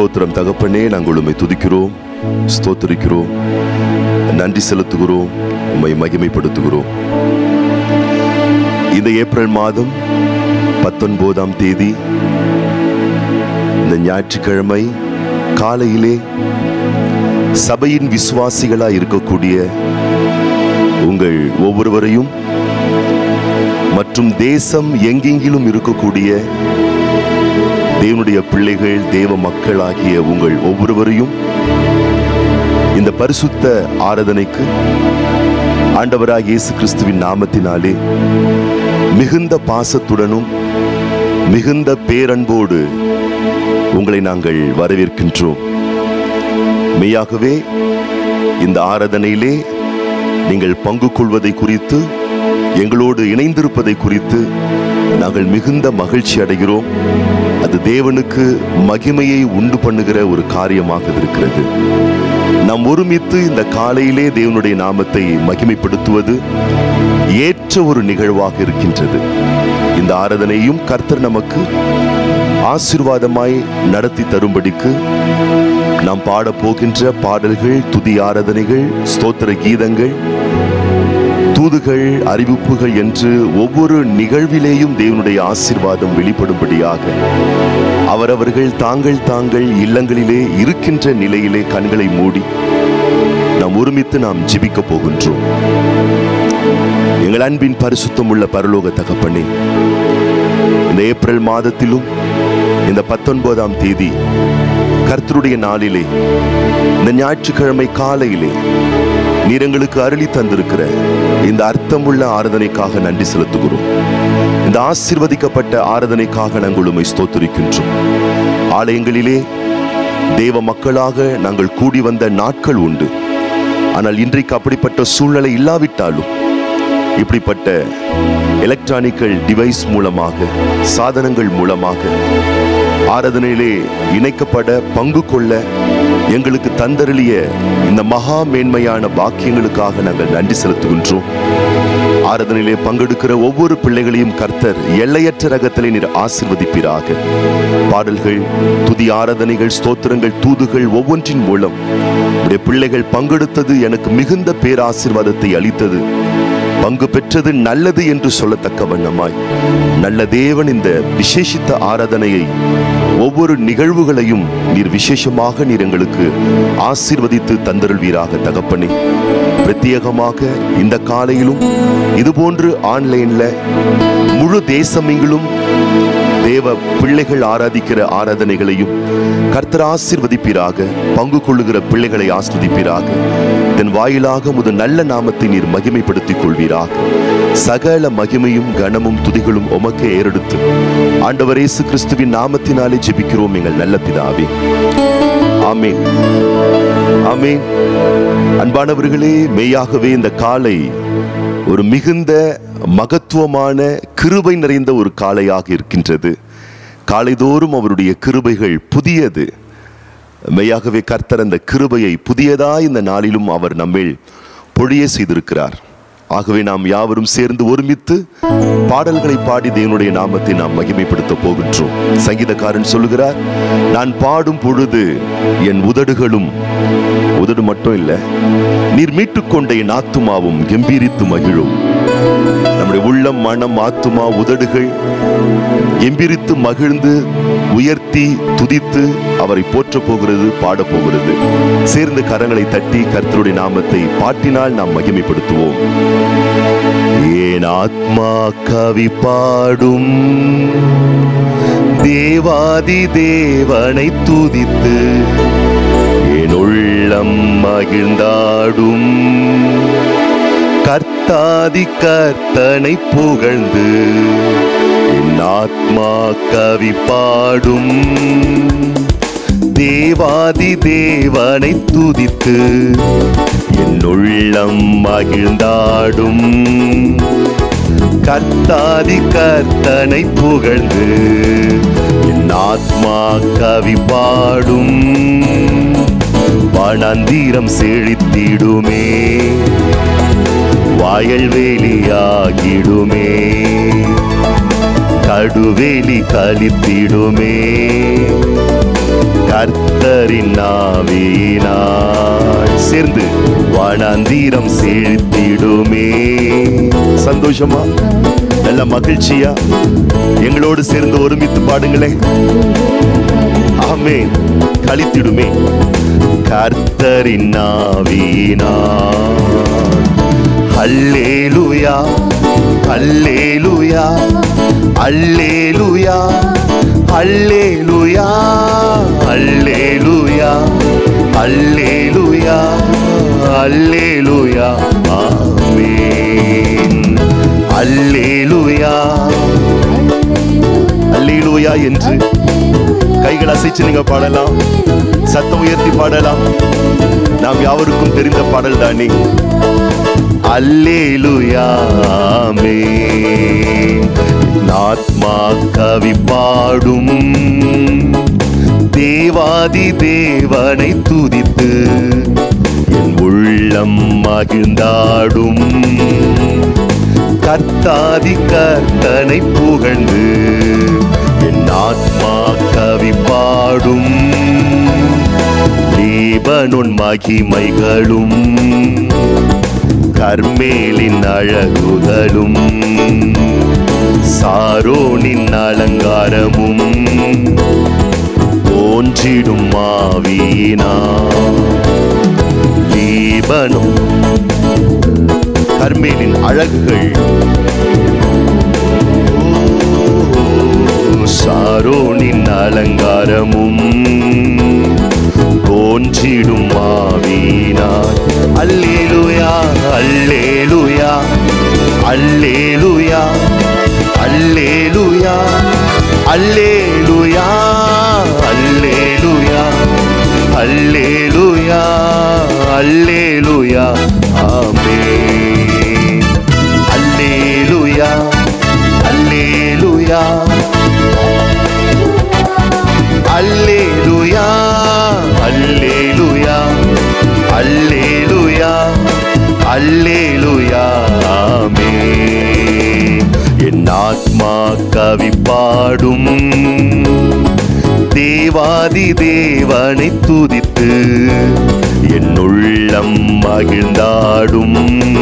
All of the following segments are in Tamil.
ஸ்தோத்திரம் தகப்பனே நாங்கள் உம்மை துதிக்கிறோம் ஸ்தோத்திரிக்கிறோம் நன்றி செலுத்துகிறோம் உம்மை மகிமைப்படுத்துகிறோம் இந்த ஏப்ரல் மாதம் பத்தொன்பதாம் தேதி இந்த ஞாயிற்றுக்கிழமை காலையிலே சபையின் விசுவாசிகளாய் இருக்கக்கூடிய உங்கள் ஒவ்வொருவரையும் மற்றும் தேசம் எங்கெங்கிலும் இருக்கக்கூடிய தேவனுடைய பிள்ளைகள் தேவ மக்களாகிய உங்கள் ஒவ்வொருவரையும் இந்த பரிசுத்த ஆராதனைக்கு ஆண்டவராக இயேசு கிறிஸ்துவின் நாமத்தினாலே மிகுந்த பாசத்துடனும் மிகுந்த பேரன்போடு உங்களை நாங்கள் வரவேற்கின்றோம் மெய்யாகவே இந்த ஆராதனையிலே நீங்கள் பங்கு கொள்வதை குறித்து எங்களோடு இணைந்திருப்பதை குறித்து நாங்கள் மிகுந்த மகிழ்ச்சி அடைகிறோம் அது தேவனுக்கு மகிமையை உண்டு பண்ணுகிற ஒரு காரியமாக இருக்கிறது நாம் ஒருமித்து இந்த காலையிலே தேவனுடைய நாமத்தை மகிமைப்படுத்துவது ஏற்ற ஒரு நிகழ்வாக இருக்கின்றது இந்த ஆராதனையும் கர்த்தர் நமக்கு ஆசீர்வாதமாய் நடத்தி தரும்படிக்கு நாம் பாடப் போகின்ற பாடல்கள் துதி ஆராதனைகள் ஸ்தோத்திர கீதங்கள் தூதுகள் அறிவிப்புகள் என்று ஒவ்வொரு நிகழ்விலேயும் தேவனுடைய ஆசீர்வாதம் வெளிப்படும்படியாக அவரவர்கள் தாங்கள் தாங்கள் இல்லங்களிலே இருக்கின்ற நிலையிலே கண்களை மூடி நாம் ஒருமித்து நாம் ஜெபிக்க போகின்றோம் எங்கள் அன்பின் பரிசுத்தம் உள்ள பரலோக தகப்பனே இந்த ஏப்ரல் மாதத்திலும் இந்த பத்தொன்பதாம் தேதி கர்த்தருடைய நாளிலே இந்த ஞாயிற்றுக்கிழமை காலையிலே நீர் எங்களுக்கு அருளி தந்திருக்கிற இந்த அர்த்தமுள்ள ஆராதனைக்காக நன்றி செலுத்துகிறோம் இந்த ஆசீர்வதிக்கப்பட்ட ஆராதனைக்காக நாங்கள் உம்மை ஸ்தோத்திரிக்கின்றோம் ஆலயங்களிலே தேவ மக்களாக நாங்கள் கூடி வந்த நாட்கள் உண்டு ஆனால் இன்றைக்கு அப்படிப்பட்ட சூழ்நிலை இல்லாவிட்டாலும் இப்படிப்பட்ட எலக்ட்ரானிக்கல் டிவைஸ் மூலமாக சாதனங்கள் மூலமாக ஆராதனையிலே இணைக்கப்பட பங்கு கொள்ள எங்களுக்கு தந்தருளிய இந்த மகா மேன்மையான பாக்கியங்களுக்காக நாங்கள் நன்றி செலுத்துகின்றோம் ஆராதனையிலே பங்கெடுக்கிற ஒவ்வொரு பிள்ளைகளையும் கர்த்தர் எல்லையற்ற ரகத்திலே நீர் ஆசிர்வதிப்பீராக பாடல்கள் துதி ஆராதனைகள் ஸ்தோத்திரங்கள் தூதுகள் ஒவ்வொன்றின் மூலம் உடைய பிள்ளைகள் பங்கெடுத்தது எனக்கு மிகுந்த பேராசீர்வாதத்தை அளித்தது பங்கு பெற்றது நல்லது என்று சொல்லத்தக்க வண்ணமாய் நல்ல தேவன் இந்த விசேஷித்த ஆராதனையை ஒவ்வொரு நிகழ்வுகளையும் நீர் விசேஷமாக நீர் எங்களுக்கு ஆசீர்வதித்து தந்தருள்வீராக தகப்பனே பிரத்யேகமாக இந்த காலையிலும் இதுபோன்று ஆன்லைன்ல முழு தேசமெங்கிலும் தேவ பிள்ளைகள் ஆராதிக்கிற ஆராதனைகளையும் கர்த்தர் ஆசீர்வதிப்பீராக பங்கு கொள்ளுகிற பிள்ளைகளை ஆஸ்வதிப்பீராக இதன் வாயிலாக முது நல்ல நாமத்தை நீர் மகிமைப்படுத்திக் கொள்வீராக சகல மகிமையும் கனமும் துதிகளும் உமக்கே ஏறெடுத்து ஆண்டவர் இயேசு கிறிஸ்துவின் நாமத்தினாலே ஜெபிக்கிறோம் எங்கள் நல்ல பிதாவே ஆமென் ஆமென் அன்பானவர்களே மெய்யாகவே இந்த காலை ஒரு மிகுந்த மகத்துவமான கிருபை நிறைந்த ஒரு காலையாக இருக்கின்றது காலைதோறும் அவருடைய கிருபைகள் புதியது மெய்யாகவே கர்த்தர் அந்த கிருபையை புதியதா இந்த நாளிலும் அவர் நம்மேல் பொழிய செய்திருக்கிறார் ஆகவே நாம் யாவரும் சேர்ந்து ஒருமித்து பாடல்களை பாடி தேவனுடைய நாமத்தை நாம் மகிமைப்படுத்த போகின்றோம் சங்கீதக்காரன் சொல்லுகிறார் நான் பாடும் பொழுது என் உதடுகளும் உதடு மட்டும் இல்ல நீர் மீட்டுக்கொண்ட என் ஆத்துமாவும் கம்பீரித்து மகிழும் நம்முடைய உள்ளம் மனம் ஆத்துமா உதடுகள் எம்பிரித்து மகிழ்ந்து உயர்த்தி துதித்து அவரை போற்ற போகிறது பாட போகிறது சேர்ந்து கரங்களை தட்டி கர்த்தருடைய நாமத்தை பாட்டினால் நாம் மகிமைப்படுத்துவோம் ஏன் ஆத்மா கவி பாடும் தேவாதி தேவனை துதித்து என் உள்ளம் மகிழ்ந்தாடும் கர்த்தாதி கர்த்தனை புகழ்ந்து என் ஆத்மா கவி பாடும் தேவாதி தேவனை துதித்து என் உள்ளம் மகிழ்ந்தாடும் கர்த்தாதி கர்த்தனை புகழ்ந்து என் ஆத்மா கவி பாடும் வனாந்தீரம் செழித்திடுமே வயல்வெளியாகிடுமே கடுவெளி கழித்திடுமே கர்த்த கர்த்தரின் நாவினாள் சேர்ந்து வனாந்தீரம் செழித்திடுமே சந்தோஷமா நல்ல மகிழ்ச்சியா எங்களோடு சேர்ந்து ஒருமித்து பாடுங்களேன் ஆமே கழித்திடுமே கர்த்தரின் நாவினாள் அல்லேலுயா அல்லேலுயா அல்லேலுயா அல்லேலுயா அல்லேலுயா அல்லேலுயா அல்லேலுயா ஆமென் அல்லேலுயா அல்லேலுயா என்று கைகள் அசைச்சு நீங்க பாடலாம் சத்தம் உயர்த்தி பாடலாம் நாம் யாவருக்கும் தெரிந்த பாடல் தானே அல்லேலுயா ஆமென் ஆத்மா கவி பாடும் தேவாதி தேவனை துதித்து என் உள்ளம் மகிழ்ந்தாடும் கர்த்தாதி கர்த்தனை புகழ்ந்து என் ஆத்மா கவி பாடும் லீபனொன் மகிமைகளும் கர்மேலின் அழகுகளும் சாரோனின் அலங்காரமும் தோன்றிடும் மாவீனா லீபனும் கர்மேலின் அழகுகள் ஓ, சாரோனின் அலங்காரமும் தோன்றிடும் மாவீனாய் அல்லேலுயா அல்லேலுயா அல்லேலுயா அல்லேலுயா அல்லேலுயா அல்லேலுயா அல்லேலுயா அல்லேலுயா ஆமென் அல்லேலுயா அல்லேலுயா அல்லேலுயா அல்லேலுயா அல்லேலுயா அல்லேலுயா ஆமென் என் ஆத்மா கவி பாடும் தேவாதி தேவனை துதித்து என் உள்ளம் மகிழ்ந்தாடும்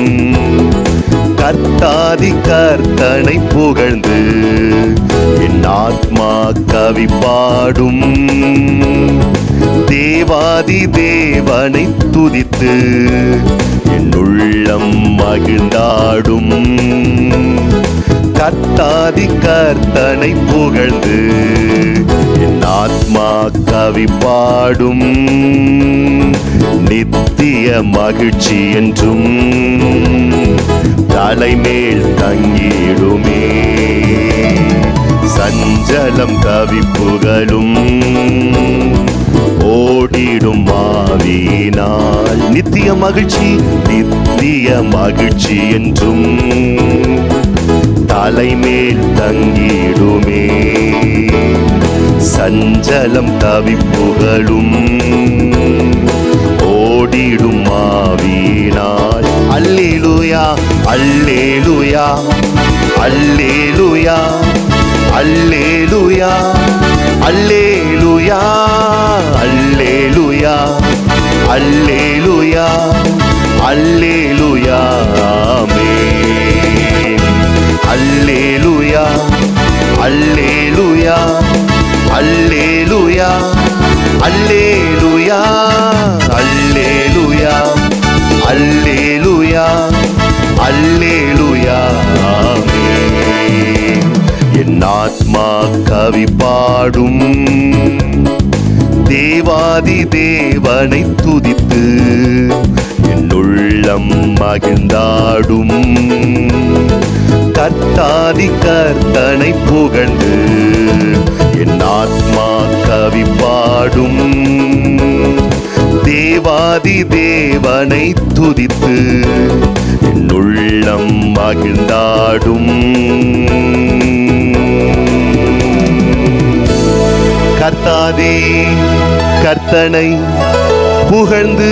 கர்த்தாதி கர்த்தனை புகழ்ந்து என் ஆத்மா கவி பாடும் தேவாதி தேவனை துதித்து என் உள்ளம் மகிழ்ந்தாடும் கர்த்தாதி கர்த்தனை புகழ்ந்து என் ஆத்மா கவி பாடும் நித்திய மகிழ்ச்சி என்றும் தலைமேல் தங்கிடுமே சஞ்சலம் தவிப்புகளும் ஓடிடும் மாவினால் நித்திய மகிழ்ச்சி நித்திய மகிழ்ச்சி என்றும் தலைமேல் தங்கிடுமே சஞ்சலம் தவிப்புகளும் ஓடிடும் மாவினால் அல்லேலுயா அல்லேலுயா அல்லேலுயா அல்லேலுயா அல்லேலுயா அல்லேலுயா அல்லேலுயா அல்லேலுயா ஆமென் அல்லேலுயா அல்லேலுயா அல்லேலுயா அல்லேலுயா அல்லேலுயா அல்லேலுயா அல்லேலுயா ஆமென் என் ஆத்மா கவி பாடும் தேவாதி தேவனை துதித்து என் உள்ளம் மகிழ்ந்தாடும் கர்த்தாதி கர்த்தனை புகழ்ந்து என் ஆத்மா கவி பாடும் தேவாதி தேவனை துதித்து என் உள்ளம் மகிழ்ந்தாடும் கர்த்தாதே கர்த்தனை புகழ்ந்து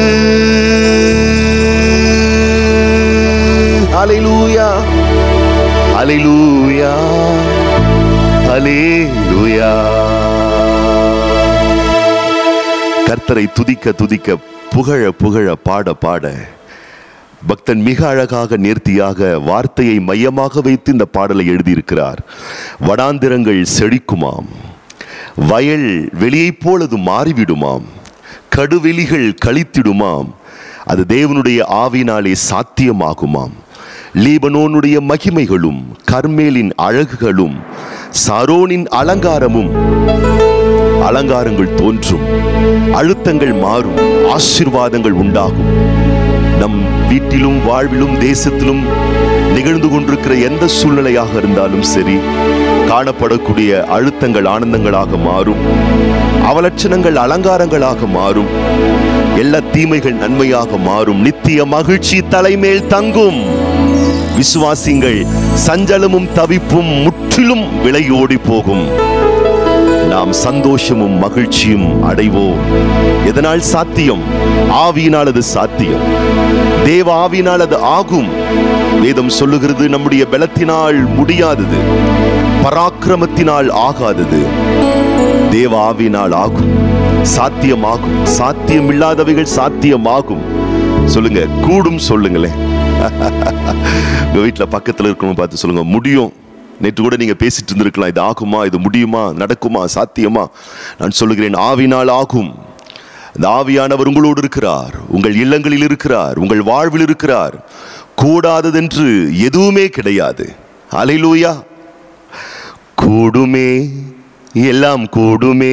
அலைலூயா அலைலூயா அலேலுயா கர்த்தரை துதிக்க துதிக்க புகழ புகழ பாட பாட பக்தன் மிக அழகாக நேர்த்தியாக வார்த்தையை மையமாக வைத்து இந்த பாடலை எழுதியிருக்கிறார் வடாந்திரங்கள் செழிக்குமாம் வயல் வெளியைப் போல் அது மாறிவிடுமாம் கடுவெளிகள் கழித்திடுமாம் அது தேவனுடைய ஆவினாலே சாத்தியமாகுமாம் லீபனோனுடைய மகிமைகளும் கர்மேலின் அழகுகளும் சாரோனின் அலங்காரமும் அலங்காரங்கள் தோன்றும் அழுத்தங்கள் மாறும் ஆசீர்வாதங்கள் உண்டாகும் நம் வீட்டிலும் வாழ்விலும் தேசத்திலும் நிகழ்ந்து கொண்டிருக்கிற எந்த சூழ்நிலையாக இருந்தாலும் சரி காணப்படக்கூடிய அழுத்தங்கள் ஆனந்தங்களாக மாறும் அவலட்சணங்கள் அலங்காரங்களாக மாறும் எல்லா தீமைகள் நன்மையாக மாறும் நித்திய மகிழ்ச்சி தலைமேல் தங்கும் விசுவாசிங்கள் சஞ்சலமும் தவிப்பும் முற்றிலும் விலையோடி போகும் நாம் சந்தோஷமும் மகிழ்ச்சியும் அடைவோம் எதனால் சாத்தியம் ஆவியினால் அது சாத்தியம் தேவ ஆவியினால் அது ஆகும் வேதம் சொல்லுகிறது நம்முடைய பலத்தினால் முடியாதது பராக்கிரமத்தினால் ஆகாதது தேவ ஆவியினால் ஆகும் சாத்தியமாகும் சாத்தியம் இல்லாதவைகள் சாத்தியமாகும் சொல்லுங்க கூடும் சொல்லுங்களேன் உங்க வீட்டுல பக்கத்துல இருக்கணும் பார்த்து சொல்லுங்க முடியும் நேற்று கூட நீங்க பேசிட்டு இருந்திருக்கலாம் இது ஆகுமா இது முடியுமா நடக்குமா சாத்தியமா நான் சொல்லுகிறேன் ஆவினால் ஆகும் இந்த ஆவியானவர் உங்களோடு இருக்கிறார் உங்கள் இல்லங்களில் இருக்கிறார் உங்கள் வாழ்வில் இருக்கிறார் கூடாததென்று எதுவுமே கிடையாது அலைலூயா கூடுமே எல்லாம் கூடுமே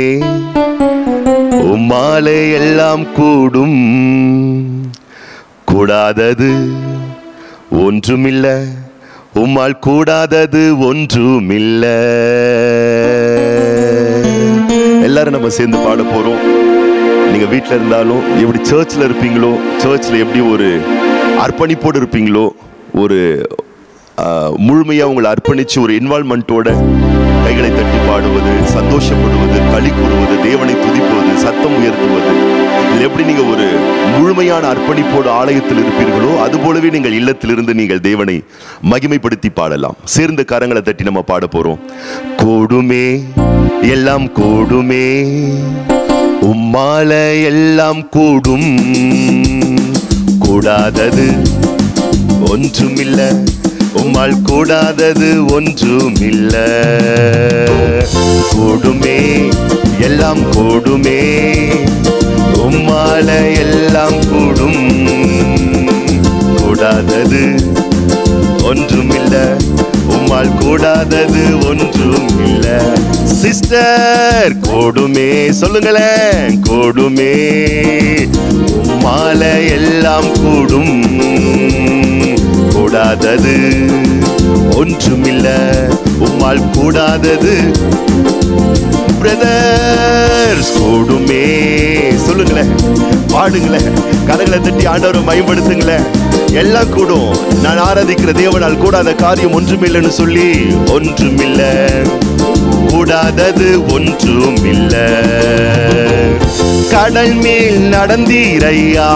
உம்மாலே எல்லாம் கூடும் கூடாதது ஒன்றுமில்ல உம்மால் கூடாதது ஒன்றுமில்ல எல்லாரும் நம்ம சேர்ந்து பாட போறோம் நீங்க வீட்டில் இருந்தாலும் எப்படி சர்ச்சில் இருப்பீங்களோ சர்ச்சில் எப்படி ஒரு அர்ப்பணிப்போடு இருப்பீங்களோ ஒரு முழுமையாக உங்களை அர்ப்பணித்து ஒரு இன்வால்மெண்ட்டோட கைகளை தட்டி பாடுவது சந்தோஷப்படுவது களி கூறுவது தேவனை துதிப்பது சத்தம் உயர்த்துவது இதில் எப்படி நீங்கள் ஒரு முழுமையான அர்ப்பணிப்போடு ஆலயத்தில் இருப்பீர்களோ அதுபோலவே நீங்கள் இல்லத்திலிருந்து நீங்கள் தேவனை மகிமைப்படுத்தி பாடலாம் சேர்ந்த கரங்களை தட்டி நம்ம பாட போறோம் கூடுமே எல்லாம் கூடுமே உம்மால எல்லாம் கூடும் கூடாதது ஒன்றுமில்ல உம்மால் கூடாதது ஒன்றுமில்ல கூடுமே எல்லாம் கூடுமே உம்மால எல்லாம் கூடும் கூடாதது ஒன்றுமில்ல உம்மால் கூடாதது ஒன்றும் இல்ல சிஸ்டர் கூடுமே சொல்லுங்களேன் கூடுமே உம்மால எல்லாம் கூடும் கூடாதது ஒன்றுமில்ல உம்மால் கூடாதது பிரதர்ஸ் கூடுமே சொல்லுங்களேன் பாடுங்களேன் கரங்களை தட்டி ஆண்டவரை பயன்படுத்துங்களேன் எல்லாம் கூடும் நான் ஆராதிக்கிற தேவனால் கூடாத காரியம் ஒன்றுமில்லைன்னு சொல்லி ஒன்றுமில்ல கூடாதது ஒன்றுமில்ல கடல் மேல் நடந்தீரையா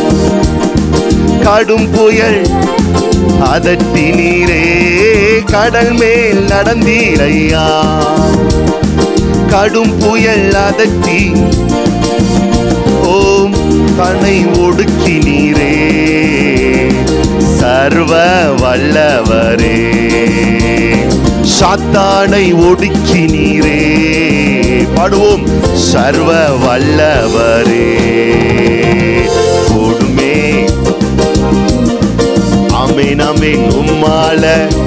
கடும் புயல் அதட்டி நீரே கடல் மேல் நடந்தீரையா கடும் புயல் அதட்டி ஓம் தன்னை ஒடுக்கி நீரே சர்வ வல்லவரே சாத்தானை ஒடுக்கி நீரே பாடுவோம் சர்வ வல்லவரே கொடுமே அமேன் அமேன் உம்மால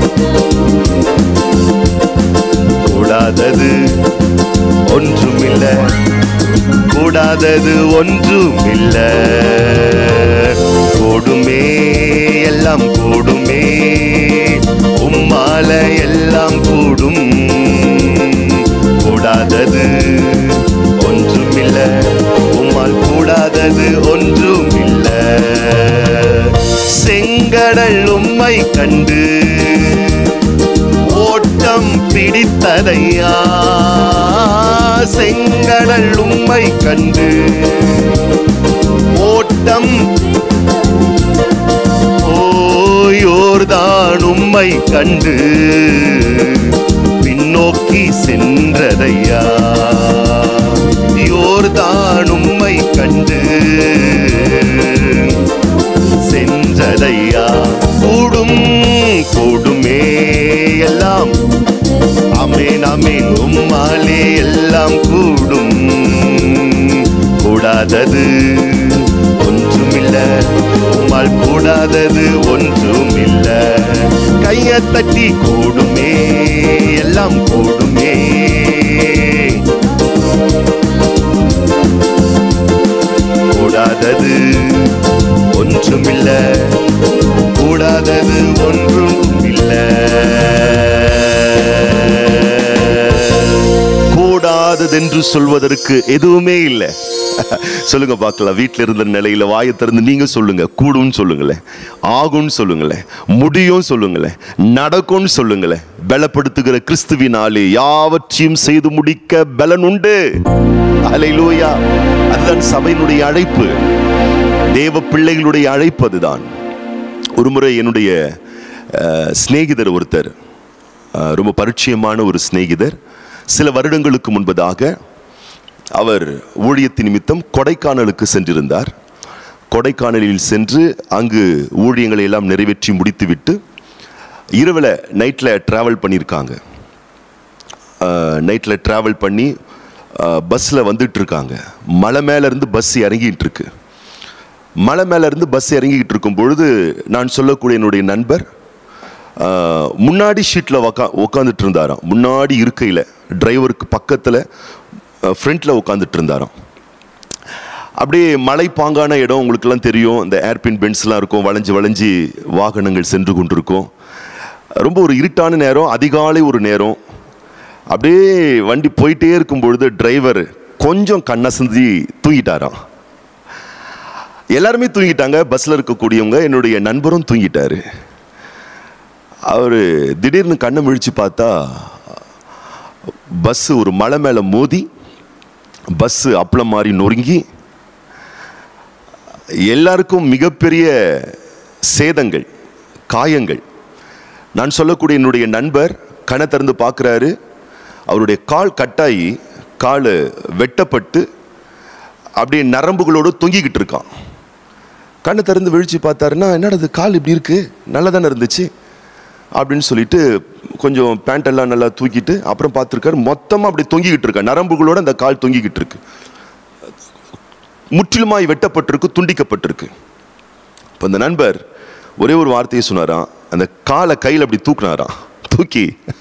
கூடாதது ஒன்றுமில்ல கூடாதது ஒன்றுமில்ல கூடுமே எல்லாம் கூடுமே உம்மால எல்லாம் கூடும் கூடாதது ஒன்றுமில்ல உம்மால் கூடாதது ஒன்றுமில்ல செங்கடல் உம்மை கண்டு ஓட்டம் பிடித்ததையா செங்கடல் உம்மை கண்டு ஓட்டம் ஓயோர்தான் உம்மை கண்டு பின்னோக்கி சென்றதையா யோர்தான் உம்மை கண்டு சென்றதையா கூடும் கூடுமே எல்லாம் அமேன் அமேன் உம்மாலே எல்லாம் கூடும் கூடாதது ஒன்றுமில்ல உம்மால் கூடாதது ஒன்றுமில்ல கைய தட்டி கூடுமே எல்லாம் கூடுமே கூடாதது ஒன்றுமில்ல கூடாதது ஒன்றும் இல்ல கூடாததென்று சொல்வதற்கு எதுவுமே இல்லை சொல்லுங்க பார்க்கலாம் வீட்டில் இருந்த நிலையில வாயை திறந்து நீங்க சொல்லுங்க கூடும்னு சொல்லுங்களேன் ஆகும்னு சொல்லுங்களேன் முடியும் சொல்லுங்களேன் நடக்கும்னு சொல்லுங்களேன் பலப்படுத்துகிற கிறிஸ்துவினாலே யாவற்றையும் செய்து முடிக்க பலன் உண்டு அலையிலூயா அதுதான் சபையினுடைய அழைப்பு தேவ பிள்ளைகளுடைய அழைப்பு அதுதான் ஒரு முறை என்னுடைய அஹ், சிநேகிதர் ஒருத்தர் அஹ், ரொம்ப பரிச்சயமான ஒரு சிநேகிதர் சில வருடங்களுக்கு முன்பதாக அவர் ஊழியத்தின் நிமித்தம் கொடைக்கானலுக்கு சென்றிருந்தார் கொடைக்கானலில் சென்று அங்கு ஊழியங்களை எல்லாம் நிறைவேற்றி முடித்துவிட்டு இரவில் நைட்டில் ட்ராவல் பண்ணியிருக்காங்க நைட்டில் ட்ராவல் பண்ணி பஸ்ஸில் வந்துட்டு இருக்காங்க மலை மேல இருந்து பஸ் இறங்கிட்டு இருக்கு மலை மேல இருந்து பஸ் இறங்கிக்கிட்டு இருக்கும் பொழுது நான் சொல்லக்கூடிய என்னுடைய நண்பர் ஆஹ், முன்னாடி ஷீட்டில் உக்கா உட்காந்துட்டு இருந்தாராம் முன்னாடி இருக்கையில் டிரைவருக்கு பக்கத்தில் ஃப்ரண்ட்டில் உட்காந்துட்டு இருந்தாராம் அப்படியே மலை பாங்கான இடம் உங்களுக்கெல்லாம் தெரியும் இந்த ஏர்பின் பென்ஸ்லாம் இருக்கும் வளைஞ்சு வளைஞ்சு வாகனங்கள் சென்று கொண்டிருக்கும் ரொம்ப ஒரு இருட்டான நேரம் அதிகாலை ஒரு நேரம் அப்படியே வண்டி போயிட்டே இருக்கும் பொழுது டிரைவர் கொஞ்சம் கண்ணசந்தி தூங்கிட்டாராம் எல்லாருமே தூங்கிட்டாங்க பஸ்ல இருக்கக்கூடியவங்க என்னுடைய நண்பரும் தூங்கிட்டாரு அவர் திடீர்னு கண்ணை முழிச்சு பார்த்தா பஸ் ஒரு மலை மேல மோதி பஸ் அப்பளம் மாதிரி நொறுங்கி எல்லாருக்கும் மிகப்பெரிய சேதங்கள் காயங்கள் நான் சொல்லக்கூடிய என்னுடைய நண்பர் கண்ணை திறந்து பார்க்குறாரு அவருடைய கால் கட்டாயி கால் வெட்டப்பட்டு அப்படியே நரம்புகளோடு தொங்கிக்கிட்டு இருக்கான் கண்ணை திறந்து விழிச்சு பார்த்தாருன்னா என்னடா இது கால் இப்படி இருக்கு நல்லா தானே இருந்துச்சு அப்படின்னு சொல்லிட்டு கொஞ்சம் பேண்ட் எல்லாம் நல்லா தூக்கிட்டு அப்புறம் பார்த்துருக்காரு மொத்தமாக அப்படி தொங்கிக்கிட்டு இருக்கா நரம்புகளோட அந்த கால் தொங்கிக்கிட்டு இருக்கு முற்றிலுமாய் வெட்டப்பட்டிருக்கு துண்டிக்கப்பட்டிருக்கு இப்போ அந்த நண்பர் ஒரே ஒரு வார்த்தையை சொன்னாராம் அந்த காலை கையில் அப்படி தூக்குனாராம் தூக்கி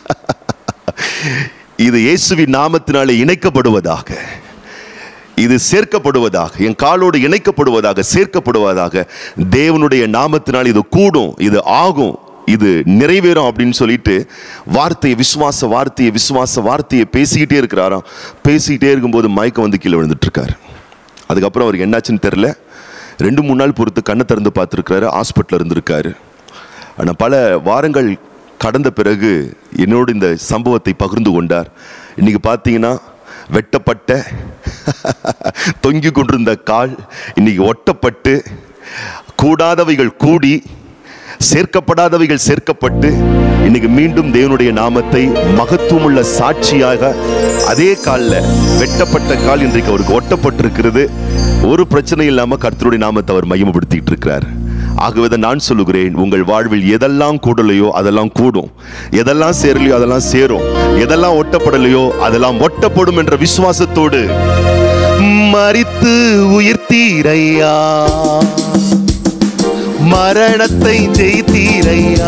இது இயேசுவின் நாமத்தினாலே இணைக்கப்படுவதாக இது சேர்க்கப்படுவதாக என் காலோடு இணைக்கப்படுவதாக சேர்க்கப்படுவதாக தேவனுடைய நாமத்தினால் இது கூடும் இது ஆகும் இது நிறைவேறும் அப்படின்னு சொல்லிட்டு வார்த்தையை விசுவாச வார்த்தையை விசுவாச வார்த்தையை பேசிக்கிட்டே இருக்கிறாராம் பேசிக்கிட்டே இருக்கும்போது மயக்கம் வந்து கீழே விழுந்துட்டு இருக்காரு அதுக்கப்புறம் அவருக்கு என்னாச்சுன்னு தெரில ரெண்டு மூணு நாள் பொறுத்து கண்ணை திறந்து பார்த்துருக்கிறாரு ஹாஸ்பிட்டலில் இருந்திருக்காரு ஆனால் பல வாரங்கள் கடந்த பிறகு என்னோடு இந்த சம்பவத்தை பகிர்ந்து கொண்டார் இன்னைக்கு பார்த்தீங்கன்னா வெட்டப்பட்ட தொங்கி கொண்டிருந்த கால் இன்னைக்கு ஒட்டப்பட்டு கூடாதவைகள் கூடி சேர்க்கப்படாதவைகள் சேர்க்கப்பட்டு இன்னைக்கு மீண்டும் தேவனுடைய நாமத்தை மகத்துவமுள்ள சாட்சியாக அதே காலில் வெட்டப்பட்ட கால் இன்றைக்கு அவருக்கு ஒட்டப்பட்டிருக்கிறது ஒரு பிரச்சனை இல்லாம கர்த்தருடைய நாமத்தை அவர் மையப்படுத்திட்டு இருக்கிறார் ஆகவே தான் நான் சொல்லுகிறேன் உங்கள் வாழ்வில் எதெல்லாம் கூடலையோ அதெல்லாம் கூடும் எதெல்லாம் சேரலையோ அதெல்லாம் சேரும் எதெல்லாம் ஒட்டப்படலையோ அதெல்லாம் ஒட்டப்படும் என்ற விசுவாசத்தோடு மறித்து உயிர்த்தீரையா மரணத்தை ஜெயித்தீரையா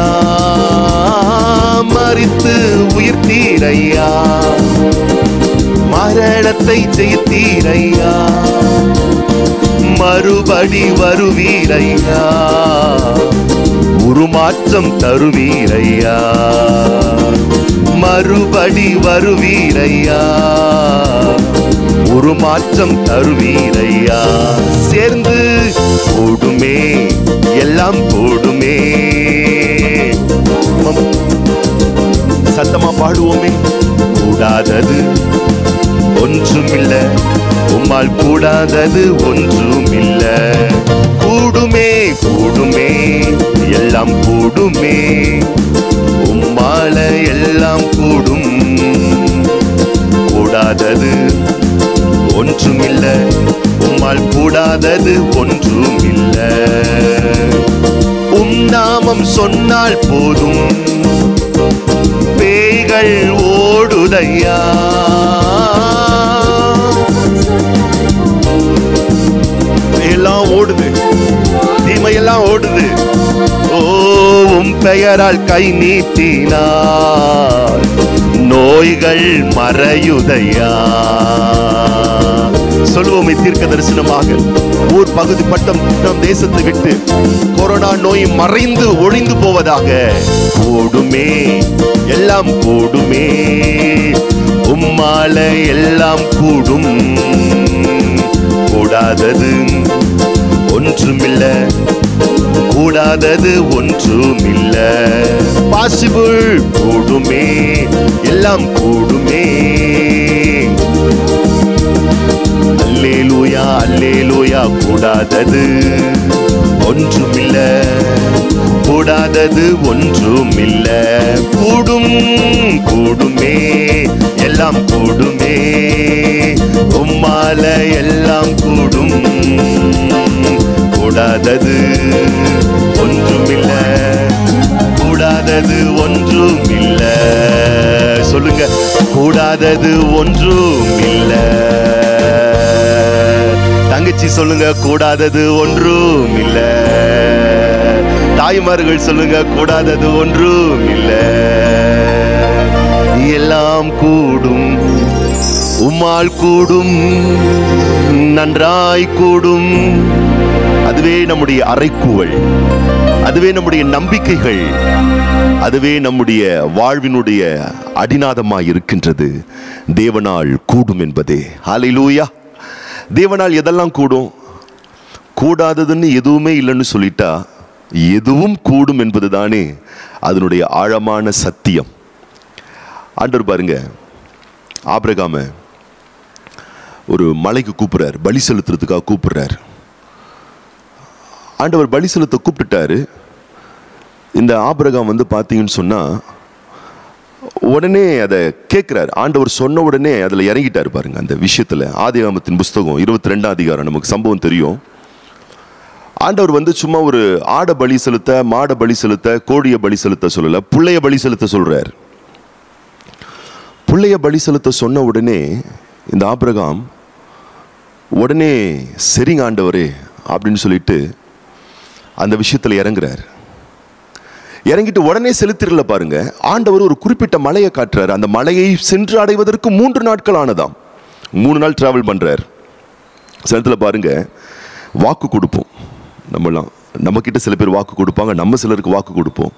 மறித்து உயிர்த்தீரையா மரணத்தை ஜெயித்தீரையா மறுபடி வருவீரையா உருமாற்றம் தருவீரையா மறுபடி வருவீரையா உருமாற்றம் தருவீரையா சேர்ந்து கூடுமே எல்லாம் கூடுமே மம். சத்தமா பாடுவோமே கூடாதது ஒன்றுமில்ல உம்மால் கூடாதது ஒன்றுமில்ல கூடுமே கூடுமே எல்லாம் கூடுமே உம்மால எல்லாம் கூடும் கூடாதது ஒன்றுமில்ல உம்மால் உம்மால் கூடாதது ஒன்றும் இல்ல உம் நாமம் சொன்னால் போதும் பேய்கள் ஓடுதையா எல்லாம் ஓடுது தீமையெல்லாம் ஓடுது ஓ உம் பெயரால் கை நீட்டினார் நோய்கள் மறையுதையா சொல்லுவோமே தீர்க்க தரிசனமாக ஊர் பகுதி பட்டம் நம் தேசத்தை விட்டு கொரோனா நோய் மறைந்து ஒழிந்து போவதாக கூடுமே எல்லாம் கூடுமே உம்மால எல்லாம் கூடும் கூடாதது ஒன்றுமில்ல கூடாதது ஒன்றுமில்ல பாசிபிள் கூடுமே எல்லாம் கூடுமே அல்லேலூயா அல்லேலூயா கூடாதது ஒன்றுமில்ல கூடாதது ஒன்றுமில்ல கூடும் கூடுமே எல்லாம் கூடுமே உம்மால எல்லாம் கூடும் கூடாதது ஒன்றுமில்ல கூடாதது ஒன்றுமில்ல சொல்லுங்க கூடாதது ஒன்றுமில்ல தங்கச்சி சொல்லுங்க கூடாதது ஒன்றும் இல்ல தாய்மார்கள் சொல்லுங்க கூடாதது ஒன்றும் இல்ல எல்லாம் கூடும் உம்மால் கூடும் நன்றாய் கூடும் அதுவே நம்முடைய அறைக்கூவல் அதுவே நம்முடைய நம்பிக்கைகள் அதுவே நம்முடைய வாழ்வினுடைய அடிநாதமாய் இருக்கின்றது தேவனால் கூடும் என்பதே ஹalleluya தேவனால் எதெல்லாம் கூடும் கூடாததுன்னு எதுவுமே இல்லைன்னு சொல்லிட்டா எதுவும் கூடும் என்பது தானே அதனுடைய ஆழமான சத்தியம் ஆண்டவர் பாருங்க ஆபிரகாம ஒரு மலைக்கு கூப்பிடுறார் பலி செலுத்துறதுக்காக கூப்பிடுறார் ஆண்டவர் பலி செலுத்த கூப்பிட்டுட்டாரு இந்த ஆபிரகாம் வந்து பார்த்தீங்கன்னு சொன்னா உடனே அதை கேட்குறாரு ஆண்டவர் சொன்ன உடனே அதில் இறங்கிட்டாரு பாருங்க அந்த விஷயத்தில் ஆதிகாமத்தின் புஸ்தகம் இருபத்தி ரெண்டாம் அதிகாரம் நமக்கு சம்பவம் தெரியும் ஆண்டவர் வந்து சும்மா ஒரு ஆடை பலி செலுத்த மாடை பலி செலுத்த கோழியை பலி செலுத்த சொல்லல புள்ளைய பலி செலுத்த சொல்றார் புள்ளைய பலி செலுத்த சொன்ன உடனே இந்த ஆபிரகாம் உடனே சரிங்க ஆண்டவரே அப்படின்னு சொல்லிட்டு அந்த விஷயத்தில் இறங்குறார் இறங்கிட்டு உடனே செலுத்திரல பாருங்க ஆண்டவர் ஒரு குறிப்பிட்ட மலையை காட்டுறாரு அந்த மலையை சென்று அடைவதற்கு மூன்று நாட்கள் ஆனதாம் மூணு நாள் டிராவல் பண்றார் சிலத்துல பாருங்க வாக்கு கொடுப்போம் நம்மலாம் நம்ம கிட்ட சில பேர் வாக்கு கொடுப்பாங்க நம்ம சிலருக்கு வாக்கு கொடுப்போம்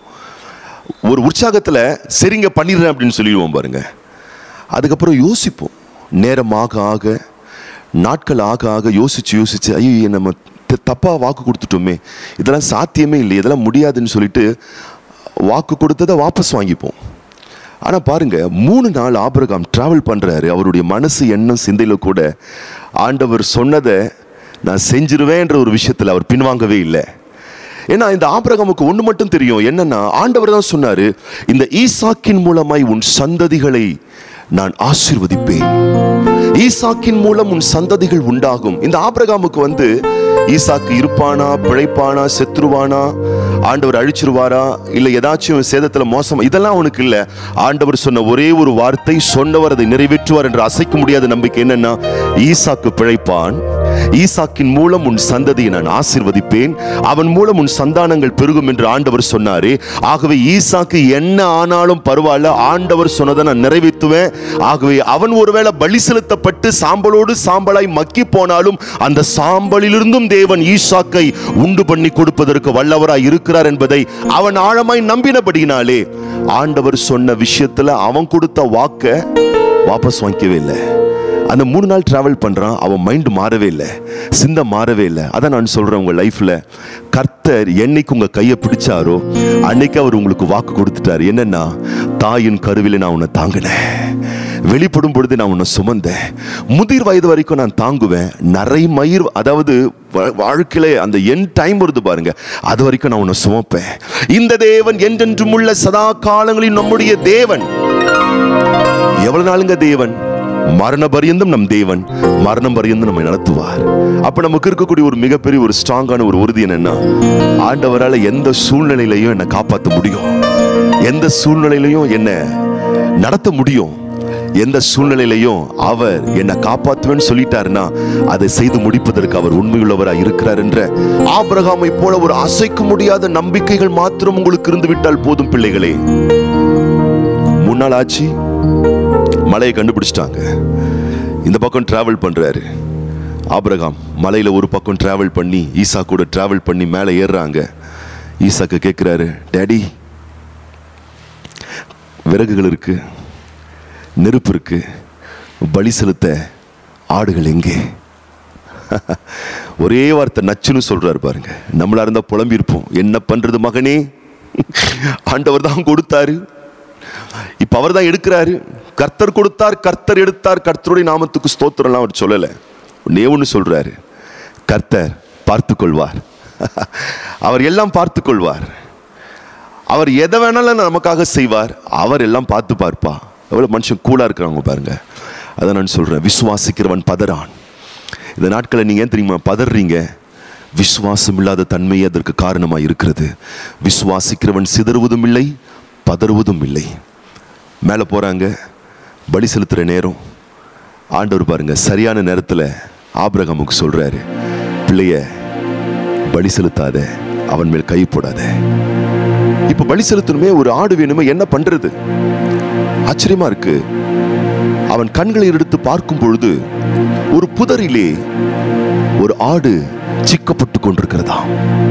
ஒரு உற்சாகத்துல சரிங்க பண்ணிடுறேன் அப்படின்னு சொல்லிடுவோம் பாருங்க அதுக்கப்புறம் யோசிப்போம் நேரம் ஆக ஆக நாட்கள் ஆக ஆக யோசிச்சு யோசிச்சு ஐயோ நம்ம த- தப்பா வாக்கு கொடுத்துட்டோமே இதெல்லாம் சாத்தியமே இல்லை இதெல்லாம் முடியாதுன்னு சொல்லிட்டு வாக்கு கொடுத்ததை வாபஸ் வாங்கிப்போம் ஆனா பாருங்க மூணு நாள் ஆபிரகாம் டிராவல் பண்றாரு அவருடைய மனசு எண்ணம் சிந்தையில கூட ஆண்டவர் சொன்னதை நான் செஞ்சிருவேன்ற ஒரு விஷயத்துல அவர் பின்வாங்கவே இல்லை ஏன்னா இந்த ஆபிரகாமுக்கு ஒண்ணு மட்டும் தெரியும் என்னன்னா ஆண்டவர் தான் சொன்னாரு இந்த ஈசாக்கின் மூலமாய் உன் சந்ததிகளை நான் ஆசீர்வதிப்பேன் ஈசாக்கின் மூலம் உன் சந்ததிகள் உண்டாகும் இந்த ஆபிரகாமுக்கு வந்து ஈசாக்கு இருப்பானா பிழைப்பானா செத்துருவானா ஆண்டவர் அழிச்சிருவாரா இல்ல ஏதாச்சும் சேதத்துல மோசம் இதெல்லாம் அவனுக்கு இல்ல ஆண்டவர் சொன்ன ஒரே ஒரு வார்த்தை சொன்னவர் அதை நிறைவேற்றுவார் என்று அசைக்க முடியாத நம்பிக்கை என்னன்னா ஈசாக்கு பிழைப்பான் ஈசாக்கின் மூலம் உன் சந்ததியை நான் ஆசீர்வதிப்பேன் அவன் மூலம் உன் சந்தானங்கள் பெருகும் என்று ஆண்டவர் சொன்னாரே ஆகவே ஈசாக்கு என்ன ஆனாலும் பரவாயில்ல ஆண்டவர் சொன்னதை நான் நிறைவேற்றுவேன் ஆகவே அவன் ஒருவேளை பலி செலுத்தப்பட்டு சாம்பலோடு சாம்பலாய் மக்கி போனாலும் அந்த சாம்பலிலிருந்தும் தேவன் ஈசாக்கை உண்டு பண்ணி கொடுப்பதற்கு வல்லவராய் இருக்கிறார் என்பதை அவன் ஆழமாய் நம்பினபடியினாலே ஆண்டவர் சொன்ன விஷயத்துல அவன் கொடுத்த வாக்க வாபஸ் வாங்கிக்கவே இல்லை அந்த மூணு நாள் டிராவல் பண்றான் அவன் மைண்ட் மாறவே இல்லை சிந்தை மாறவே இல்லை அதான் நான் சொல்றேன் உங்க லைஃப்ல கர்த்தர் என்னைக்கு உங்க கையை பிடிச்சாரோ அன்னைக்கு அவர் உங்களுக்கு வாக்கு கொடுத்துட்டாரு என்னன்னா தாயின் கருவில நான் உன்னை தாங்கினேன் வெளிப்படும் பொழுது நான் உன்னை சுமந்தேன் முதிர் வயது வரைக்கும் நான் தாங்குவேன் நிறை மயிர் அதாவது வா- வாழ்க்கையில அந்த என் டைம் வருது பாருங்க அது வரைக்கும் நான் உன்னை சுமப்பேன் இந்த தேவன் என்றென்றும் உள்ள சதா காலங்களில் நம்முடைய தேவன் எவ்வளவு நாளுங்க தேவன் மரண பரியந்தம் நம் தேவன் மரணம் பரியந்தம் நம்மை நடத்துவார் அப்ப நமக்கு இருக்கக்கூடிய ஒரு மிகப்பெரிய ஒரு ஸ்ட்ராங்கான ஒரு உறுதி என்னன்னா ஆண்டவரால எந்த சூழ்நிலையிலையும் என்னை காப்பாற்ற முடியும் எந்த சூழ்நிலையிலையும் என்ன நடத்த முடியும் எந்த சூழ்நிலையிலையும் அவர் என்னை காப்பாற்றுவேன்னு சொல்லிட்டாருன்னா அதை செய்து முடிப்பதற்கு அவர் உண்மையுள்ளவராக இருக்கிறார் என்ற ஆபிரகாமை போல ஒரு அசைக்க முடியாத நம்பிக்கைகள் மாத்திரம் உங்களுக்கு இருந்து விட்டால் போதும் பிள்ளைகளே முன்னாள் ஆச்சு மலையை கண்டுபிடிச்சிட்டாங்க இந்த பக்கம் டிராவல் பண்றாரு ஆபிரகாம் மலையில ஒரு பக்கம் டிராவல் பண்ணி ஈசா கூட டிராவல் பண்ணி மேலே ஏறுறாங்க ஈசாக்கு கேட்குறாரு டேடி விறகுகள் இருக்கு நெருப்பு இருக்கு பலி செலுத்த ஆடுகள் எங்கே ஒரே வார்த்தை நச்சுன்னு சொல்றாரு பாருங்க நம்மளா இருந்தா புலம்பியிருப்போம் என்ன பண்றது மகனே ஆண்டவர் தான் கொடுத்தாரு இப்ப அவர் தான் எடுக்கிறாரு கர்த்தர் கொடுத்தார் கர்த்தர் எடுத்தார் கர்த்தருடைய நாமத்துக்கு ஸ்தோத்திரம்லாம் அவர் சொல்லலை ஒன்னே ஒன்று சொல்றாரு கர்த்தர் பார்த்து கொள்வார் அவர் எல்லாம் பார்த்து கொள்வார் அவர் எதை வேணாலும் நமக்காக செய்வார் அவர் எல்லாம் பார்த்து பார்ப்பா எவ்வளோ மனுஷன் கூலா இருக்கிறாங்க பாருங்க அதை நான் சொல்றேன் விசுவாசிக்கிறவன் பதறான் இந்த நாட்களை நீங்க ஏன் தெரியுமா பதறீங்க விசுவாசம் இல்லாத தன்மை அதற்கு காரணமாக இருக்கிறது விசுவாசிக்கிறவன் சிதறுவதும் இல்லை பதறுவதும் இல்லை மேலே போறாங்க பலி செலுத்துற நேரம் ஆண்டவர் பாருங்க சரியான நேரத்தில் ஆபிரகாமுக்கு சொல்றாரு பிள்ளைய பலி செலுத்தாத அவன் மேல் கை போடாத இப்ப பலி செலுத்தணுமே ஒரு ஆடு வேணுமே என்ன பண்றது ஆச்சரியமா இருக்கு அவன் கண்களை எடுத்து பார்க்கும் பொழுது ஒரு புதரிலே ஒரு ஆடு சிக்கப்பட்டு கொண்டிருக்கிறதா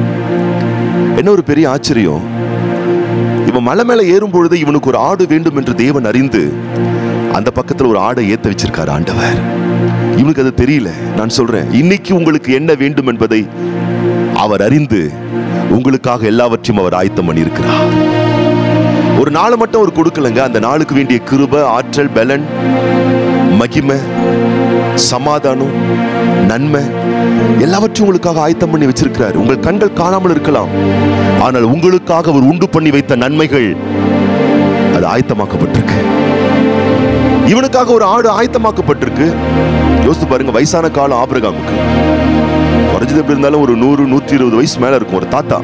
என்ன ஒரு பெரிய ஆச்சரியம் இவன் மலை மேல ஏறும் பொழுது இவனுக்கு ஒரு ஆடு வேண்டும் என்று தேவன் அறிந்து அந்த பக்கத்துல ஒரு ஆடை ஏத்த வச்சிருக்காரு ஆண்டவர் இவனுக்கு அது தெரியல நான் சொல்றேன் இன்னைக்கு உங்களுக்கு என்ன வேண்டும் என்பதை அவர் அறிந்து உங்களுக்காக எல்லாவற்றையும் அவர் ஆயத்தம் பண்ணியிருக்கிறார் ஒரு நாளை மட்டும் அவர் கொடுக்கலங்க அந்த நாளுக்கு வேண்டிய கிருப ஆற்றல் பலன் மகிமை சமாதானம் நன்மை எல்லாவற்றையும் உங்களுக்காக ஆயத்தம் பண்ணி வச்சிருக்கிறார் உங்கள் கண்கள் காணாமல் இருக்கலாம் ஆனால் உங்களுக்காக அவர் உண்டு பண்ணி வைத்த நன்மைகள் அது ஆயத்தமாக்கப்பட்டிருக்கு இவனுக்காக ஒரு ஆடு ஆயத்தமாக்கப்பட்டிருக்கு யோசித்து பாருங்க வயசான காலம் ஆபிரகாமுக்கு குறைஞ்சது எப்படி இருந்தாலும் ஒரு நூறு நூத்தி இருபது வயசு மேல இருக்கும் ஒரு தாத்தா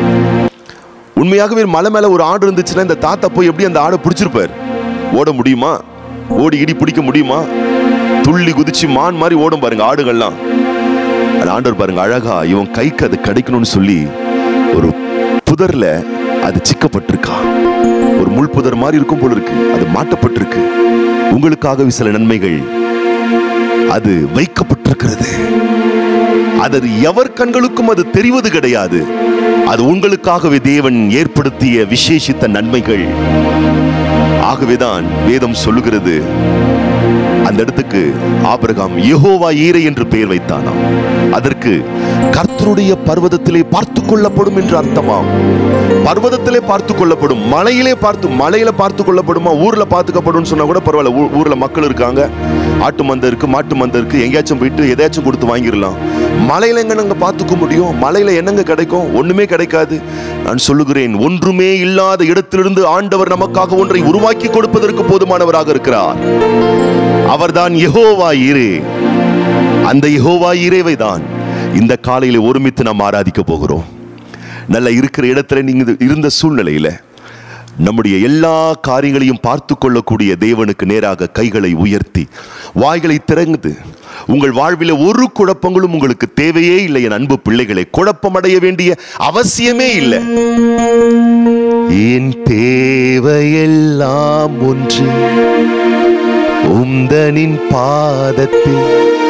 உண்மையாகவே மலை மேல ஒரு ஆடு இருந்துச்சுன்னா இந்த தாத்தா போய் எப்படி அந்த ஆடை பிடிச்சிருப்பார் ஓட முடியுமா ஓடி இடி பிடிக்க முடியுமா துள்ளி குதிச்சு மான் மாதிரி ஓடும் பாருங்க ஆடுகள்லாம் அது ஆண்டவர் பாருங்க அழகா இவன் கைக்கு அது கிடைக்கணும்னு சொல்லி ஒரு புதர்ல அது சிக்கப்பட்டிருக்கா ஒரு முள் புதர் மாதிரி இருக்கும் போல இருக்கு அது மாட்டப்பட்டிருக்கு உங்களுக்காகவே சில நன்மைகள் அது வைக்கப்பட்டிருக்கிறது அது எவர் கண்களுக்கும் அது தெரிவது கிடையாது அது உங்களுக்காகவே தேவன் ஏற்படுத்திய விசேஷித்த நன்மைகள் ஆகவேதான் வேதம் சொல்லுகிறது அந்த இடத்துக்கு ஆபிரகாம் யெகோவா ஈரை என்று பெயர் வைத்தானாம் அதற்கு கர்த்தருடைய பர்வதத்திலே பார்த்து கொள்ளப்படும் என்று அர்த்தமாம் பர்வதத்திலே பார்த்து கொள்ளப்படும் மலையிலே பார்த்து மலையில பார்த்து கொள்ளப்படுமா ஊர்ல பார்த்துக்கப்படும் சொன்னா கூட பரவாயில்ல ஊ- ஊர்ல மக்கள் இருக்காங்க ஆட்டு மந்தை இருக்கு மாட்டு மந்தை இருக்கு எங்கேயாச்சும் போயிட்டு எதையாச்சும் கொடுத்து வாங்கிடலாம் மலையில எங்க நாங்க பார்த்துக்க முடியும் மலையில என்னங்க கிடைக்கும் ஒண்ணுமே கிடைக்காது நான் சொல்லுகிறேன் ஒன்றுமே இல்லாத இடத்திலிருந்து ஆண்டவர் நமக்காக ஒன்றை உருவாக்கி கொடுப்பதற்கு போதுமானவராக இருக்கிறார் அவர்தான் யெகோவா ஈரே அந்த யெகோவா ஈரேவை தான் இந்த காலையில ஒருமித்து நாம் ஆராதிக்க போகிறோம் நல்ல இருக்கிற இடத்துல நீங்க இருந்த சூழ்நிலையில நம்முடைய எல்லா காரியங்களையும் பார்த்து கொள்ளக்கூடிய தேவனுக்கு நேராக கைகளை உயர்த்தி வாய்களை திறந்து உங்கள் வாழ்வில ஒரு குழப்பங்களும் உங்களுக்கு தேவையே இல்லை என் அன்பு பிள்ளைகளை குழப்பமடைய வேண்டிய அவசியமே இல்லை என் தேவையெல்லாம் ஒன்று உந்தனின் பாதத்தில்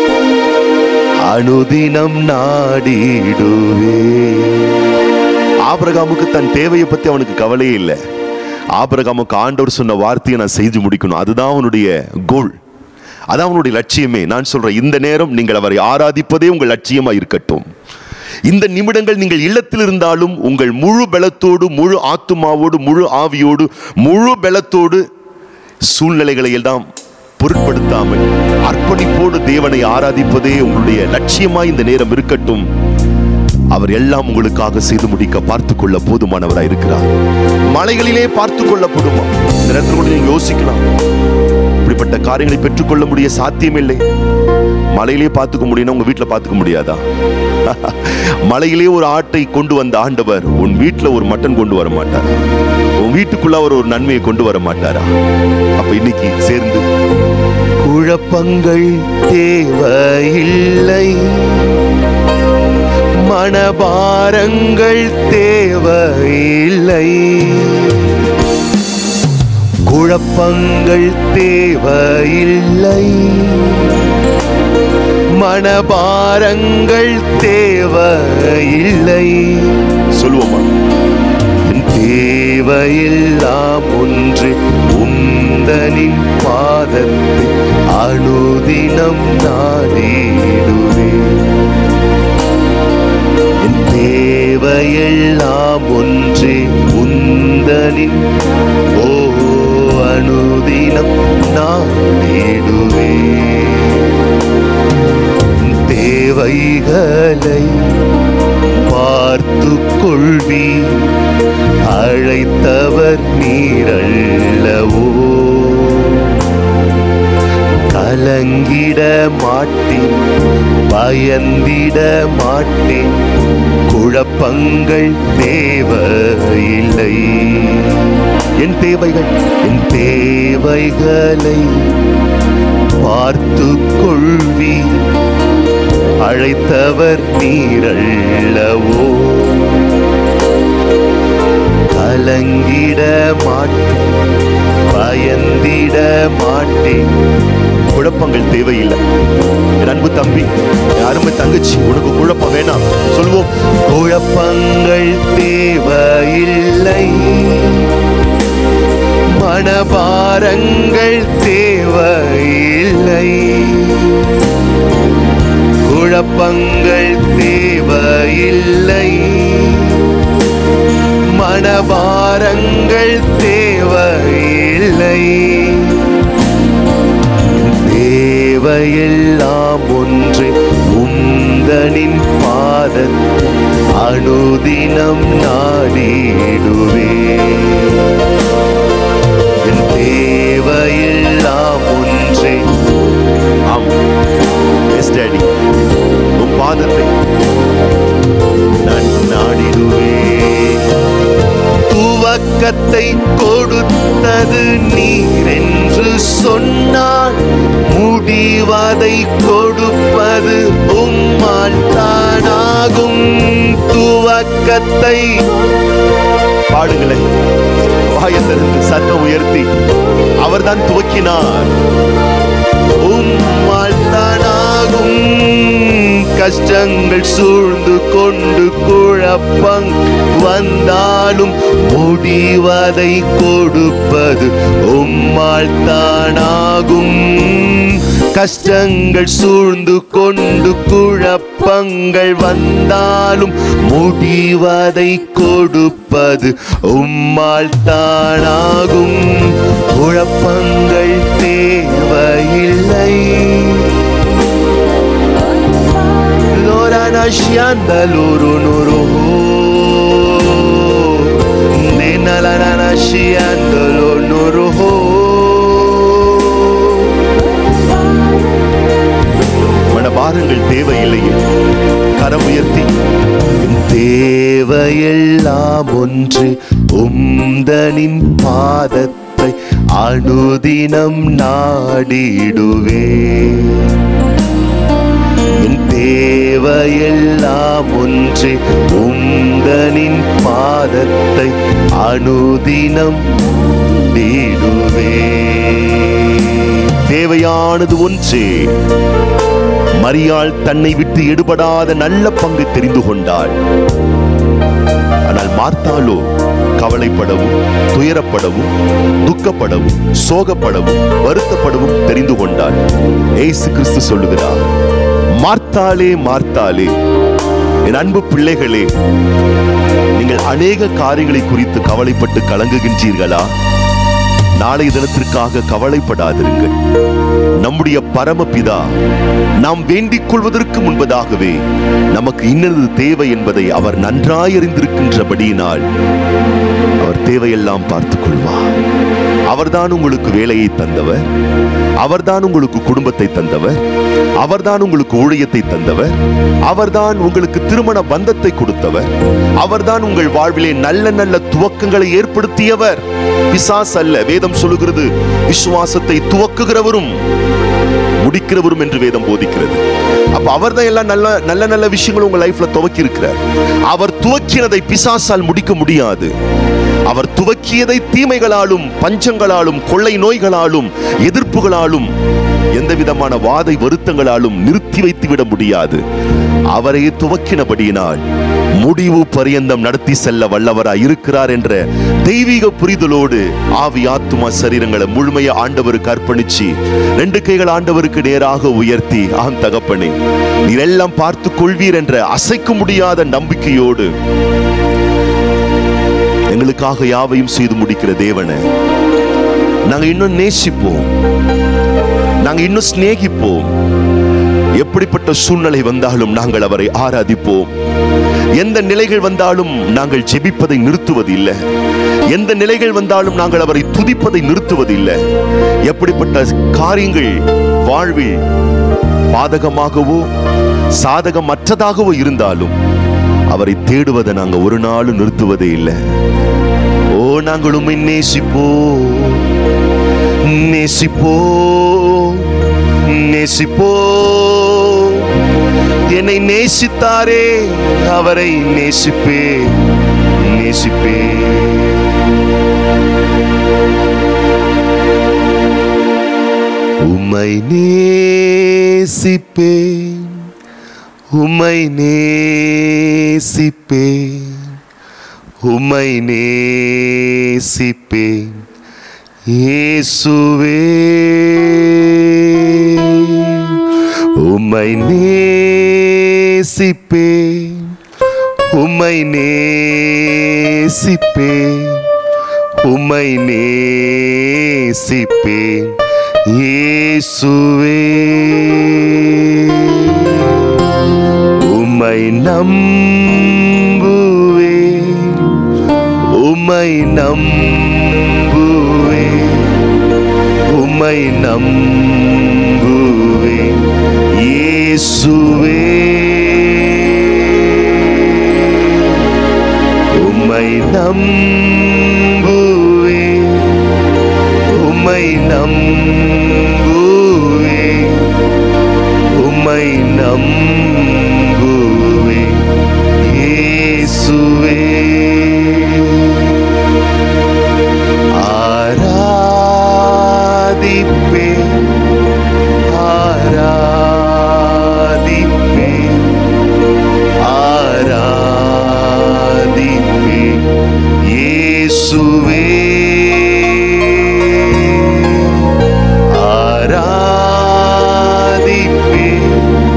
அனுதினம் நாடிடுவே ஆபிரகாமுக்கு தன் தேவையை பத்தி அவனுக்கு கவலையே இல்லை ஆபிரகாமுக்கு ஆண்டவர் சொன்ன வார்த்தையை நான் செஞ்சு முடிக்கணும் அதுதான் அவனுடைய கோல் அதான் அவனுடைய லட்சியமே நான் சொல்றேன் இந்த நேரம் நீங்கள் அவரை ஆராதிப்பதே உங்கள் லட்சியமா இருக்கட்டும் இந்த நிமிடங்கள் நீங்கள் இல்லத்தில் இருந்தாலும் உங்கள் முழு பலத்தோடு முழு ஆத்துமாவோடு முழு ஆவியோடு முழு பலத்தோடு சூழ்நிலைகளை எல்லாம் பொருட்படுத்தாமல் அர்ப்பணிப்போடு தேவனை ஆராதிப்பதே உங்களுடைய லட்சியமாய் இந்த நேரம் இருக்கட்டும் அவர் எல்லாம் உங்களுக்காக செய்து முடிக்க பார்த்து கொள்ள போதுமானவராய் இருக்கிறார் மலைகளிலே பார்த்து கொள்ளப்படுமா இந்த நேரத்தில் கூட நீங்க யோசிக்கலாம் அப்படிப்பட்ட காரியங்களை பெற்றுக்கொள்ள முடிய சாத்தியமில்லை மலையிலே பார்த்துக்க முடியும்னா உங்க வீட்டில் பார்த்துக்க முடியாதா மலையிலே ஒரு ஆட்டை கொண்டு வந்த ஆண்டவர் உன் வீட்டில் ஒரு மட்டன் கொண்டு வர மாட்டார் உன் வீட்டுக்குள்ள அவர் ஒரு நன்மையை கொண்டு வர மாட்டாரா அப்ப இன்னைக்கு சேர்ந்து குழப்பங்கள் தேவையில்லை மனபாரங்கள் தேவையில்லை குழப்பங்கள் தேவையில்லை மனபாரங்கள் தேவையில்லை சொல்லுவோமா என் தேவையெல்லாம் ஒன்று உந்தனின் பாதத்தை அனுதினம் நாடிடுவேன் என் தேவையெல்லாம் ஒன்றே உந்தனின் ஓ அனுதினம் நாடிடுவேன் தேவைகளை பார்த்து கொள்வி அழைத்தவர் நீரல்லவோ கலங்கிட மாட்டேன் பயந்திட மாட்டேன் குழப்பங்கள் தேவையில்லை என் தேவைகள் என் தேவைகளை பார்த்து கொள்வி அழைத்தவர் நீரல்லவோ கலங்கிட மாட்டேன் பயந்திட மாட்டேன் குழப்பங்கள் தேவையில்லை என் அன்பு தம்பி என் அருமை தங்கச்சி உனக்கு குழப்பம் வேணாம் சொல்லுவோம் குழப்பங்கள் தேவையில்லை மனபாரங்கள் தேவையில்லை குழப்பங்கள் தேவையில்லை மனபாரங்கள் தேவையில்லை தேவையெல்லாம் ஒன்று உந்தனின் பாதத்தை அனுதினம் நாடிடுவே என் தேவையெல்லாம் ஒன்றே ஆம் எஸ் டேடி உன் பாதத்தை நான் நாடிடுவேன் துவக்கத்தை கொடுத்தது நீர் என்று சொன்னான் முடிவதை கொடுப்பது உம்மால் தானாகும் துவக்கத்தை பாடுங்களேன் வாயத்திலிருந்து சத்தம் உயர்த்தி அவர்தான் துவக்கினார் உம்மால் தானாகும் கஷ்டங்கள் சூழ்ந்து கொண்டு குழப்பம் வந்தாலும் முடிவதை கொடுப்பது உம்மால் தானாகும் கஷ்டங்கள் சூழ்ந்து கொண்டு குழப்பங்கள் வந்தாலும் முடிவதை கொடுப்பது உம்மால் தானாகும் குழப்பங்கள் தேவையில்லை Lora nascianda loro noro Nena la la nascianda loro noro மனபாரங்கள் தேவையில்லையே கரம் உயர்த்தி என் தேவையெல்லாம் ஒன்று உந்தனின் பாதத்தை அனுதினம் நாடிடுவேன் என் தேவையெல்லாம் ஒன்றே உந்தனின் பாதத்தை அனுதினம் நீடுவே தேவையானது ஒன்றே மரியாள் தன்னை விட்டு எடுபடாத நல்ல பங்கு தெரிந்து கொண்டாள் ஆனால் மார்த்தாளோ கவலைப்படவும் துயரப்படவும் துக்கப்படவும் சோகப்படவும் வருத்தப்படவும் தெரிந்து கொண்டாள் ஏசு கிறிஸ்து சொல்லுகிறார் மார்த்தாளே மார்த்தாளே என் அன்பு பிள்ளைகளே நீங்கள் அநேக காரியங்களை குறித்து கவலைப்பட்டு கலங்குகின்றீர்களா நாளைய தினத்திற்காக கவலைப்படாதிருங்கள் நம்முடைய பரமபிதா நாம் வேண்டிக் கொள்வதற்கு முன்பதாகவே நமக்கு இன்னது தேவை என்பதை அவர் நன்றாய் அறிந்திருக்கின்றபடியினால் அவர் தேவையெல்லாம் பார்த்துக் கொள்வார் அவர்தான் உங்களுக்கு வேலையை தந்தவர் அவர்தான் உங்களுக்கு குடும்பத்தை தந்தவர் அவர்தான் உங்களுக்கு ஊழியத்தை தந்தவர் அவர்தான் உங்களுக்கு திருமண பந்தத்தை கொடுத்தவர் அவர்தான் உங்கள் வாழ்விலே நல்ல நல்ல துவக்கங்களை ஏற்படுத்தியவர் பிசாஸ் அல்ல வேதம் சொல்லுகிறது விசுவாசத்தை துவக்குகிறவரும் முடிக்கிறவரும் என்று வேதம் போதிக்கிறது அப்ப அவர் தான் எல்லாம் நல்ல நல்ல நல்ல விஷயங்களும் உங்க லைஃப்ல துவக்கி இருக்கிறார் அவர் துவக்கினதை பிசாசால் முடிக்க முடியாது அவர் துவக்கியதை தீமைகளாலும் பஞ்சங்களாலும் கொள்ளை நோய்களாலும் எதிர்ப்புகளாலும் எந்த விதமான வாதை வருத்தங்களாலும் நிறுத்தி வைத்து விட முடியாது அவரை துவக்கினபடியினால் முடிவு பரியந்தம் நடத்தி செல்ல வல்லவராய் இருக்கிறார் என்ற தெய்வீக புரிதலோடு ஆவி ஆத்துமா சரீரங்களை முழுமையா ஆண்டவருக்கு அர்ப்பணிச்சு ரெண்டு கைகள் ஆண்டவருக்கு நேராக உயர்த்தி ஆம் தகப்பனே நீர் எல்லாம் பார்த்து கொள்வீர் என்ற அசைக்க முடியாத நம்பிக்கையோடு எங்களுக்காக யாவையும் செய்து முடிக்கிற தேவனை நாங்க இன்னும் நேசிப்போம் நாங்க இன்னும் சிநேகிப்போம் எப்படிப்பட்ட சூழ்நிலை வந்தாலும் நாங்கள் அவரை ஆராதிப்போம் எந்த நிலைகள் வந்தாலும் நாங்கள் ஜெபிப்பதை நிறுத்துவதில்லை எந்த நிலைகள் வந்தாலும் நாங்கள் அவரை துதிப்பதை நிறுத்துவதில்லை எப்படிப்பட்ட காரியங்கள் வாழ்வில் பாதகமாகவோ சாதகமற்றதாகவோ இருந்தாலும் அவரை தேடுவதை நாங்க ஒரு நாளும் நிறுத்துவதே இல்லை ஓ நாங்கள் உம்மை நேசிப்போ நேசிப்போ நேசிப்போ என்னை நேசித்தாரே அவரை நேசிப்பே நேசிப்பே உம்மை நேசிப்பேன் உம்மை நேசிப்பேன் உம்மை நேசிப்பேன் இயேசுவே உம்மை நேசிப்பேன் உம்மை நேசிப்பேன் உம்மை நேசிப்பேன் இயேசுவே உம்மை நம்புவேன் உம்மை நம்புவேன் உம்மை நம்புவேன் இயேசுவே உம்மை நம்புவேன் உம்மை நம்புவேன் உம்மை நம்புவேன் இயேசுவே ஆராதிப்பேன் ஆராதிப்பேன் ஆராதிப்பேன் இயேசுவே ஆராதிப்பேன்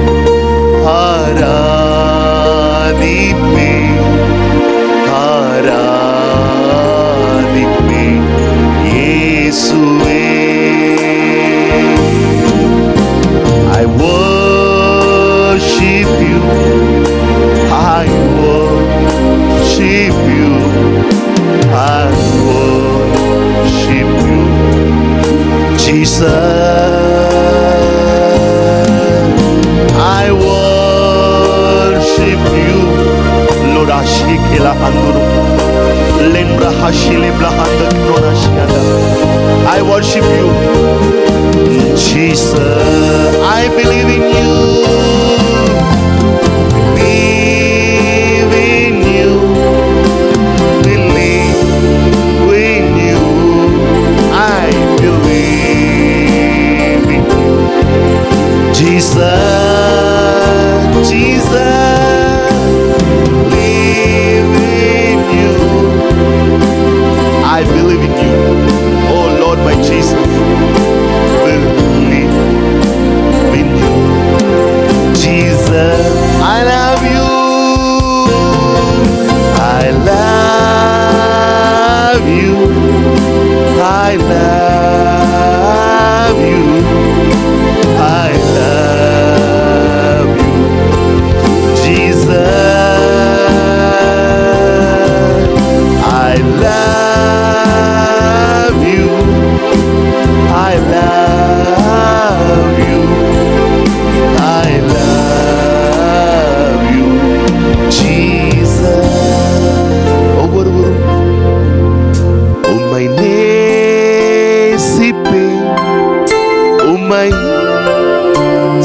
ஆராதிப்பேன் ஆராதிப்பேன் இயேசுவே I worship you I worship you I worship you Jesus I worship you Lord Ashikela Handuru Lembra Hashile Blahanda Kronashiada I worship you Jesus I believe in you Believe in you Believe in you I believe in you Jesus, Jesus, believe in you. I believe in you. Oh Lord, my Jesus, believe in you. Jesus, I love you. I love you. I love you. I love you, Jesus. I love you.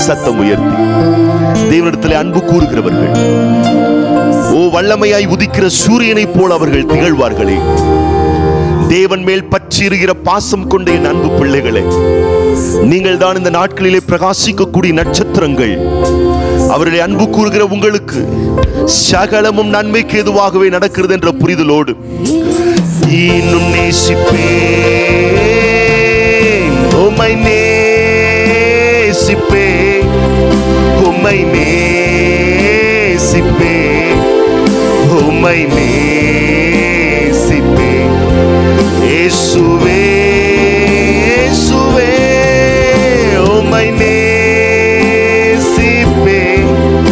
சத்தம் உயர்த்தி தேவனிடத்தில் அன்பு கூறுகிறவர்கள் ஓ வல்லமையாய் உதிக்கிற சூரியனைப் போல் அவர்கள் திகழ்வார்களே தேவன் மேல் பற்றியிருக்கிற பாசம் கொண்ட என் அன்பு பிள்ளைகளே நீங்கள் தான் இந்த நாட்களிலே பிரகாசிக்கக்கூடிய நட்சத்திரங்கள் அவருடைய அன்பு கூறுகிற உங்களுக்கு சகலமும் நன்மைக்கு எதுவாகவே நடக்கிறது என்ற புரிதலோடு இன்னும் நேசிப்பேன் உம்மை நேசிப்பேன் உம்மை நேசிப்பேன் உம்மை நேசிப்பேன் இயேசுவே இயேசுவே உம்மை நேசிப்பேன்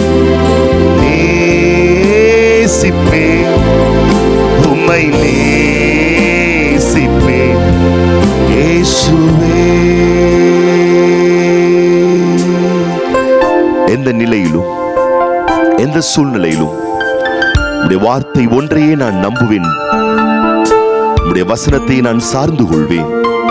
நேசிப்பேன் உம்மை நேசிப்பேன் இயேசுவே எந்த நிலையிலும் எந்த சூழ்நிலையிலும் உடைய வார்த்தை ஒன்றையே நான் நம்புவேன் உடைய வசனத்தை நான் சார்ந்து கொள்வேன்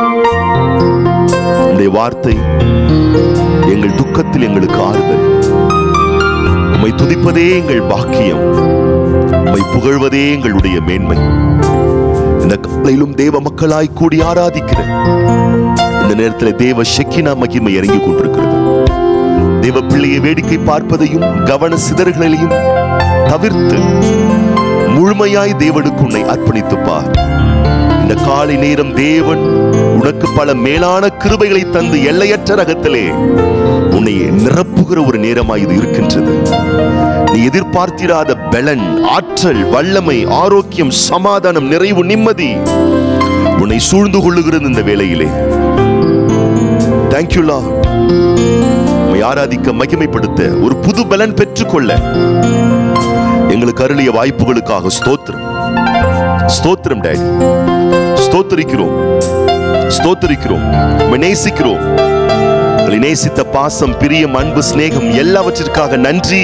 உடைய வார்த்தை எங்கள் துக்கத்தில் எங்களுக்கு ஆறுதல் உம்மை துதிப்பதே எங்கள் பாக்கியம் உம்மை புகழ்வதே எங்களுடைய மேன்மை இந்த காலையிலும் தேவ மக்களாய் கூடி ஆராதிக்கிற இந்த நேரத்தில் தேவ ஷெக்கினா மகிமை இறங்கி கொண்டிருக்கிறது தேவ பிள்ளையை வேடிக்கை பார்ப்பதையும் கவன சிதறுகளையும் தவிர்த்து முழுமையாய் தேவனுக்கு உன்னை அர்ப்பணித்து பார் இந்த காலை நேரம் தேவன் உனக்கு பல மேலான கிருபைகளை தந்து எல்லையற்ற ரகத்திலே உன்னை நிரப்புகிற ஒரு நேரமாய் இது இருக்கின்றது நீ எதிர்பார்த்திராத பலன் ஆற்றல் வல்லமை ஆரோக்கியம் சமாதானம் நிறைவு நிம்மதி உன்னை சூழ்ந்து கொள்ளுகிறது இந்த வேளையிலே தேங்க்யூலா உம்மை ஆராதிக்க மகிமைப்படுத்த ஒரு புது பலன் பெற்றுக்கொள்ள எங்களுக்கு அருளிய வாய்ப்புகளுக்காக ஸ்தோத்திரம் ஸ்தோத்திரம் டேடி ஸ்தோத்திரிக்கிறோம் ஸ்தோத்திரிக்கிறோம் உம்மை நேசிக்கிறோம் உங்களை நேசித்த பாசம் பிரியம் அன்பு சிநேகம் எல்லாவற்றிற்காக நன்றி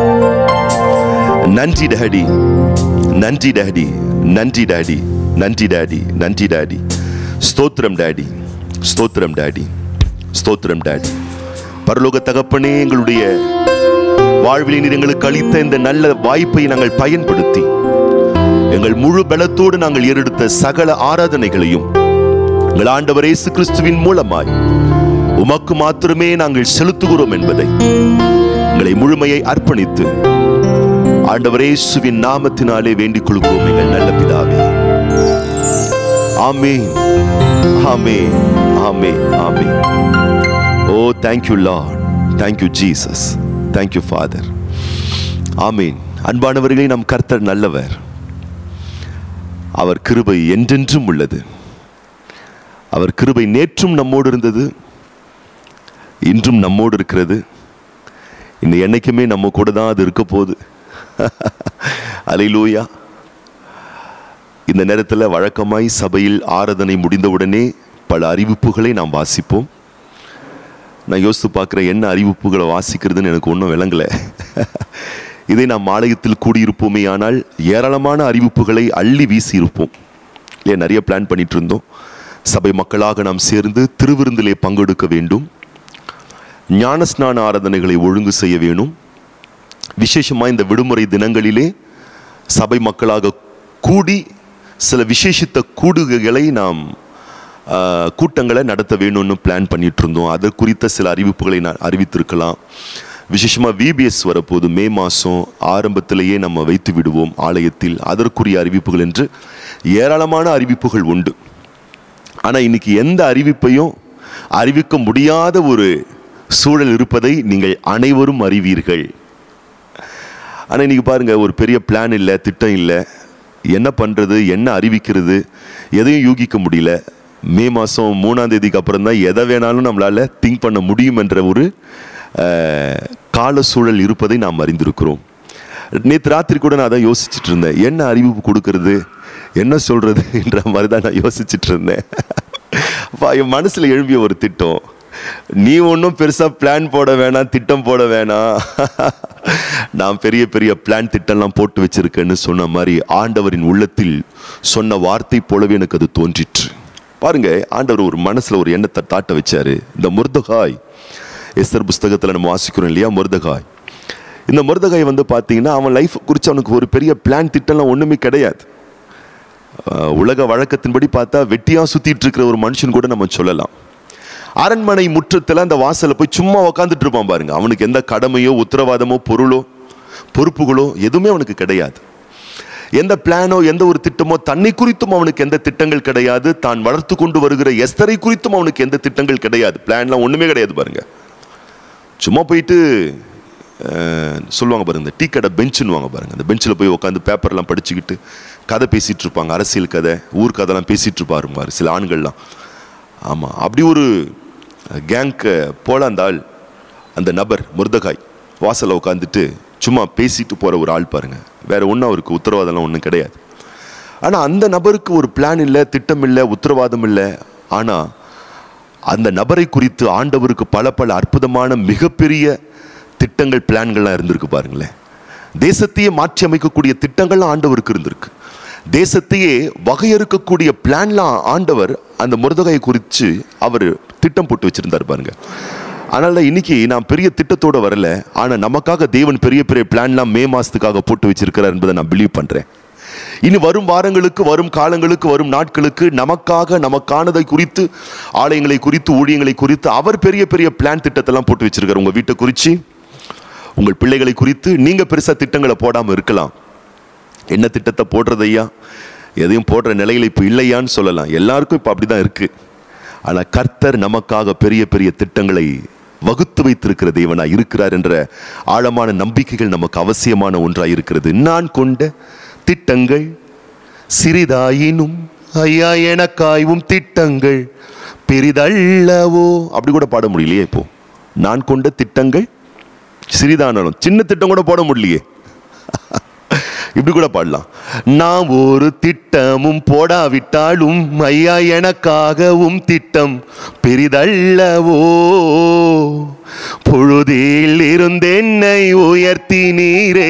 நன்றி டேடி நன்றி டேடி நன்றி டேடி நன்றி டேடி நன்றி டேடி ஸ்தோத்திரம் டேடி ஸ்தோத்திரம் டேடி ஸ்தோத்திரம் டேடி பரலோக தகப்பனே எங்களுடைய வாழ்வில் நீர் எங்களுக்கு அளித்த இந்த நல்ல வாய்ப்பை நாங்கள் பயன்படுத்தி எங்கள் முழு பலத்தோடு நாங்கள் ஏறெடுத்த சகல ஆராதனைகளையும் எங்கள் ஆண்டவர் இயேசு கிறிஸ்துவின் மூலமாய் உமக்கு மாத்திரமே நாங்கள் செலுத்துகிறோம் என்பதை எங்களை முழுமையை அர்ப்பணித்து ஆண்டவர் இயேசுவின் நாமத்தினாலே வேண்டிக் கொள்கிறோம் எங்கள் நல்ல பிதாவே ஆமென் ஆமென் ஆமென் ஆமென் oh thank you Lord thank you Jesus thank you father ஆமீன் அன்பானவர்களே நம் கர்த்தர் நல்லவர் அவர் கிருபை என்றென்றும் உள்ளது அவர் கிருபை நேற்றும் நம்மோடு இருந்தது இன்றும் நம்மோடு இருக்கிறது இன்னும் என்னைக்குமே நம்ம கூட தான் அது இருக்க போகுது அலையிலூயா இந்த நேரத்தில் வழக்கமாய் சபையில் ஆராதனை முடிந்தவுடனே பல அறிவிப்புகளை நாம் வாசிப்போம் நான் யோசித்து பார்க்குறேன் என்ன அறிவிப்புகளை வாசிக்கிறதுன்னு எனக்கு ஒன்றும் விளங்கலை இதை நாம் ஆலயத்தில் கூடியிருப்போமே ஆனால் ஏராளமான அறிவிப்புகளை அள்ளி வீசி இருப்போம் இல்லையா நிறைய பிளான் பண்ணிட்டு இருந்தோம் சபை மக்களாக நாம் சேர்ந்து திருவிருந்திலே பங்கெடுக்க வேண்டும் ஞானஸ்நான ஆராதனைகளை ஒழுங்கு செய்ய வேணும் விசேஷமாக இந்த விடுமுறை தினங்களிலே சபை மக்களாக கூடி சில விசேஷித்த கூடுகைகளை நாம் ஆ, கூட்டங்களை நடத்த வேணும்னு பிளான் பண்ணிட்டு இருந்தோம் அது குறித்த சில அறிவிப்புகளை நான் அறிவித்திருக்கலாம் விசேஷமாக விபிஎஸ் வரப்போது மே மாதம் ஆரம்பத்திலேயே நம்ம வைத்து விடுவோம் ஆலயத்தில் அதற்குரிய அறிவிப்புகள் என்று ஏராளமான அறிவிப்புகள் உண்டு ஆனால் இன்னைக்கு எந்த அறிவிப்பையும் அறிவிக்க முடியாத ஒரு சூழல் இருப்பதை நீங்கள் அனைவரும் அறிவீர்கள் ஆனால் இன்னைக்கு பாருங்க ஒரு பெரிய பிளான் இல்லை திட்டம் இல்லை என்ன பண்ணுறது என்ன அறிவிக்கிறது எதையும் யூகிக்க முடியல மே மாதம் மூணாம் தேதிக்கு அப்புறம் தான் எதை வேணாலும் நம்மளால் திங்க் பண்ண முடியும் என்ற ஒரு அஹ், கால சூழல் இருப்பதை நாம் அறிந்திருக்கிறோம் நேற்று ராத்திரி கூட நான் அதான் யோசிச்சுட்டு இருந்தேன் என்ன அறிவிப்பு கொடுக்கறது என்ன சொல்றது என்ற மாதிரி தான் நான் யோசிச்சுட்டு இருந்தேன் அப்ப என் மனசுல எழும்பிய ஒரு திட்டம் நீ ஒன்றும் பெருசா பிளான் போட வேணாம் திட்டம் போட வேணாம் நான் பெரிய பெரிய பிளான் திட்டம்லாம் போட்டு வச்சிருக்கேன்னு சொன்ன மாதிரி ஆண்டவரின் உள்ளத்தில் சொன்ன வார்த்தை போலவே எனக்கு அது தோன்றிற்று பாருங்க ஆண்டவர் ஒரு மனசுல ஒரு எண்ணத்தை தாட்ட வச்சாரு இந்த முர்தகாய் எஸ்தர் புஸ்தகத்தில் நம்ம வாசிக்கிறோம் இல்லையா மருதகாய் இந்த மருதகாய் வந்து பார்த்தீங்கன்னா அவன் லைஃப் குறித்து அவனுக்கு ஒரு பெரிய பிளான் திட்டம்லாம் ஒன்றுமே கிடையாது அஹ் உலக வழக்கத்தின்படி பார்த்தா வெட்டியாக சுற்றிட்டு இருக்கிற ஒரு மனுஷன் கூட நம்ம சொல்லலாம் அரண்மனை முற்றத்தில் அந்த வாசலில் போய் சும்மா உக்காந்துட்டு இருப்பான் பாருங்க அவனுக்கு எந்த கடமையோ உத்தரவாதமோ பொருளோ பொறுப்புகளோ எதுவுமே அவனுக்கு கிடையாது எந்த பிளானோ எந்த ஒரு திட்டமோ தன்னை குறித்தும் அவனுக்கு எந்த திட்டங்கள் கிடையாது தான் வளர்த்து கொண்டு வருகிற எஸ்தரை குறித்தும் அவனுக்கு எந்த திட்டங்கள் கிடையாது பிளான்லாம் ஒன்றுமே கிடையாது பாருங்க சும்மா போயிட்டு அஹ், சொல்லுவாங்க பாருங்க இந்த டீ கடை பெஞ்சுன்னுவாங்க பாருங்க அந்த பெஞ்சில் போய் உட்காந்து பேப்பர்லாம் படிச்சுக்கிட்டு கதை பேசிட்டு இருப்பாங்க அரசியல் கதை ஊர் கதைலாம் பேசிட்டு இருப்பாரு பாரு சில ஆண்கள்லாம் ஆமாம் அப்படி ஒரு கேங்க்கு போல அந்த ஆள் அந்த நபர் முருதகாய் வாசலில் உட்காந்துட்டு சும்மா பேசிட்டு போகிற ஒரு ஆள் பாருங்க வேற ஒன்றும் அவருக்கு உத்தரவாதம்லாம் ஒன்றும் கிடையாது ஆனால் அந்த நபருக்கு ஒரு பிளான் இல்லை திட்டம் இல்லை உத்தரவாதம் இல்லை ஆனால் அந்த நபரை குறித்து ஆண்டவருக்கு பல பல அற்புதமான மிகப்பெரிய திட்டங்கள் பிளான்கள்லாம் இருந்திருக்கு பாருங்களேன் தேசத்தையே மாற்றி அமைக்கக்கூடிய திட்டங்கள்லாம் ஆண்டவருக்கு இருந்திருக்கு தேசத்தையே வகையறுக்கக்கூடிய பிளான்லாம் ஆண்டவர் அந்த முருதகையை குறித்து அவர் திட்டம் போட்டு வச்சிருந்தார் பாருங்க அதனால இன்னைக்கு நான் பெரிய திட்டத்தோட வரல ஆனால் நமக்காக தேவன் பெரிய பெரிய பிளான்லாம் மே மாசத்துக்காக போட்டு வச்சிருக்கிறார் என்பதை நான் பிலீவ் பண்றேன் இனி வரும் வாரங்களுக்கு வரும் காலங்களுக்கு வரும் நாட்களுக்கு நமக்காக நமக்கானதை குறித்து ஆலயங்களை குறித்து ஊழியங்களை குறித்து அவர் பெரிய பெரிய பிளான் திட்டத்தெல்லாம் போட்டு வச்சிருக்காரு உங்க வீட்டை குறித்து உங்கள் பிள்ளைகளை குறித்து நீங்க பெருசா திட்டங்களை போடாம இருக்கலாம் என்ன திட்டத்தை போடுறது ஐயா எதையும் போடுற நிலையில இப்போ இல்லையான்னு சொல்லலாம் எல்லாருக்கும் இப்போ அப்படிதான் இருக்கு ஆனா கர்த்தர் நமக்காக பெரிய பெரிய திட்டங்களை வகுத்து வைத்திருக்கிற தேவனா இருக்கிறார் என்ற ஆழமான நம்பிக்கைகள் நமக்கு அவசியமான ஒன்றாய் இருக்கிறது நான் கொண்ட திட்டங்கள் சிறிதாயினும் ஐயா எனக்காய்வும் திட்டங்கள் பெரிதல்லவோ அப்படி கூட பாட முடியலையே இப்போ நான் கொண்ட திட்டங்கள் சிறிதானாலும் சின்ன திட்டம் கூட போட முடியலையே இப்படி கூட பாடலாம் நான் ஒரு திட்டமும் போடாவிட்டாலும் ஐயா எனக்காகவும் திட்டம் பெரிதல்லவோ பொழுதில் இருந்தென்னை உயர்த்தினீரே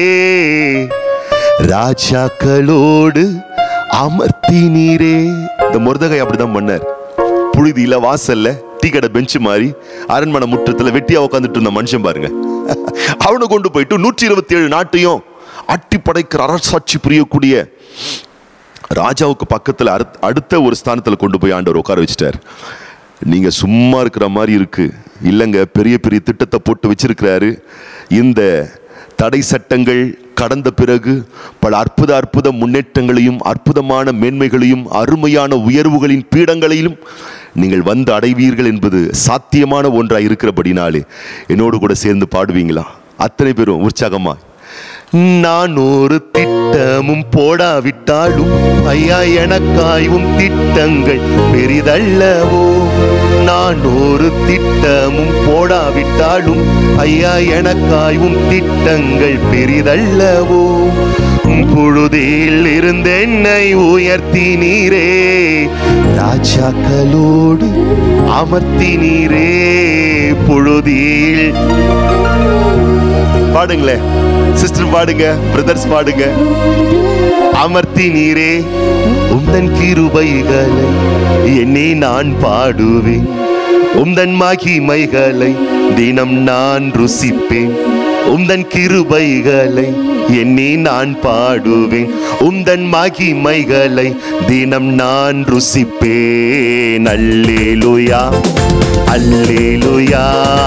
ராஜாக்களோடு அமர்த்தினீரே இந்த முருதகை அப்படிதான் பண்ணார் புழுதியில வாசல்ல டீ கடை பெஞ்சு மாதிரி அரண்மனை முற்றத்துல வெட்டியா உட்காந்துட்டு இருந்த மனுஷன் பாருங்க அவனை கொண்டு போயிட்டு நூற்றி இருபத்தி ஏழு நாட்டையும் அட்டி படைக்கிற அரசாட்சி புரியக்கூடிய ராஜாவுக்கு பக்கத்துல அடுத்த- அடுத்த ஒரு ஸ்தானத்துல கொண்டு போய் ஆண்டவர் உட்கார வச்சுட்டார் நீங்க சும்மா இருக்கிற மாதிரி இருக்கு இல்லைங்க பெரிய பெரிய திட்டத்தை போட்டு வச்சிருக்கிறாரு இந்த தடை சட்டங்கள் கடந்த பிறகு பல அற்புத அற்புத முன்னேற்றங்களையும் அற்புதமான மேன்மைகளையும் அருமையான உயர்வுகளின் பீடங்களையும் நீங்கள் வந்து அடைவீர்கள் என்பது சாத்தியமான ஒன்றாய் இருக்கிறபடினாலே என்னோடு கூட சேர்ந்து பாடுவீங்களா அத்தனை பேரும் உற்சாகமா நான் ஒரு திட்டமும் போடாவிட்டாலும் ஐயா எனக்காயும் திட்டங்கள் பெரிதல்லவோ நான் ஒரு திட்டமும் போடாவிட்டாலும் ஐயா எனக்காயும் திட்டங்கள் பெரிதல்லவோ பொழுதில் இருந்து என்னை உயர்த்தினீரே ராஜாக்களோடு அமர்த்தினீரே பொழுதில் பாடுங்களேன் சிஸ்டர் பாடுங்க பிரதர்ஸ் பாடுங்க அமர்த்தி நீரே உந்தன் கிருபைகளை என்னை நான் பாடுவேன் உந்தன் மகிமைகளை தினம் நான் ருசிப்பேன் உந்தன் கிருபைகளை எண்ணி நான் பாடுவேன் உந்தன் மகிமைகளை தினம் நான் ருசிப்பேன் அல்லேலுயா அல்லேலுயா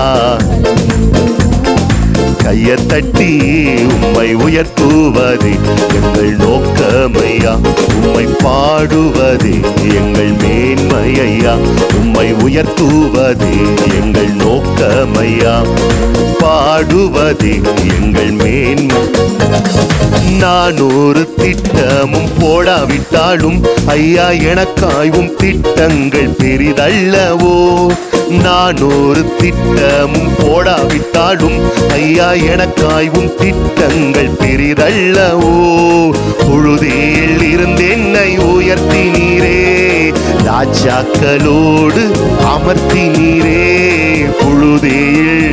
கைய தட்டி உம்மை உயர்த்துவதே எங்கள் நோக்கமையா உம்மை பாடுவதே எங்கள் மேன்மையா உம்மை உயர்த்துவதே எங்கள் நோக்கமையா பாடுவதே எங்கள் மேன்மை நான் ஒரு திட்டமும் போடாவிட்டாலும் ஐயா எனக்காயும் திட்டங்கள் பெரிதல்லவோ நான் ஒரு திட்டமும் போடாவிட்டாலும் ஐயா எனக்காயும் திட்டங்கள் பெரிதல்லவோ பொழுதில் இருந்து என்னை உயர்த்தினீரே ராஜாக்களோடு அமர்த்தினீரே பொழுதில்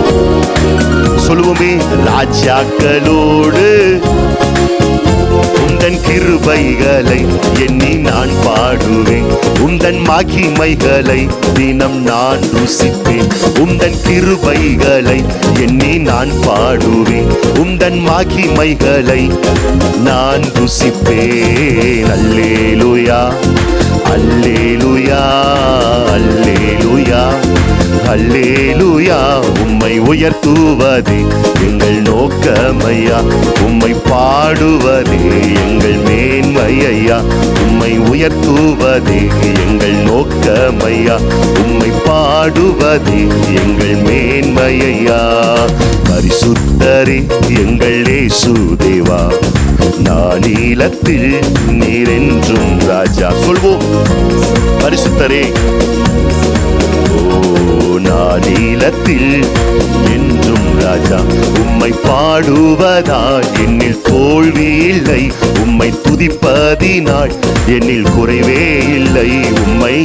சொல்லுவோமே ராஜாக்களோடு உந்தன் கிருபைகளை எண்ணி நான் பாடுவேன் உந்தன் மகிமைகளை தினம் நான் ருசிப்பேன் உந்தன் கிருபைகளை எண்ணி நான் பாடுவேன் உந்தன் மகிமைகளை நான் ருசிப்பேன் அல்லேலுயா அல்லேலுயா அல்லேலுயா அல்லேலுயா உம்மை உயர்த்துவதே எங்கள் நோக்கமையா உம்மை பாடுவதே எங்கள் மேன்மையா உம்மை உயர்த்துவதே எங்கள் நோக்கமையா உம்மை பாடுவதே எங்கள் மேன்மையா பரிசுத்தரே எங்கள் தேவா நானீலத்தில் நீரென்றும் ராஜா சொல்வோம் பரிசுத்தரே ஓ நானீலத்தில் என்றும் ராஜா உம்மை பாடுவதால் என்னில் தோல்வி இல்லை உம்மை துதிப்பதினால் என்னில் குறைவே இல்லை உம்மை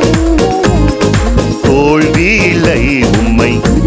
தோல்வி இல்லை உம்மை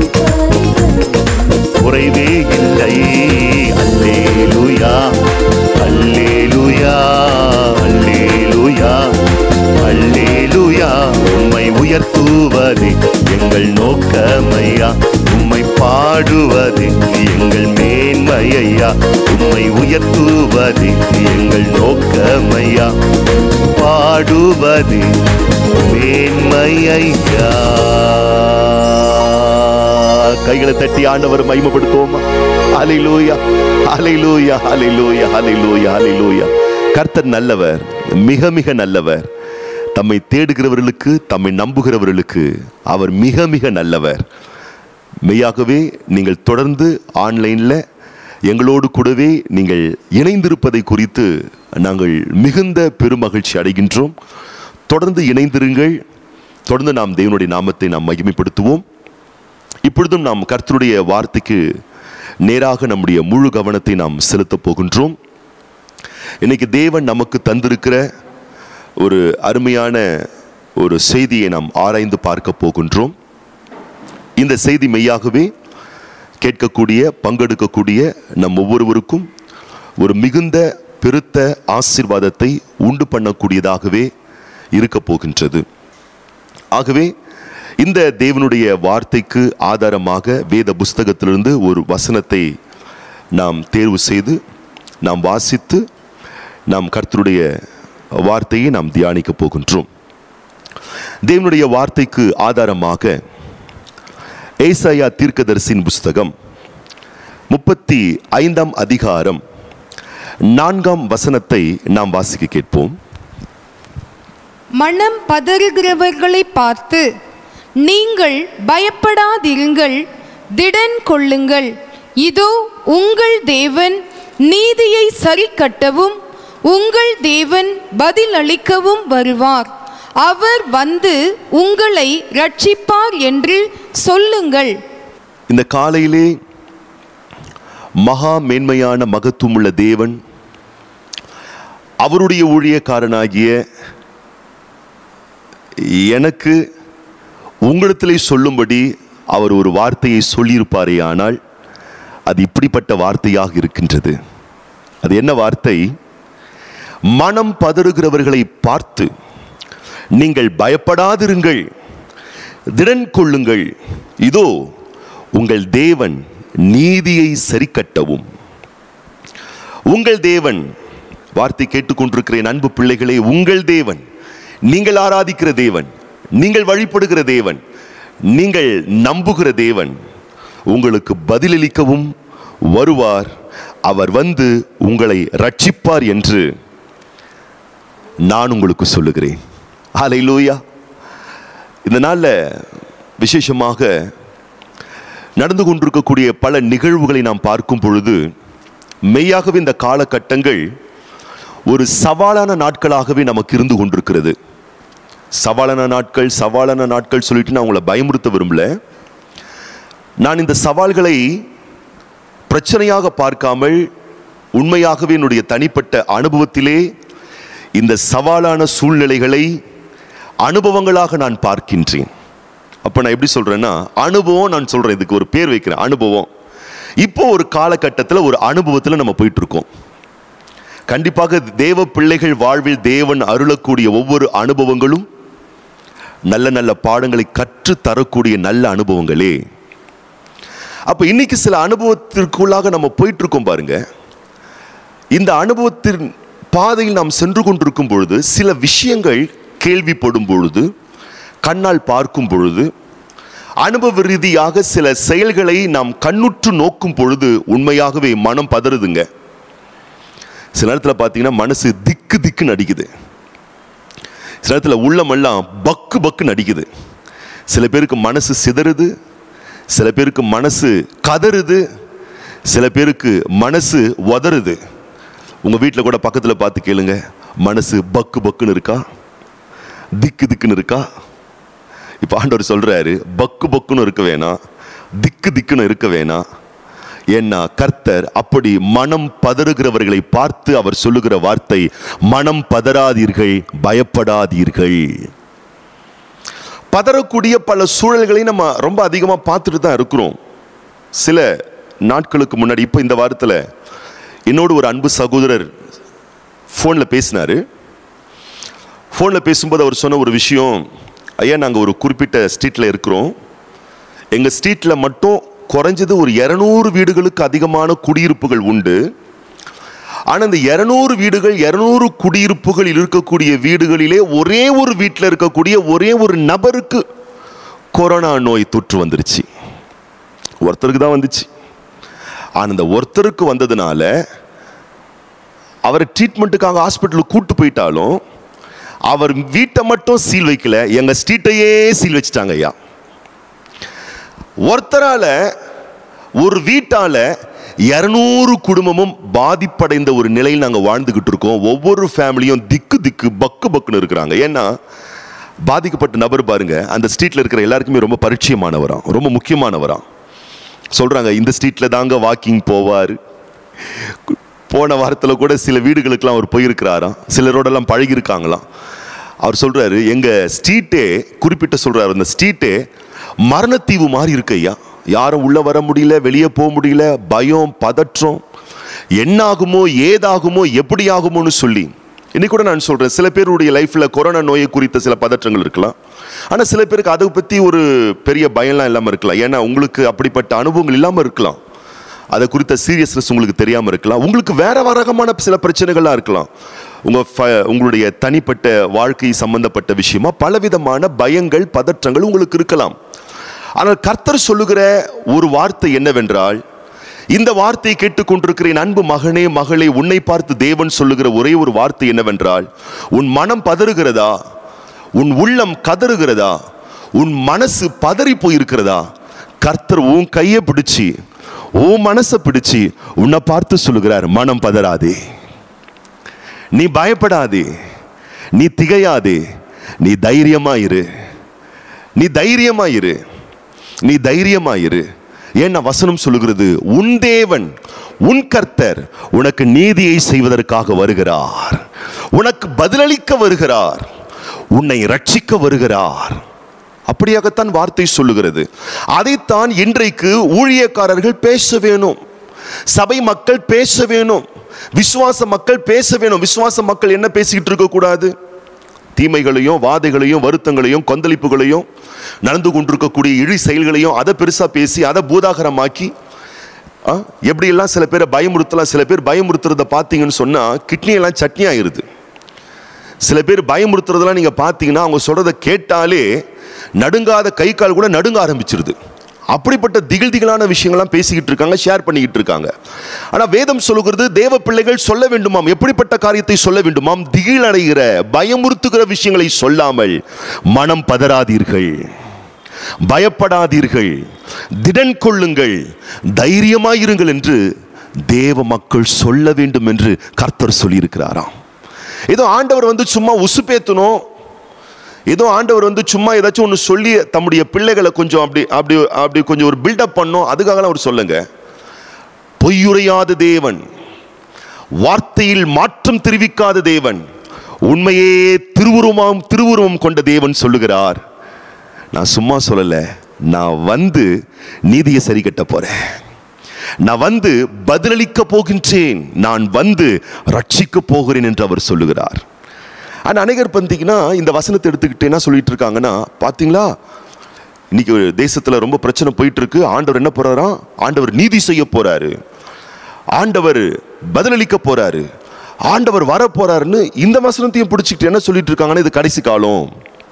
குறைவே இல்லை அல்லேலுயா அல்லேலுயா அல்லேலுயா அல்லேலுயா உம்மை உயர்த்துவதே எங்கள் நோக்கமையா உம்மை பாடுவதே எங்கள் மேன்மையா உம்மை உயர்த்துவதே எங்கள் நோக்கமையா பாடுவதே மேன்மையா கைகளை தட்டி ஆண்டவர் மகிமைப்படுத்துவோமா ஹalleluya ஹalleluya ஹalleluya ஹalleluya ஹalleluya கர்த்தர் நல்லவர் மிக மிக நல்லவர் தம்மை தேடுகிறவர்களுக்கு தம்மை நம்புகிறவர்களுக்கு அவர் மிக மிக நல்லவர் மெய்யாகவே நீங்கள் தொடர்ந்து ஆன்லைனில் எங்களோடு கூடவே நீங்கள் இணைந்திருப்பதை குறித்து நாங்கள் மிகுந்த பெருமகிழ்ச்சி அடைகின்றோம் தொடர்ந்து இணைந்திருங்கள் தொடர்ந்து நாம் தேவனுடைய நாமத்தை நாம் மகிமைப்படுத்துவோம் இப்பொழுதும் நாம் கர்த்தருடைய வார்த்தைக்கு நேராக நம்முடைய முழு கவனத்தை நாம் செலுத்தப் போகின்றோம் இன்னைக்கு தேவன் நமக்கு தந்திருக்கிற ஒரு அருமையான ஒரு செய்தியை நாம் ஆராய்ந்து பார்க்க போகின்றோம் இந்த செய்தி மெய்யாகவே கேட்கக்கூடிய பங்கெடுக்கக்கூடிய நம் ஒவ்வொருவருக்கும் ஒரு மிகுந்த பெருத்த ஆசீர்வாதத்தை உண்டு பண்ணக்கூடியதாகவே இருக்க போகின்றது ஆகவே இந்த தேவனுடைய வார்த்தைக்கு ஆதாரமாக வேத புஸ்தகத்திலிருந்து ஒரு வசனத்தை நாம் தேர்வு செய்து நாம் வாசித்து நாம் கர்த்தருடைய வார்த்தையை நாம் தியானிக்க போகின்றோம் தேவனுடைய வார்த்தைக்கு ஆதாரமாக ஏசாயா தீர்க்கதரிசின் புஸ்தகம் முப்பத்தி ஐந்தாம் அதிகாரம் நான்காம் வசனத்தை நாம் வாசிக்க கேட்போம் மனம் பதறுகிறவர்களை பார்த்து நீங்கள் பயப்படாதிருங்கள் திடன் கொள்ளுங்கள் இதோ உங்கள் தேவன் நீதியை சரிக்கட்டவும் உங்கள் தேவன் பதிலளிக்கவும் வருவார் அவர் வந்து உங்களை ரட்சிப்பார் என்று சொல்லுங்கள் இந்த காலையிலே மகா மேன்மையான மகத்துவமுள்ள தேவன் அவருடைய ஊழியக்காரனாகிய எனக்கு உங்களிடத்திலே சொல்லும்படி அவர் ஒரு வார்த்தையை சொல்லியிருப்பாரே ஆனால் அது இப்படிப்பட்ட வார்த்தையாக இருக்கின்றது அது என்ன வார்த்தை மனம் பதறுகிறவர்களை பார்த்து நீங்கள் பயப்படாதிருங்கள் திடன் கொள்ளுங்கள் இதோ உங்கள் தேவன் நீதியை சரிக்கட்டவும் உங்கள் தேவன் வார்த்தை கேட்டுக்கொண்டிருக்கிறேன் அன்பு பிள்ளைகளே உங்கள் தேவன் நீங்கள் ஆராதிக்கிற தேவன் நீங்கள் வழிபடுகிற தேவன் நீங்கள் நம்புகிற தேவன் உங்களுக்கு பதிலளிக்கவும் வருவார் அவர் வந்து உங்களை ரட்சிப்பார் என்று நான் உங்களுக்கு சொல்லுகிறேன் ஹalleluya இந்த நாளில் விசேஷமாக நடந்து கொண்டிருக்கக்கூடிய பல நிகழ்வுகளை நாம் பார்க்கும் பொழுது மெய்யாகவே இந்த காலகட்டங்கள் ஒரு சவாலான நாட்களாகவே நமக்கு இருந்து கொண்டிருக்கிறது சவாலான நாட்கள் சவாலான நாட்கள் சொல்லிட்டு நான் உங்களை பயமுறுத்த விரும்பல நான் இந்த சவால்களை பிரச்சனையாக பார்க்காமல் உண்மையாகவே என்னுடைய தனிப்பட்ட அனுபவத்திலே இந்த சவாலான சூழ்நிலைகளை அனுபவங்களாக நான் பார்க்கின்றேன் அப்போ நான் எப்படி சொல்றேன்னா அனுபவம் நான் சொல்றேன் இதுக்கு ஒரு பேர் வைக்கிறேன் அனுபவம் இப்போ ஒரு காலகட்டத்தில் ஒரு அனுபவத்தில் நம்ம போயிட்டு இருக்கோம் கண்டிப்பாக தேவ பிள்ளைகள் வாழ்வில் தேவன் அருளக்கூடிய ஒவ்வொரு அனுபவங்களும் நல்ல நல்ல பாடங்களை கற்று தரக்கூடிய நல்ல அனுபவங்களே அப்ப இன்னைக்கு சில அனுபவத்திற்குள்ளாக நம்ம போயிட்டு இருக்கோம் பாருங்க இந்த அனுபவத்தின் பாதையில் நாம் சென்று கொண்டிருக்கும் பொழுது சில விஷயங்கள் கேள்விப்படும் பொழுது கண்ணால் பார்க்கும் பொழுது அனுபவ ரீதியாக சில செயல்களை நாம் கண்ணுற்று நோக்கும் பொழுது உண்மையாகவே மனம் பதறுதுங்க சில நேரத்தில் பார்த்தீங்கன்னா மனசு திக்கு திக்குன்னு அடிக்குது சில நேரத்தில் உள்ளமெல்லாம் பக்கு பக்குன்னு அடிக்குது சில பேருக்கு மனசு சிதறுது சில பேருக்கு மனசு கதறுது சில பேருக்கு மனசு உதறுது உங்கள் வீட்டில் கூட பக்கத்தில் பார்த்து கேளுங்க மனசு பக்கு பக்குன்னு இருக்கா திக்கு திக்குன்னு இருக்கா இப்போ ஆண்டவர் சொல்றாரு பக்கு பக்குன்னு இருக்க வேணாம் திக்கு திக்குன்னு இருக்க வேணாம் ஏன்னா கர்த்தர் அப்படி மனம் பதறுகிறவர்களை பார்த்து அவர் சொல்லுகிற வார்த்தை மனம் பதறாதீர்கள் பயப்படாதீர்கள் பதறக்கூடிய பல சூழல்களை நம்ம ரொம்ப அதிகமாக பார்த்துட்டு தான் இருக்கிறோம் சில நாட்களுக்கு முன்னாடி இப்போ இந்த வாரத்தில் என்னோடு ஒரு அன்பு சகோதரர் ஃபோனில் பேசினாரு ஃபோனில் பேசும்போது அவர் சொன்ன ஒரு விஷயம் ஐயா நாங்கள் ஒரு குறிப்பிட்ட ஸ்ட்ரீட்டில் இருக்கிறோம் எங்கள் ஸ்ட்ரீட்டில் மட்டும் குறைஞ்சது ஒரு இரநூறு வீடுகளுக்கு அதிகமான குடியிருப்புகள் உண்டு ஆனால் இந்த இரநூறு வீடுகள் இரநூறு குடியிருப்புகள் இருக்கக்கூடிய வீடுகளிலே ஒரே ஒரு வீட்டில் இருக்கக்கூடிய ஒரே ஒரு நபருக்கு கொரோனா நோய் தொற்று வந்துருச்சு ஒருத்தருக்கு தான் வந்துச்சு ஆனால் இந்த ஒருத்தருக்கு வந்ததுனால அவரை ட்ரீட்மெண்ட்டுக்காக ஹாஸ்பிட்டலுக்கு கூட்டு போயிட்டாலும் அவர் வீட்டை மட்டும் சீல் வைக்கல எங்க ஸ்ட்ரீட்டையே சீல் வச்சுட்டாங்க ஐயா ஒருத்தரால ஒரு வீட்டால இரநூறு குடும்பமும் பாதிப்படைந்த ஒரு நிலையில் நாங்கள் வாழ்ந்துகிட்டு இருக்கோம் ஒவ்வொரு ஃபேமிலியும் திக்கு திக்கு பக்கு பக்குன்னு இருக்கிறாங்க ஏன்னா பாதிக்கப்பட்ட நபர் பாருங்க அந்த ஸ்ட்ரீட்ல இருக்கிற எல்லாருக்குமே ரொம்ப பரிச்சயமானவராம் ரொம்ப முக்கியமானவராம் சொல்றாங்க இந்த ஸ்ட்ரீட்ல தாங்க வாக்கிங் போவார் போன வாரத்தில் கூட சில வீடுகளுக்கெல்லாம் அவர் போயிருக்கிறாராம் சிலரோடெல்லாம் பழகியிருக்காங்களாம் அவர் சொல்றாரு எங்க ஸ்ட்ரீட்டே குறிப்பிட்ட சொல்றாரு அந்த ஸ்ட்ரீட்டே மரணத்தீவு மாதிரி இருக்கு ஐயா யாரும் உள்ள வர முடியல வெளியே போக முடியல பயம் பதற்றம் என்ன ஆகுமோ ஏதாகுமோ எப்படி ஆகுமோன்னு சொல்லி இன்னைக்கு கூட நான் சொல்றேன் சில பேருடைய லைஃப்ல கொரோனா நோயை குறித்த சில பதற்றங்கள் இருக்கலாம் ஆனா சில பேருக்கு அதை பத்தி ஒரு பெரிய பயம்லாம் இல்லாம இருக்கலாம் ஏன்னா உங்களுக்கு அப்படிப்பட்ட அனுபவங்கள் இல்லாம இருக்கலாம் அதை குறித்த சீரியஸ்னஸ் உங்களுக்கு தெரியாமல் இருக்கலாம் உங்களுக்கு வேற ரகமான சில பிரச்சனைகள்லாம் இருக்கலாம் உங்க ஃப- உங்களுடைய தனிப்பட்ட வாழ்க்கை சம்பந்தப்பட்ட விஷயமா பலவிதமான பயங்கள் பதற்றங்கள் உங்களுக்கு இருக்கலாம் ஆனால் கர்த்தர் சொல்லுகிற ஒரு வார்த்தை என்னவென்றால் இந்த வார்த்தையை கேட்டுக்கொண்டிருக்கிற என் அன்பு மகனே மகளே உன்னை பார்த்து தேவன் சொல்லுகிற ஒரே ஒரு வார்த்தை என்னவென்றால் உன் மனம் பதறுகிறதா உன் உள்ளம் கதறுகிறதா உன் மனசு பதறி போயிருக்கிறதா கர்த்தர் உன் கையை பிடிச்சி உன் மனசை பிடிச்சி உன்னை பார்த்து சொல்லுகிறார் மனம் பதறாதே நீ பயப்படாதே நீ திகையாதே நீ தைரியமா இரு நீ தைரியமா இரு நீ தைரியமா இரு ஏன்னா வசனம் சொல்லுகிறது உன் தேவன் உன் கர்த்தர் உனக்கு நீதியை செய்வதற்காக வருகிறார் உனக்கு பதிலளிக்க வருகிறார் உன்னை ரட்சிக்க வருகிறார் அப்படியாகத்தான் வார்த்தை சொல்லுகிறது அதைத்தான் இன்றைக்கு ஊழியக்காரர்கள் பேச வேணும் சபை மக்கள் பேச வேணும் விசுவாச மக்கள் பேச வேணும் விசுவாச மக்கள் என்ன பேசிக்கிட்டு இருக்க கூடாது தீமைகளையும் வாதைகளையும் வருத்தங்களையும் கொந்தளிப்புகளையும் நடந்து கொண்டிருக்கக்கூடிய இழி செயல்களையும் அதை பெருசா பேசி அதை பூதாகரமாக்கி ஆ, எப்படியெல்லாம் சில பேரை பயமுறுத்தலாம் சில பேர் பயமுறுத்துறத பார்த்தீங்கன்னு சொன்னா கிட்னி எல்லாம் சட்னி ஆயிருது சில பேர் பயமுறுத்துறதெல்லாம் நீங்க பார்த்தீங்கன்னா அவங்க சொல்றத கேட்டாலே நடுங்காத கை கால் கூட நடுங்க ஆரம்பிச்சிருது அப்படிப்பட்ட திகில் திகிலான விஷயங்கள்லாம் பேசிக்கிட்டு இருக்காங்க ஷேர் பண்ணிக்கிட்டு இருக்காங்க ஆனா வேதம் சொல்லுகிறது தேவ பிள்ளைகள் சொல்ல வேண்டுமாம் எப்படிப்பட்ட காரியத்தை சொல்ல வேண்டுமாம் திகில் அடைகிற பயமுறுத்துகிற விஷயங்களை சொல்லாமல் மனம் பதறாதீர்கள் பயப்படாதீர்கள் திடன் கொள்ளுங்கள் தைரியமாயிருங்கள் என்று தேவ மக்கள் சொல்ல வேண்டும் என்று கர்த்தர் சொல்லியிருக்கிறாராம் ஏதோ ஆண்டவர் வந்து சும்மா உசுப்பேத்தணும் ஏதோ ஆண்டவர் வந்து சும்மா ஏதாச்சும் ஒன்று சொல்லி தம்முடைய பிள்ளைகளை கொஞ்சம் அப்படி அப்படி அப்படி கொஞ்சம் ஒரு பில்டப் பண்ணோம் அதுக்காகலாம் அவர் சொல்லுங்க பொய்யுரையாத தேவன் வார்த்தையில் மாற்றம் தெரிவிக்காத தேவன் உண்மையே திருவுருவம் திருவுருவம் கொண்ட தேவன் சொல்லுகிறார் நான் சும்மா சொல்லல நான் வந்து நீதியை சரி கட்ட போறேன் நான் வந்து பதிலளிக்க போகின்றேன் நான் வந்து ரட்சிக்க போகிறேன் என்று அவர் சொல்லுகிறார் ஆனால் அநேகர் பந்திங்கன்னா இந்த வசனத்தை எடுத்துக்கிட்டு என்ன சொல்லிட்டு இருக்காங்கன்னா பார்த்தீங்களா இன்னைக்கு ஒரு தேசத்துல ரொம்ப பிரச்சனை போயிட்டு இருக்கு ஆண்டவர் என்ன போறாராம் ஆண்டவர் நீதி செய்ய போறாரு ஆண்டவர் பதிலளிக்க போறாரு ஆண்டவர் வர போறாருன்னு இந்த வசனத்தையும் பிடிச்சிக்கிட்டு என்ன சொல்லிட்டு இருக்காங்கன்னா இது கடைசி காலம்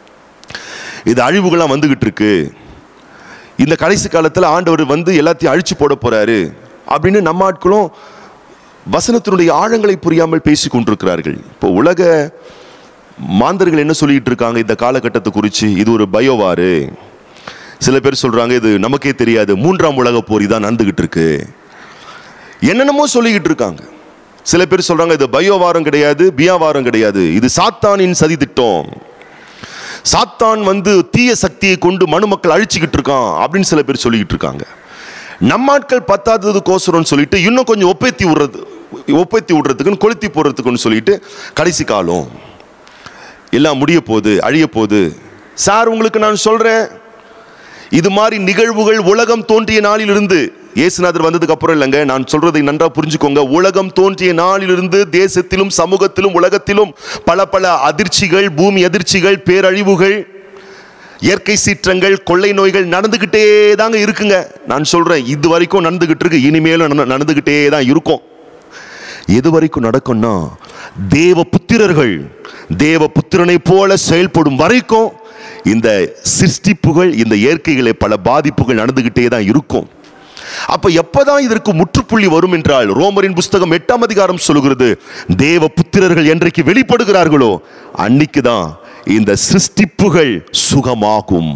இது அழிவுகள்லாம் வந்துகிட்டு இருக்கு இந்த கடைசி காலத்துல ஆண்டவர் வந்து எல்லாத்தையும் அழிச்சு போட போறாரு அப்படின்னு நம்ம ஆட்களும் வசனத்தினுடைய ஆழங்களை புரியாமல் பேசி கொண்டிருக்கிறார்கள் இப்போ உலக மாந்தர்கள் என்ன சொல்லிட்டு இருக்காங்க இந்த காலகட்டத்தை குறித்து இது ஒரு பயோவாரு சில பேர் சொல்றாங்க இது நமக்கே தெரியாது மூன்றாம் உலக போர் தான் நடந்துகிட்டு இருக்கு என்னென்னமோ சொல்லிக்கிட்டு இருக்காங்க சில பேர் சொல்றாங்க இது பயோவாரம் கிடையாது பியாவாரம் கிடையாது இது சாத்தானின் சதி திட்டம் சாத்தான் வந்து தீய சக்தியை கொண்டு மனுமக்கள் அழிச்சுக்கிட்டு இருக்கான் அப்படின்னு சில பேர் சொல்லிக்கிட்டு இருக்காங்க நம்ம ஆட்கள் பத்தாததுக்கோசரம்னு சொல்லிட்டு இன்னும் கொஞ்சம் ஒப்பேத்தி விடுறது ஒப்பேத்தி விடுறதுக்குன்னு கொளுத்தி போடுறதுக்குன்னு சொல்லிட்டு கடைசி காலம் எல்லாம் முடிய போகுது அழிய போகுது சார் உங்களுக்கு நான் சொல்றேன் இது மாதிரி நிகழ்வுகள் உலகம் தோன்றிய நாளிலிருந்து இயேசுநாதர் வந்ததுக்கு அப்புறம் இல்லைங்க நான் சொல்றதை நன்றா புரிஞ்சுக்கோங்க உலகம் தோன்றிய நாளிலிருந்து தேசத்திலும் சமூகத்திலும் உலகத்திலும் பல பல அதிர்ச்சிகள் பூமி அதிர்ச்சிகள் பேரழிவுகள் இயற்கை சீற்றங்கள் கொள்ளை நோய்கள் நடந்துகிட்டே தாங்க இருக்குங்க நான் சொல்றேன் இது வரைக்கும் நடந்துகிட்டு இருக்கு இனிமேலும் நட- நடந்துகிட்டே தான் இருக்கும் எது வரைக்கும் நடக்கும்னா தேவ புத்திரர்கள் தேவ புத்திரனை போல செயல்படும் வரைக்கும் இந்த சிருஷ்டிப்புகள் இந்த இயற்கைகளை பல பாதிப்புகள் நடந்துகிட்டே தான் இருக்கும் அப்ப எப்பதான் இதற்கு முற்றுப்புள்ளி வரும் என்றால் ரோமரின் புஸ்தகம் எட்டாம் அதிகாரம் சொல்லுகிறது தேவ புத்திரர்கள் என்றைக்கு வெளிப்படுகிறார்களோ அன்னைக்கு தான் இந்த சிருஷ்டிப்புகள் சுகமாகும்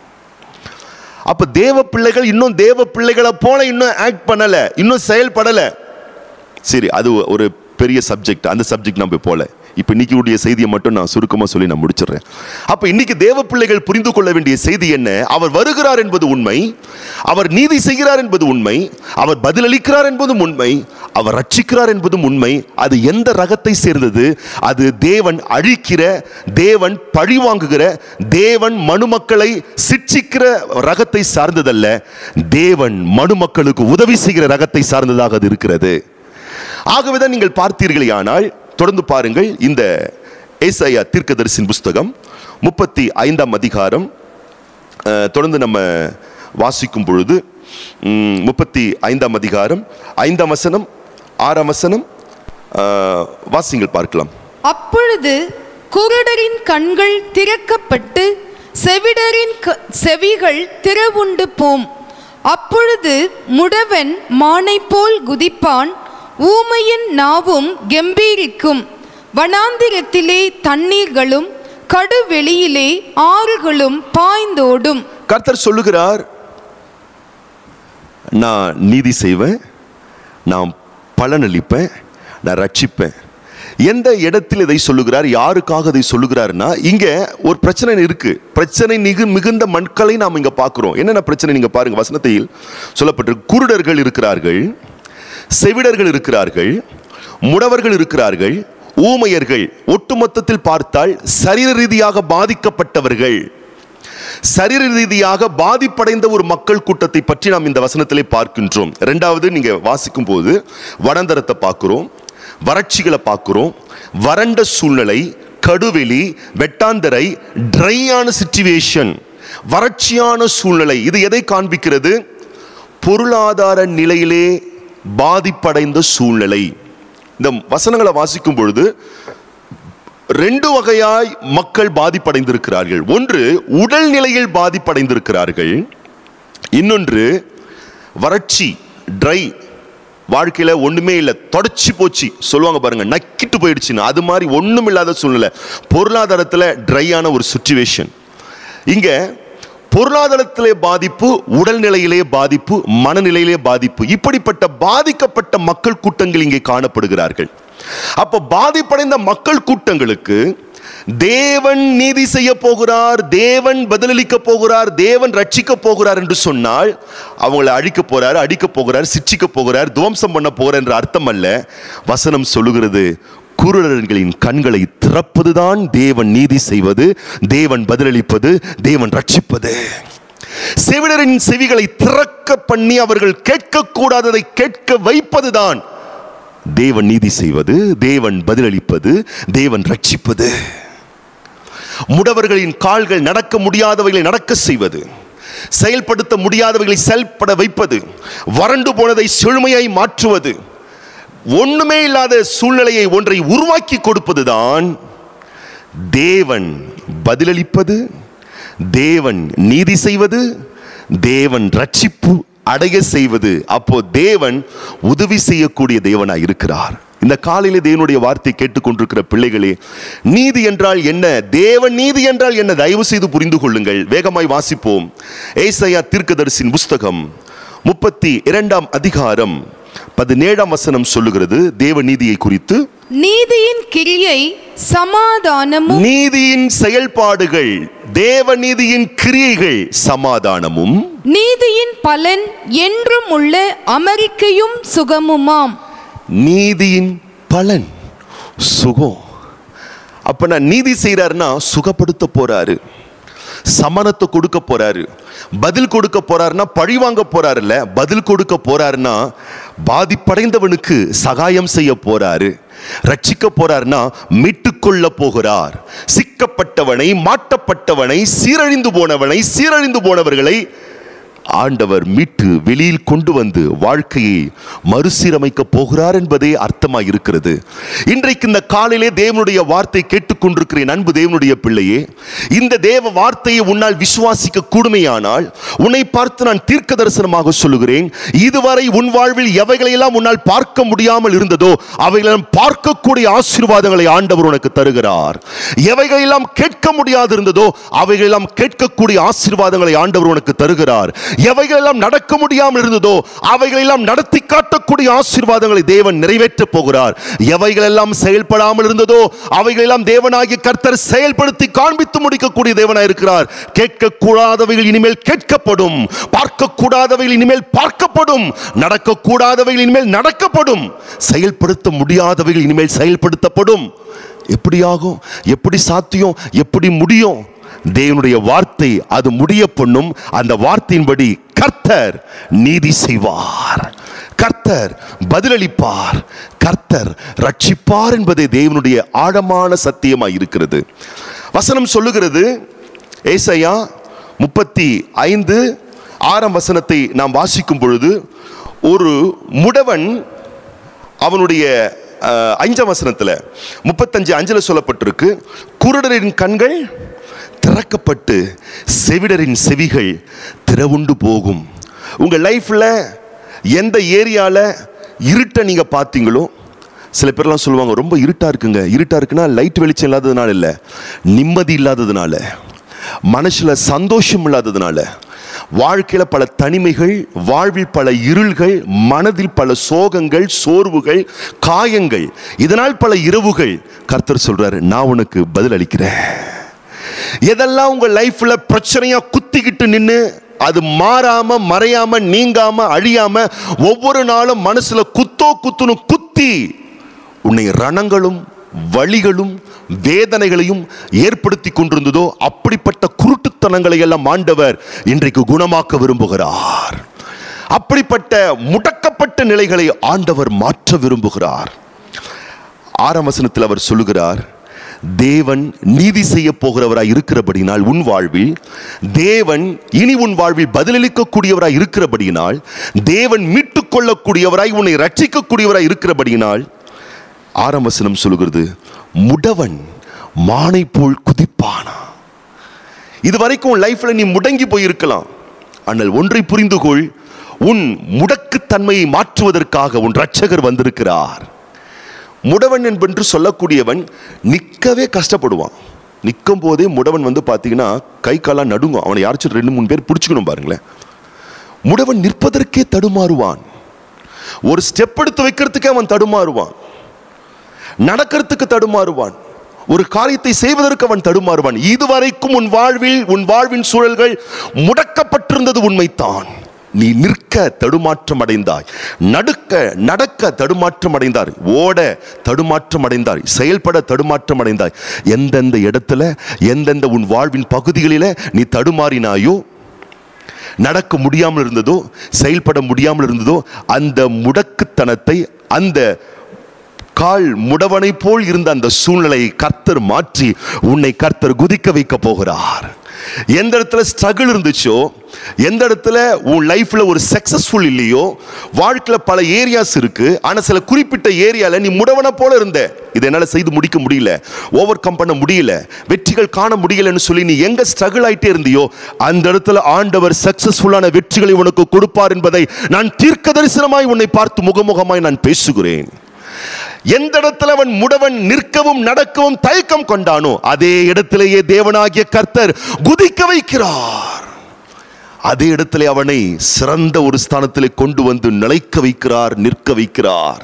அப்ப தேவ பிள்ளைகள் இன்னும் தேவ பிள்ளைகளை போல இன்னும் ஆக்ட் பண்ணல இன்னும் செயல்படல சரி அது ஒரு பெரிய சப்ஜெக்ட் அந்த சப்ஜெக்ட் நம்ம போல இப்போ இன்னைக்கு உடைய செய்தியை மட்டும் நான் சுருக்கமாக சொல்லி நான் முடிச்சிடுறேன் அப்போ இன்னைக்கு தேவ பிள்ளைகள் புரிந்து கொள்ள வேண்டிய செய்தி என்ன அவர் வருகிறார் என்பது உண்மை அவர் நீதி செய்கிறார் என்பது உண்மை அவர் பதிலளிக்கிறார் என்பதும் உண்மை அவர் ரட்சிக்கிறார் என்பதும் உண்மை அது எந்த ரகத்தை சேர்ந்தது அது தேவன் அழிக்கிற தேவன் பழி வாங்குகிற தேவன் மனுமக்களை சிட்சிக்கிற ரகத்தை சார்ந்ததல்ல தேவன் மனுமக்களுக்கு உதவி செய்கிற ரகத்தை சார்ந்ததாக அது இருக்கிறது ஆகவேதான் நீங்கள் பார்த்தீர்களேயானால் தொடர்ந்து பாருங்கள் இந்த ஏசாயா தீர்க்கதரிசின் புஸ்தகம் முப்பத்தி ஐந்தாம் அதிகாரம் அஹ், தொடர்ந்து நம்ம வாசிக்கும் பொழுது ம், முப்பத்தி ஐந்தாம் அதிகாரம் ஐந்தாம் வசனம் ஆறாம் வசனம் அஹ், வாசிங்கள் பார்க்கலாம் அப்பொழுது குருடரின் கண்கள் திறக்கப்பட்டு செவிடரின் க- செவிகள் திறவுண்டு போம் அப்பொழுது முடவன் மானைப் போல் குதிப்பான் ஊமையின் நாவும் கெம்பீரிக்கும் வனாந்திரத்திலே தண்ணீர்களும் கடுவெளியிலே ஆறுகளும் பாய்ந்தோடும் கர்த்தர் சொல்லுகிறார் நான் நீதி செய்வேன் நான் பலனளிப்பேன் நான் ரட்சிப்பேன் எந்த இடத்தில் இதை சொல்லுகிறார் யாருக்காக இதை சொல்லுகிறாருன்னா இங்க ஒரு பிரச்சனை இருக்கு பிரச்சனை மிகு மிகுந்த மக்களை நாம் இங்க பார்க்கிறோம் என்னென்ன பிரச்சனை நீங்க பாருங்க வசனத்தில் சொல்லப்பட்டிருக்கு குருடர்கள் இருக்கிறார்கள் செவிடர்கள் இருக்கிறார்கள் முடவர்கள் இருக்கிறார்கள் ஊமையர்கள் ஒட்டுமொத்தத்தில் பார்த்தால் சரீர ரீதியாக பாதிக்கப்பட்டவர்கள் சரீர ரீதியாக பாதிப்படைந்த ஒரு மக்கள் கூட்டத்தை பற்றி நாம் இந்த வசனத்திலே பார்க்கின்றோம் ரெண்டாவது நீங்க வாசிக்கும் போது வடந்தரத்தை பார்க்கிறோம் வறட்சிகளை பார்க்கிறோம் வறண்ட சூழ்நிலை கடுவெளி வெட்டாந்தரை ட்ரையான சிச்சுவேஷன் வறட்சியான சூழ்நிலை இது எதை காண்பிக்கிறது பொருளாதார நிலையிலே பாதிப்படைந்த சூழ்நிலை இந்த வசனங்களை வாசிக்கும் பொழுது ரெண்டு வகையாய் மக்கள் பாதிப்படைந்திருக்கிறார்கள் ஒன்று உடல் நிலையில் பாதிப்படைந்திருக்கிறார்கள் இன்னொன்று வறட்சி ட்ரை வாழ்க்கையில ஒண்ணுமே இல்லை தொடச்சி போச்சு சொல்லுவாங்க பாருங்க நக்கிட்டு போயிடுச்சுன்னு அது மாதிரி ஒண்ணும் இல்லாத சூழ்நிலை பொருளாதாரத்துல ட்ரையான ஒரு சுச்சுவேஷன் இங்க பொருளாதாரத்திலே பாதிப்பு உடல்நிலையிலே பாதிப்பு மனநிலையிலே பாதிப்பு இப்படிப்பட்ட பாதிக்கப்பட்ட மக்கள் கூட்டங்கள் இங்கே காணப்படுகிறார்கள் அப்ப பாதிப்படைந்த மக்கள் கூட்டங்களுக்கு தேவன் நீதி செய்ய போகிறார் தேவன் பதிலளிக்க போகிறார் தேவன் ரட்சிக்க போகிறார் என்று சொன்னால் அவங்களை அழிக்க போறார் அடிக்க போகிறார் சிட்சிக்க போகிறார் துவம்சம் பண்ண போகிறார் என்ற அர்த்தம் அல்ல வசனம் சொல்லுகிறது குருடர்களின் கண்களை திறப்பதுதான் தேவன் நீதி செய்வது தேவன் பதிலளிப்பது தேவன் ரட்சிப்பது செவிடரின் செவிகளை திறக்க பண்ணி அவர்கள் கேட்கக்கூடாததை கேட்க வைப்பதுதான் தேவன் நீதி செய்வது தேவன் பதிலளிப்பது தேவன் ரட்சிப்பது முடவர்களின் கால்கள் நடக்க முடியாதவைகளை நடக்க செய்வது செயல்படுத்த முடியாதவைகளை செயல்பட வைப்பது வறண்டு போனதை செழுமையாய் மாற்றுவது ஒண்ணுமே இல்லாத சூழ்நிலையை ஒன்றை உருவாக்கி கொடுப்பதுதான் தேவன் பதிலளிப்பது தேவன் நீதி செய்வது தேவன் ரட்சிப்பு அடைய செய்வது அப்போ தேவன் உதவி செய்யக்கூடிய தேவனாய் இருக்கிறார் இந்த காலையில தேவனுடைய வார்த்தை கேட்டுக்கொண்டிருக்கிற பிள்ளைகளே நீதி என்றால் என்ன தேவன் நீதி என்றால் என்ன தயவு செய்து புரிந்து கொள்ளுங்கள் வேகமாய் வாசிப்போம் ஏசையா தீர்க்கதரிசின் புஸ்தகம் முப்பத்தி இரண்டாம் அதிகாரம் பதினேழாம் வசனம் சொல்லுகிறது தேவ நீதியை குறித்து நீதியின் கிரியை சமாதானமும் நீதியின் செயல்பாடுகள் தேவ நீதியின் கிரியைகள் சமாதானமும் நீதியின் பலன் என்றும் உள்ள அமெரிக்கையும் சுகமுமாம் நீதியின் பலன் சுகம் அப்ப நான் நீதி செய்யறாருன்னா சுகப்படுத்த போறாரு சமணத்தை கொடுக்க போறாரு பதில் கொடுக்க போறாருன்னா பழி வாங்க போறாருல்ல பதில் கொடுக்க போறாருன்னா பாதிப்படைந்தவனுக்கு சகாயம் செய்ய போறாரு ரட்சிக்க போறாருன்னா மீட்டுக்கொள்ள போகிறார் சிக்கப்பட்டவனை மாட்டப்பட்டவனை சீரழிந்து போனவனை சீரழிந்து போனவர்களை ஆண்டவர் மீட்டு வெளியில் கொண்டு வந்து வாழ்க்கையை மறுசீரமைக்க போகிறார் என்பதே அர்த்தமாக இருக்கிறது இன்றைக்கு இந்த காலையிலே தேவனுடைய வார்த்தை கேட்டுக்கொண்டிருக்கிற என் அன்பு தேவனுடைய பிள்ளையே இந்த தேவ வார்த்தையை உன்னால் விசுவாசிக்க கூடுமையானால் உன்னை பார்த்து நான் தீர்க்க தரிசனமாக சொல்லுகிறேன் இதுவரை உன் வாழ்வில் எவைகளையெல்லாம் உன்னால் பார்க்க முடியாமல் இருந்ததோ அவைகளெல்லாம் பார்க்கக்கூடிய ஆசீர்வாதங்களை ஆண்டவர் உனக்கு தருகிறார் எவைகளெல்லாம் கேட்க முடியாது இருந்ததோ அவைகளெல்லாம் கேட்கக்கூடிய ஆசீர்வாதங்களை ஆண்டவர் உனக்கு தருகிறார் எவைகளெல்லாம் நடக்க முடியாமல் இருந்ததோ அவைகளெல்லாம் நடத்தி காட்டக்கூடிய ஆசீர்வாதங்களை தேவன் நிறைவேற்றப் போகிறார் எவைகளெல்லாம் செயல்படாமல் இருந்ததோ அவைகளெல்லாம் தேவனாகிய கர்த்தர் செயல்படுத்தி காண்பித்து முடிக்கக்கூடிய தேவனாய் இருக்கிறார் கேட்கக்கூடாதவைகள் இனிமேல் கேட்கப்படும் பார்க்கக்கூடாதவைகள் இனிமேல் பார்க்கப்படும் நடக்கக்கூடாதவைகள் இனிமேல் நடக்கப்படும் செயல்படுத்த முடியாதவைகள் இனிமேல் செயல்படுத்தப்படும் எப்படி ஆகும் எப்படி சாத்தியம் எப்படி முடியும் தேவனுடைய வார்த்தை அது முடிய பண்ணும் அந்த வார்த்தையின்படி கர்த்தர் நீதி செய்வார் கர்த்தர் பதிலளிப்பார் கர்த்தர் ரட்சிப்பார் என்பதே தேவனுடைய ஆழமான சத்தியமாய் இருக்கிறது வசனம் சொல்லுகிறது ஏசையா முப்பத்தி ஐந்து ஆறாம் வசனத்தை நாம் வாசிக்கும் பொழுது ஒரு முடவன் அவனுடைய அஹ், அஞ்சாம் வசனத்தில் முப்பத்தஞ்சு அஞ்சில் சொல்லப்பட்டிருக்கு குருடரின் கண்கள் திறக்கப்பட்டு செவிடரின் செவிகள் திறவுண்டு போகும் உங்கள் லைஃப்பில் எந்த ஏரியாவில் இருட்டை நீங்கள் பார்த்தீங்களோ சில பேர்லாம் சொல்லுவாங்க ரொம்ப இருட்டாக இருக்குங்க இருட்டாக இருக்குன்னா லைட் வெளிச்சம் இல்லாததுனால இல்லை நிம்மதி இல்லாததுனால மனசில் சந்தோஷம் இல்லாததுனால வாழ்க்கையில் பல தனிமைகள் வாழ்வில் பல இருள்கள் மனதில் பல சோகங்கள் சோர்வுகள் காயங்கள் இதனால் பல இரவுகள் கர்த்தர் சொல்றாரு நான் உனக்கு பதில் அளிக்கிறேன் எதெல்லாம் உங்க லைஃப்ல பிரச்சனையா குத்திக்கிட்டு நின்னு அது மாறாம மறையாம நீங்காம அழியாம ஒவ்வொரு நாளும் மனசுல குத்தோ குத்துன்னு குத்தி உன்னை ரணங்களும் வழிகளும் வேதனைகளையும் ஏற்படுத்தி கொண்டிருந்ததோ அப்படிப்பட்ட குருட்டுத்தனங்களை எல்லாம் ஆண்டவர் இன்றைக்கு குணமாக்க விரும்புகிறார் அப்படிப்பட்ட முடக்கப்பட்ட நிலைகளை ஆண்டவர் மாற்ற விரும்புகிறார் ஆறாம் வசனத்தில் அவர் சொல்லுகிறார் தேவன் நீதி செய்ய போகிறவராய் இருக்கிறபடினால் உன் வாழ்வில் தேவன் இனி உன் வாழ்வில் பதிலளிக்கக்கூடியவராய் இருக்கிறபடியினால் தேவன் மீட்டுக் கொள்ளக்கூடியவராய் உன்னை ரட்சிக்கக்கூடியவராய் இருக்கிறபடியினால் ஆறாம் வசனம் சொல்லுகிறது முடவன் மானை போல் குதிப்பானா இது வரைக்கும் உன் லைஃப்ல நீ முடங்கி போயிருக்கலாம் ஆனால் ஒன்றை புரிந்து கொள் உன் முடக்குத்தன்மையை மாற்றுவதற்காக உன் ரட்சகர் வந்திருக்கிறார் முடவன் என்பென்று சொல்லக்கூடியவன் நிற்கவே கஷ்டப்படுவான் நிற்கும் போதே முடவன் வந்து பார்த்தீங்கன்னா கை காலாம் நடுங்கும் அவனை யாராச்சும் ரெண்டு மூணு பேர் பிடிச்சிக்கணும் பாருங்களேன் முடவன் நிற்பதற்கே தடுமாறுவான் ஒரு ஸ்டெப் எடுத்து வைக்கிறதுக்கே அவன் தடுமாறுவான் நடக்கிறதுக்கு தடுமாறுவான் ஒரு காரியத்தை செய்வதற்கு அவன் தடுமாறுவான் இதுவரைக்கும் உன் வாழ்வில் உன் வாழ்வின் சூழல்கள் முடக்கப்பட்டிருந்தது உண்மைத்தான் நீ நிற்க தடுமாற்றம் அடைந்தாய் நடுக்க நடக்க தடுமாற்றம் அடைந்தார் ஓட தடுமாற்றம் அடைந்தாய் செயல்பட தடுமாற்றம் அடைந்தாய் எந்தெந்த இடத்துல எந்தெந்த உன் வாழ்வின் பகுதிகளில நீ தடுமாறினாயோ நடக்க முடியாமல் இருந்ததோ செயல்பட முடியாமல் இருந்ததோ அந்த முடக்குத்தனத்தை அந்த கால் முடவனை போல் இருந்த அந்த சூழ்நிலையை கர்த்தர் மாற்றி உன்னை கர்த்தர் குதிக்க வைக்க போகிறார் எந்த இடத்துல ஸ்ட்ரகிள் இருந்துச்சோ எந்த இடத்துல உன் லைஃப்ல ஒரு சக்சஸ்ஃபுல் இல்லையோ வாழ்க்கையில பல ஏரியாஸ் இருக்கு ஆனா சில குறிப்பிட்ட ஏரியால நீ முடவனை போல இருந்த இதை என்னால செய்து முடிக்க முடியல ஓவர் கம் பண்ண முடியல வெற்றிகள் காண முடியலன்னு சொல்லி நீ எங்க ஸ்ட்ரகிள் ஆயிட்டே இருந்தியோ அந்த இடத்துல ஆண்டவர் சக்சஸ்ஃபுல்லான வெற்றிகளை உனக்கு கொடுப்பார் என்பதை நான் தீர்க்க தரிசனமாய் உன்னை பார்த்து முகமுகமாய் நான் பேசுகிறேன் எந்த இடத்துல அவன் முடவன் நிற்கவும் நடக்கவும் தயக்கம் கொண்டானோ அதே இடத்திலேயே தேவனாகிய கர்த்தர் குதிக்க வைக்கிறார் அதே இடத்திலே அவனை சிறந்த ஒரு ஸ்தானத்திலே கொண்டு வந்து நிலைக்க வைக்கிறார் நிற்க வைக்கிறார்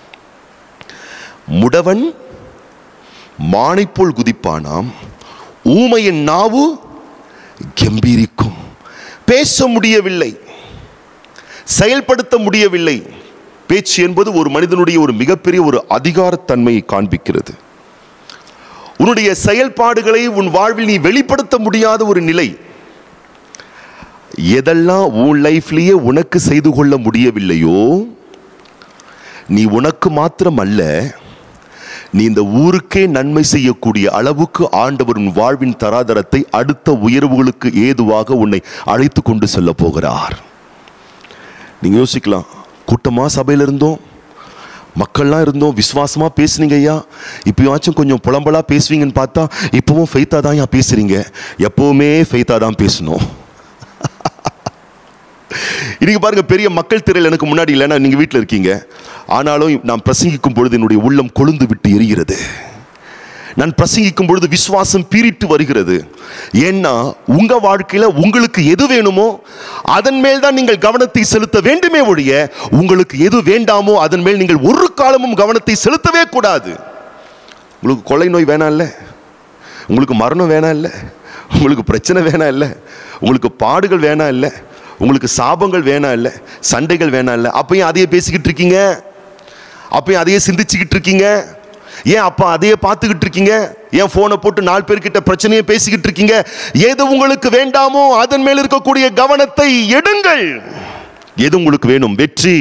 முடவன் மானை போல் குதிப்பானாம் ஊமையின் நாவு கம்பீரிக்கும் பேச முடியவில்லை செயல்படுத்த முடியவில்லை பேச்சு என்பது ஒரு மனிதனுடைய ஒரு மிகப்பெரிய ஒரு அதிகாரத்தன்மையை காண்பிக்கிறது உன்னுடைய செயல்பாடுகளை உன் வாழ்வில் நீ வெளிப்படுத்த முடியாத ஒரு நிலை எதெல்லாம் உன் லைஃப்லயே உனக்கு செய்து கொள்ள முடியவில்லையோ நீ உனக்கு மாத்திரம் அல்ல நீ இந்த ஊருக்கே நன்மை செய்யக்கூடிய அளவுக்கு ஆண்டவர் உன் வாழ்வின் தராதரத்தை அடுத்த உயர்வுகளுக்கு ஏதுவாக உன்னை அழைத்து கொண்டு செல்ல போகிறார் நீங்க யோசிக்கலாம் கூட்டமா சபையில இருந்தோம் மக்கள்லாம் இருந்தோம் விசுவாசமா பேசுனீங்க ஐயா இப்பயாச்சும் கொஞ்சம் புலம்பலா பேசுவீங்கன்னு பார்த்தா இப்பவும் ஃபெய்த்தா தான் ஐயா பேசுறீங்க எப்பவுமே ஃபெய்த்தா தான் பேசணும் இன்னைக்கு பாருங்க பெரிய மக்கள் திரையில் எனக்கு முன்னாடி இல்லைன்னா நீங்க வீட்டில் இருக்கீங்க ஆனாலும் நான் பிரசங்கிக்கும் பொழுது என்னுடைய உள்ளம் கொழுந்து விட்டு எரிகிறது நான் பிரசங்கிக்கும் பொழுது விசுவாசம் பீறிட்டு வருகிறது ஏன்னா உங்க வாழ்க்கையில உங்களுக்கு எது வேணுமோ அதன் மேல் தான் நீங்கள் கவனத்தை செலுத்த வேண்டுமே ஒழிய உங்களுக்கு எது வேண்டாமோ அதன் மேல் நீங்கள் ஒரு காலமும் கவனத்தை செலுத்தவே கூடாது உங்களுக்கு கொள்ளை நோய் வேணாம் இல்ல உங்களுக்கு மரணம் வேணாம் இல்ல உங்களுக்கு பிரச்சனை வேணாம் இல்ல உங்களுக்கு பாடுகள் வேணாம் இல்ல உங்களுக்கு சாபங்கள் வேணாம் இல்ல சண்டைகள் வேணாம் இல்ல அப்பயும் அதையே பேசிக்கிட்டு இருக்கீங்க அப்பயும் அதையே சிந்திச்சுக்கிட்டு இருக்கீங்க ஏன் அப்பா அதையே பார்த்துக்கிட்டு இருக்கீங்க ஏன் ஃபோனை போட்டு நாலு பேர்கிட்ட பிரச்சனையை பேசிக்கிட்டு இருக்கீங்க எது உங்களுக்கு வேண்டாமோ அதன் மேல் இருக்கக்கூடிய கவனத்தை எடுங்கள் எது உங்களுக்கு வேணும் வெற்றி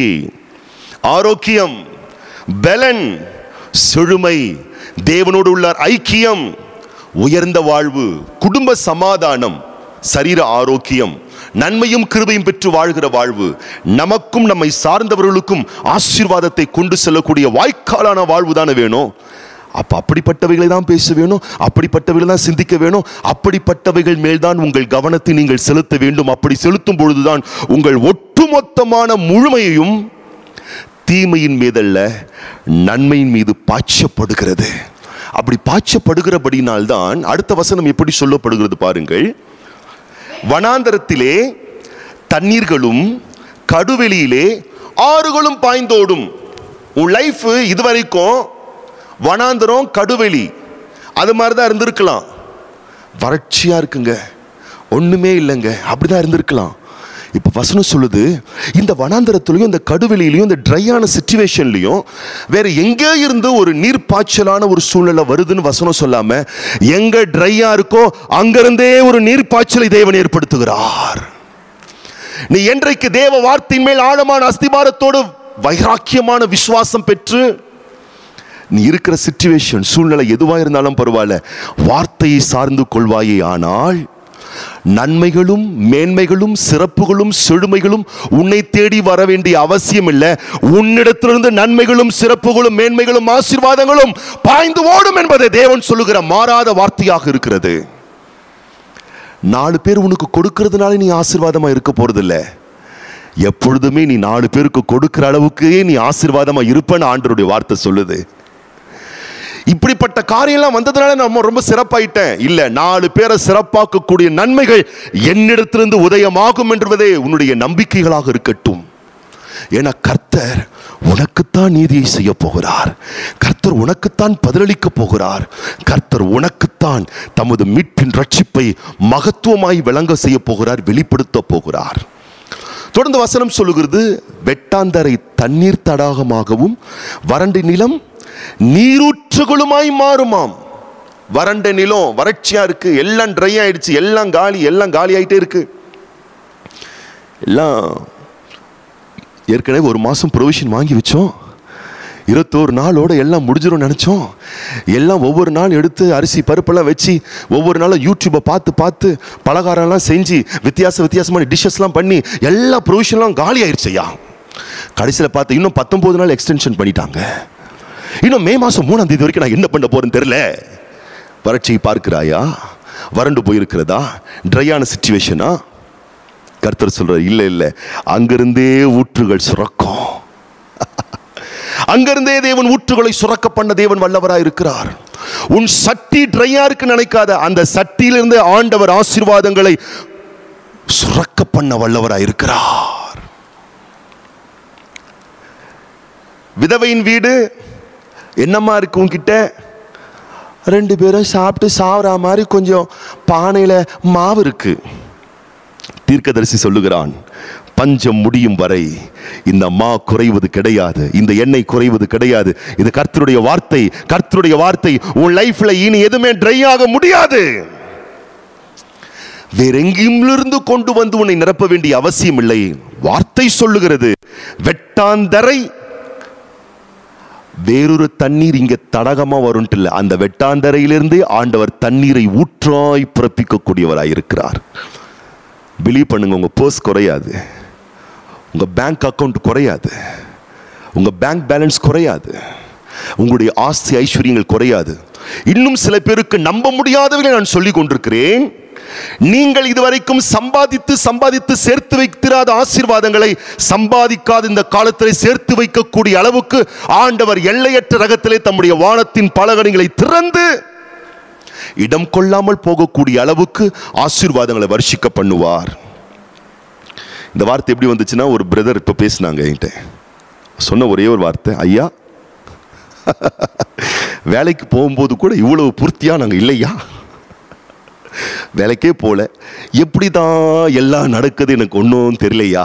ஆரோக்கியம் பலன் செழுமை தேவனோடு உள்ள ஐக்கியம் உயர்ந்த வாழ்வு குடும்ப சமாதானம் சரீர ஆரோக்கியம் நன்மையும் கிருபையும் பெற்று வாழ்கிற வாழ்வு நமக்கும் நம்மை சார்ந்தவர்களுக்கும் ஆசீர்வாதத்தை கொண்டு செல்லக்கூடிய வாய்க்காலான வாழ்வு தானே வேணும் அப்ப அப்படிப்பட்டவைகளை தான் பேச வேணும் அப்படிப்பட்டவைகளை தான் சிந்திக்க வேணும் அப்படிப்பட்டவைகள் மேல்தான் உங்கள் கவனத்தை நீங்கள் செலுத்த வேண்டும் அப்படி செலுத்தும் பொழுதுதான் உங்கள் ஒட்டுமொத்தமான முழுமையையும் தீமையின் மீதல்ல நன்மையின் மீது பாய்ச்சப்படுகிறது அப்படி பாய்ச்சப்படுகிறபடினால்தான் அடுத்த வசனம் எப்படி சொல்லப்படுகிறது பாருங்கள் வனாந்தரத்திலே தண்ணீர்களும் கடுவெளியிலே ஆறுகளும் பாய்ந்தோடும் உன் லைஃப் இதுவரைக்கும் வனாந்தரம் கடுவெளி அது மாதிரி தான் இருந்திருக்கலாம் வறட்சியா இருக்குங்க ஒண்ணுமே இல்லைங்க அப்படிதான் இருந்திருக்கலாம் இப்போ வசனம் சொல்லுது இந்த வனாந்தரத்துலையும் இந்த கடுவெளியிலையும் இந்த ட்ரையான சுச்சுவேஷன்லையும் வேற எங்கே இருந்து ஒரு நீர் பாய்ச்சலான ஒரு சூழ்நிலை வருதுன்னு வசனம் சொல்லாம எங்க ட்ரையா இருக்கோ அங்கிருந்தே ஒரு நீர் பாய்ச்சலை தேவன் ஏற்படுத்துகிறார் நீ என்றைக்கு தேவ வார்த்தையின் மேல் ஆழமான அஸ்திபாரத்தோடு வைராக்கியமான விசுவாசம் பெற்று நீ இருக்கிற சிச்சுவேஷன் சூழ்நிலை எதுவா இருந்தாலும் பரவாயில்ல வார்த்தையை சார்ந்து கொள்வாயே ஆனால் நன்மைகளும் மேன்மைகளும் சிறப்புகளும் செழுமைகளும் உன்னை தேடி வர வேண்டிய அவசியம் இல்லை உன்னிடத்திலிருந்து நன்மைகளும் சிறப்புகளும் மேன்மைகளும் ஆசீர்வாதங்களும் பாய்ந்து ஓடும் என்பதை தேவன் சொல்லுகிற மாறாத வார்த்தையாக இருக்கிறது நாலு பேர் உனக்கு கொடுக்கறதுனால நீ ஆசீர்வாதமா இருக்க போறதில்ல எப்பொழுதுமே நீ நாலு பேருக்கு கொடுக்கிற அளவுக்கே நீ ஆசீர்வாதமா இருப்பேன்னு ஆண்டருடைய வார்த்தை சொல்லுது இப்படிப்பட்ட காரியம்லாம் வந்ததுனால நம்ம ரொம்ப சிறப்பாயிட்டேன் இல்ல நாலு பேரை சிறப்பாக்கக்கூடிய நன்மைகள் என்னிடத்திலிருந்து உதயமாகும் என்பதே உன்னுடைய நம்பிக்கைகளாக இருக்கட்டும் ஏன்னா கர்த்தர் உனக்குத்தான் நீதியை செய்ய போகிறார் கர்த்தர் உனக்குத்தான் பதிலளிக்க போகிறார் கர்த்தர் உனக்குத்தான் தமது மீட்பின் ரட்சிப்பை மகத்துவமாய் விளங்க செய்ய போகிறார் வெளிப்படுத்த போகிறார் தொடர்ந்து வசனம் சொல்லுகிறது வெட்டாந்தரை தண்ணீர் தடாகமாகவும் வறண்ட நிலம் நீரூற்றுகளுமாய் மாறுமாம் வறண்ட நிலம் வறட்சியா இருக்கு எல்லாம் ட்ரை ஆயிடுச்சு எல்லாம் காலி எல்லாம் காலி ஆயிட்டே இருக்கு எல்லாம் ஏற்கனவே ஒரு மாதம் ப்ரொவிஷன் வாங்கி வச்சோம் இருபத்தோரு நாளோட எல்லாம் முடிஞ்சிடும் நினச்சோம் எல்லாம் ஒவ்வொரு நாள் எடுத்து அரிசி பருப்பெல்லாம் வச்சு ஒவ்வொரு நாளும் யூடியூப்பை பார்த்து பார்த்து பலகாரம்லாம் செஞ்சு வித்தியாச வித்தியாசமான டிஷ்ஷஸ்லாம் பண்ணி எல்லா ப்ரொவிஷன்லாம் காலி ஆயிடுச்சு ஐயா கடைசியில் பார்த்து இன்னும் பத்தொம்போது நாள் எக்ஸ்டென்ஷன் பண்ணிட்டாங்க இன்னும் மே மாதம் மூணாம் தேதி வரைக்கும் நான் என்ன பண்ண போறேன்னு தெரியல வறட்சியை பார்க்கிறாயா வறண்டு போயிருக்கிறதா ட்ரையான சுச்சுவேஷனா கர்த்தர் சொல்றார் இல்லை இல்லை அங்கிருந்தே ஊற்றுகள் சுரக்கும் அங்கிருந்தே தேவன் ஊற்றுகளை சுரக்க பண்ண தேவன் வல்லவராய் இருக்கிறார் உன் சட்டி ட்ரையா இருக்கு நினைக்காத அந்த சட்டியிலிருந்து ஆண்டவர் ஆசீர்வாதங்களை சுரக்க பண்ண வல்லவராய் இருக்கிறார் விதவையின் வீடு என்னம்மா இருக்கு உன்கிட்ட ரெண்டு பேரும் சாப்பிட்டு சாவற மாதிரி கொஞ்சம் பானையில் மாவு இருக்கு தீர்க்கதரிசி சொல்லுகிறான் பஞ்சம் முடியும் வரை இந்த மா குறைவது கிடையாது இந்த எண்ணெய் குறைவது கிடையாது இது கர்த்தருடைய வார்த்தை கர்த்தருடைய வார்த்தை உன் லைஃப்ல இனி எதுவுமே ட்ரை ஆக முடியாது வேற எங்கிருந்து கொண்டு வந்து உன்னை நிரப்ப வேண்டிய அவசியம் இல்லை வார்த்தை சொல்லுகிறது வெட்டாந்தரை வேறொரு தண்ணீர் இங்க தடகமா வரும்ட்டு இல்லை அந்த வெட்டாந்தரையிலிருந்து ஆண்டவர் தண்ணீரை ஊற்றாய் பிறப்பிக்கக்கூடியவராய் இருக்கிறார் பிலீவ் பண்ணுங்க உங்க பர்ஸ் குறையாது உங்க பேங்க் அக்கவுண்ட் குறையாது உங்க பேங்க் பேலன்ஸ் குறையாது உங்களுடைய ஆஸ்தி ஐஸ்வர்யங்கள் குறையாது இன்னும் சில பேருக்கு நம்ப முடியாதவர்களை நான் சொல்லிக் கொண்டிருக்கிறேன் நீங்கள் இதுவரைக்கும் சம்பாதித்து சம்பாதித்து சேர்த்து வைத்திராத ஆசீர்வாதங்களை சம்பாதிக்காத இந்த காலத்தில் சேர்த்து வைக்கக்கூடிய அளவுக்கு ஆண்டவர் எல்லையற்ற ரகத்திலே தம்முடைய வானத்தின் பலகணிகளை திறந்து இடம் கொள்ளாமல் போகக்கூடிய அளவுக்கு ஆசீர்வாதங்களை வர்ஷிக்க பண்ணுவார் இந்த வார்த்தை எப்படி வந்துச்சுன்னா ஒரு பிரதர் இப்போ பேசினாங்க என்கிட்ட சொன்ன ஒரே ஒரு வார்த்தை ஐயா வேலைக்கு போகும்போது கூட இவ்வளவு பூர்த்தியா நாங்கள் இல்லையா வேலைக்கே போல எப்படி தான் எல்லாம் நடக்குது எனக்கு ஒன்றும் தெரியலையா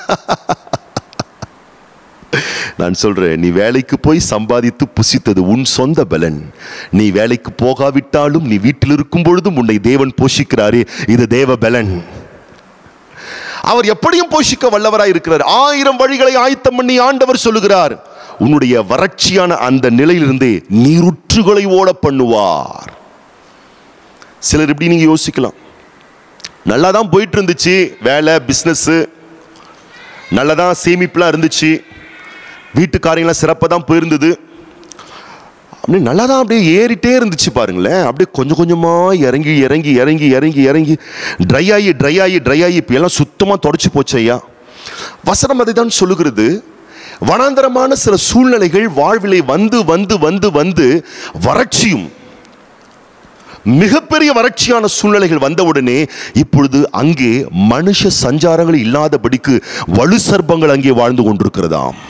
நான் சொல்றேன் நீ வேலைக்கு போய் சம்பாதித்து புசித்தது உன் சொந்த பலன் நீ வேலைக்கு போகாவிட்டாலும் நீ வீட்டில் இருக்கும் பொழுதும் உன்னை தேவன் போஷிக்கிறாரே இது தேவ பலன் அவர் எப்படியும் போஷிக்க வல்லவராய் இருக்கிறார் ஆயிரம் வழிகளை ஆயத்தம் பண்ணி ஆண்டவர் சொல்லுகிறார் உன்னுடைய வறட்சியான அந்த நிலையிலிருந்தே நீருற்றுகளை ஓட பண்ணுவார் சிலர் இப்படி நீங்க யோசிக்கலாம் நல்லா தான் போயிட்டு இருந்துச்சு வேலை பிஸ்னஸ்ஸு நல்லா தான் சேமிப்புலாம் இருந்துச்சு வீட்டு காரியங்களாம் சிறப்பாக தான் போயிருந்தது அப்படியே நல்லா தான் அப்படியே ஏறிட்டே இருந்துச்சு பாருங்களேன் அப்படியே கொஞ்சம் கொஞ்சமாக இறங்கி இறங்கி இறங்கி இறங்கி இறங்கி ட்ரை ஆகி ட்ரை ஆகி ட்ரை ஆகி இப்போ எல்லாம் சுத்தமாக தொடச்சி போச்சு ஐயா வசனம் அதை தான் சொல்லுகிறது வனாந்தரமான சில சூழ்நிலைகள் வாழ்விலை வந்து வந்து வந்து வந்து வறட்சியும் மிகப்பெரிய வறட்சியான சூழ்நிலைகள் வந்தவுடனே இப்பொழுது அங்கே மனுஷ சஞ்சாரங்கள் இல்லாதபடிக்கு வலு சர்ப்பங்கள் அங்கே வாழ்ந்து கொண்டிருக்கிறதாம்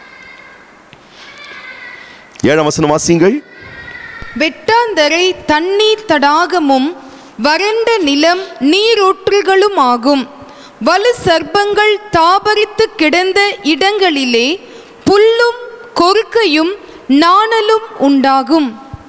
ஏழாம் வசனம் வாசிங்கள் வெட்டாந்தரை தண்ணீர் தடாகமும் வறண்ட நிலம் நீரூற்றுகளும் ஆகும் வலு சர்ப்பங்கள் தாபரித்து கிடந்த இடங்களிலே புல்லும் கொறுக்கையும் நாணலும் உண்டாகும்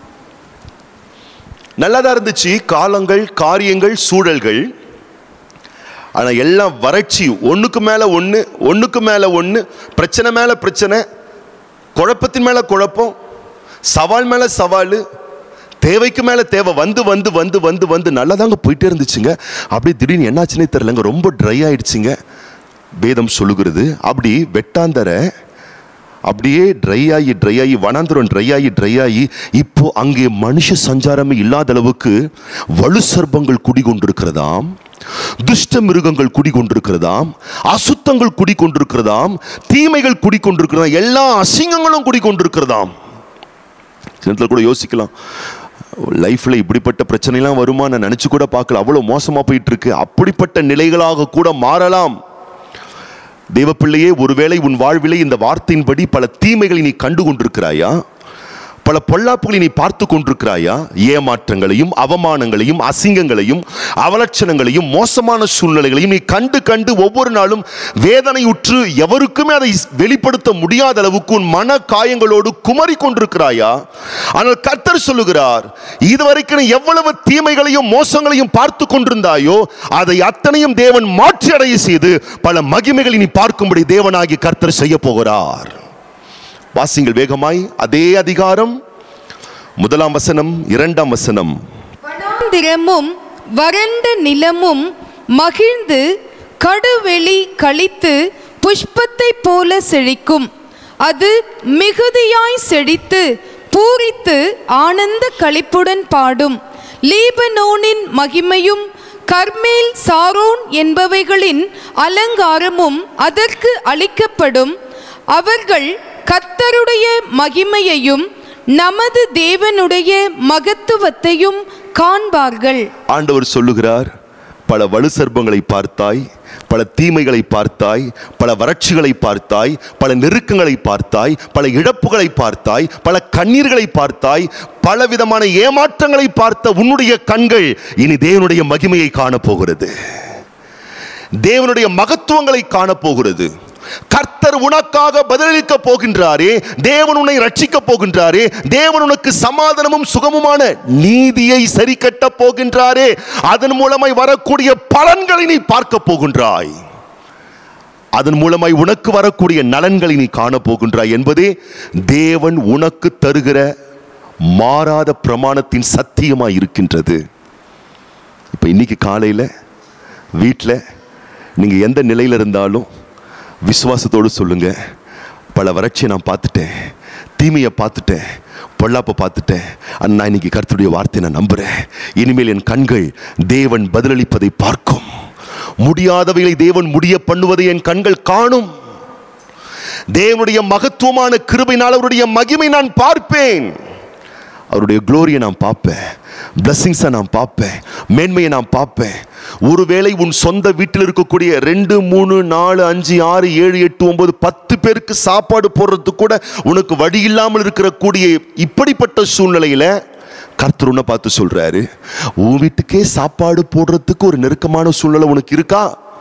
நல்லதா இருந்துச்சு காலங்கள் காரியங்கள் சூழல்கள் ஆனா எல்லாம் வறட்சி ஒண்ணுக்கு மேல ஒண்ணு ஒண்ணுக்கு மேல ஒண்ணு பிரச்சனை மேல பிரச்சனை குழப்பத்தின் மேல குழப்பம் சவால் மேல சவால் தேவைக்கு மேல தேவை வந்து வந்து வந்து வந்து வந்து நல்லதாங்க போயிட்டே இருந்துச்சுங்க அப்படியே திடீர்னு என்னாச்சுன்னே தெரியலங்க ரொம்ப ட்ரை ஆயிடுச்சுங்க வேதம் சொல்லுகிறது அப்படி வெட்டாந்தரை அப்படியே ட்ரை ஆகி ட்ரை ஆகி வனாந்திரம் ட்ரை ஆகி ட்ரை ஆகி இப்போ அங்கே மனுஷ சஞ்சாரமே இல்லாத அளவுக்கு வலு சர்ப்பங்கள் குடிகொண்டிருக்கிறதாம் துஷ்ட மிருகங்கள் குடிகொண்டிருக்கிறதாம் அசுத்தங்கள் குடிகொண்டிருக்கிறதாம் தீமைகள் குடிகொண்டிருக்கிறதாம் எல்லா அசிங்கங்களும் குடிகொண்டிருக்கிறதாம் சிலத்தில் கூட யோசிக்கலாம் லைஃப்பில் இப்படிப்பட்ட பிரச்சனைலாம் வருமா நான் நினச்சி கூட பார்க்கல அவ்வளோ மோசமாக போயிட்டு இருக்கு அப்படிப்பட்ட நிலைகளாக கூட மாறலாம் தேவப்பிள்ளையே ஒருவேளை உன் வாழ்விலே இந்த வார்த்தையின்படி பல தீமைகளை நீ கண்டு கொண்டிருக்கிறாயா பல பொல்லாப்புகளை நீ பார்த்து கொண்டிருக்கிறாயா ஏமாற்றங்களையும் அவமானங்களையும் அசிங்கங்களையும் அவலட்சணங்களையும் மோசமான சூழ்நிலைகளையும் நீ கண்டு கண்டு ஒவ்வொரு நாளும் வேதனையுற்று எவருக்குமே அதை வெளிப்படுத்த முடியாத அளவுக்கு உன் மன காயங்களோடு குமரி கொண்டிருக்கிறாயா ஆனால் கர்த்தர் சொல்லுகிறார் இதுவரைக்கும் நீ எவ்வளவு தீமைகளையும் மோசங்களையும் பார்த்து கொண்டிருந்தாயோ அதை அத்தனையும் தேவன் மாற்றி அடைய செய்து பல மகிமைகளை நீ பார்க்கும்படி தேவனாகி கர்த்தர் செய்ய போகிறார் வாசிங்கள் வேகமாய் அதே அதிகாரம் முதலாம் வசனம் இரண்டாம் வசனம் வனாந்திரமும் வறண்ட நிலமும் மகிழ்ந்து கடுவெளி கழித்து புஷ்பத்தைப் போல செழிக்கும் அது மிகுதியாய் செழித்து பூரித்து ஆனந்த களிப்புடன் பாடும் லீபனோனின் மகிமையும் கர்மேல் சாரோன் என்பவைகளின் அலங்காரமும் அதற்கு அளிக்கப்படும் அவர்கள் கர்த்தருடைய மகிமையையும் நமது தேவனுடைய மகத்துவத்தையும் காண்பார்கள் ஆண்டவர் சொல்லுகிறார் பல வலு சர்ப்பங்களை பார்த்தாய் பல தீமைகளை பார்த்தாய் பல வறட்சிகளை பார்த்தாய் பல நெருக்கங்களை பார்த்தாய் பல இழப்புகளை பார்த்தாய் பல கண்ணீர்களை பார்த்தாய் பல விதமான ஏமாற்றங்களை பார்த்த உன்னுடைய கண்கள் இனி தேவனுடைய மகிமையை காணப்போகிறது தேவனுடைய மகத்துவங்களை காணப்போகிறது கர்த்தர் உனக்காக பதிலளிக்க போகின்றாரே தேவன் உன்னை ரட்சிக்க போகின்றாரே தேவன் உனக்கு சமாதானமும் சுகமுமான நீதியை சரி கட்ட போகின்றாரே அதன் மூலமாய் வரக்கூடிய பலன்களை நீ பார்க்க போகின்றாய் அதன் மூலமாய் உனக்கு வரக்கூடிய நலன்களை நீ காண போகின்றாய் என்பதே தேவன் உனக்கு தருகிற மாறாத பிரமாணத்தின் சத்தியமாய் இருக்கின்றது இப்போ இன்னைக்கு காலையில் வீட்டில் நீங்கள் எந்த நிலையில் இருந்தாலும் விசுவாசத்தோடு சொல்லுங்க பல வறட்சியை நான் பார்த்துட்டேன் தீமையை பார்த்துட்டேன் பொல்லாப்பை பார்த்துட்டேன் ஆனா நான் இன்னைக்கு கர்த்தருடைய வார்த்தையை நான் நம்புகிறேன் இனிமேல் என் கண்கள் தேவன் பதிலளிப்பதை பார்க்கும் முடியாதவைகளை தேவன் முடிய பண்ணுவதை என் கண்கள் காணும் தேவனுடைய மகத்துவமான கிருபையினால் அவருடைய மகிமை நான் பார்ப்பேன் அவருடைய குளோரியை நான் பார்ப்பேன் பிளஸ்ஸிங்ஸை நான் பார்ப்பேன் மேன்மையை நான் பார்ப்பேன் ஒருவேளை உன் சொந்த வீட்டில் இருக்கக்கூடிய ரெண்டு மூணு நாலு அஞ்சு ஆறு ஏழு எட்டு ஒன்பது பத்து பேருக்கு சாப்பாடு போடுறதுக்கு கூட உனக்கு வழி இல்லாமல் இருக்கிற கூடிய இப்படிப்பட்ட சூழ்நிலையில் கர்த்தர் உன்னை பார்த்து சொல்றாரு உன் வீட்டுக்கே சாப்பாடு போடுறதுக்கு ஒரு நெருக்கமான சூழ்நிலை உனக்கு இருக்கா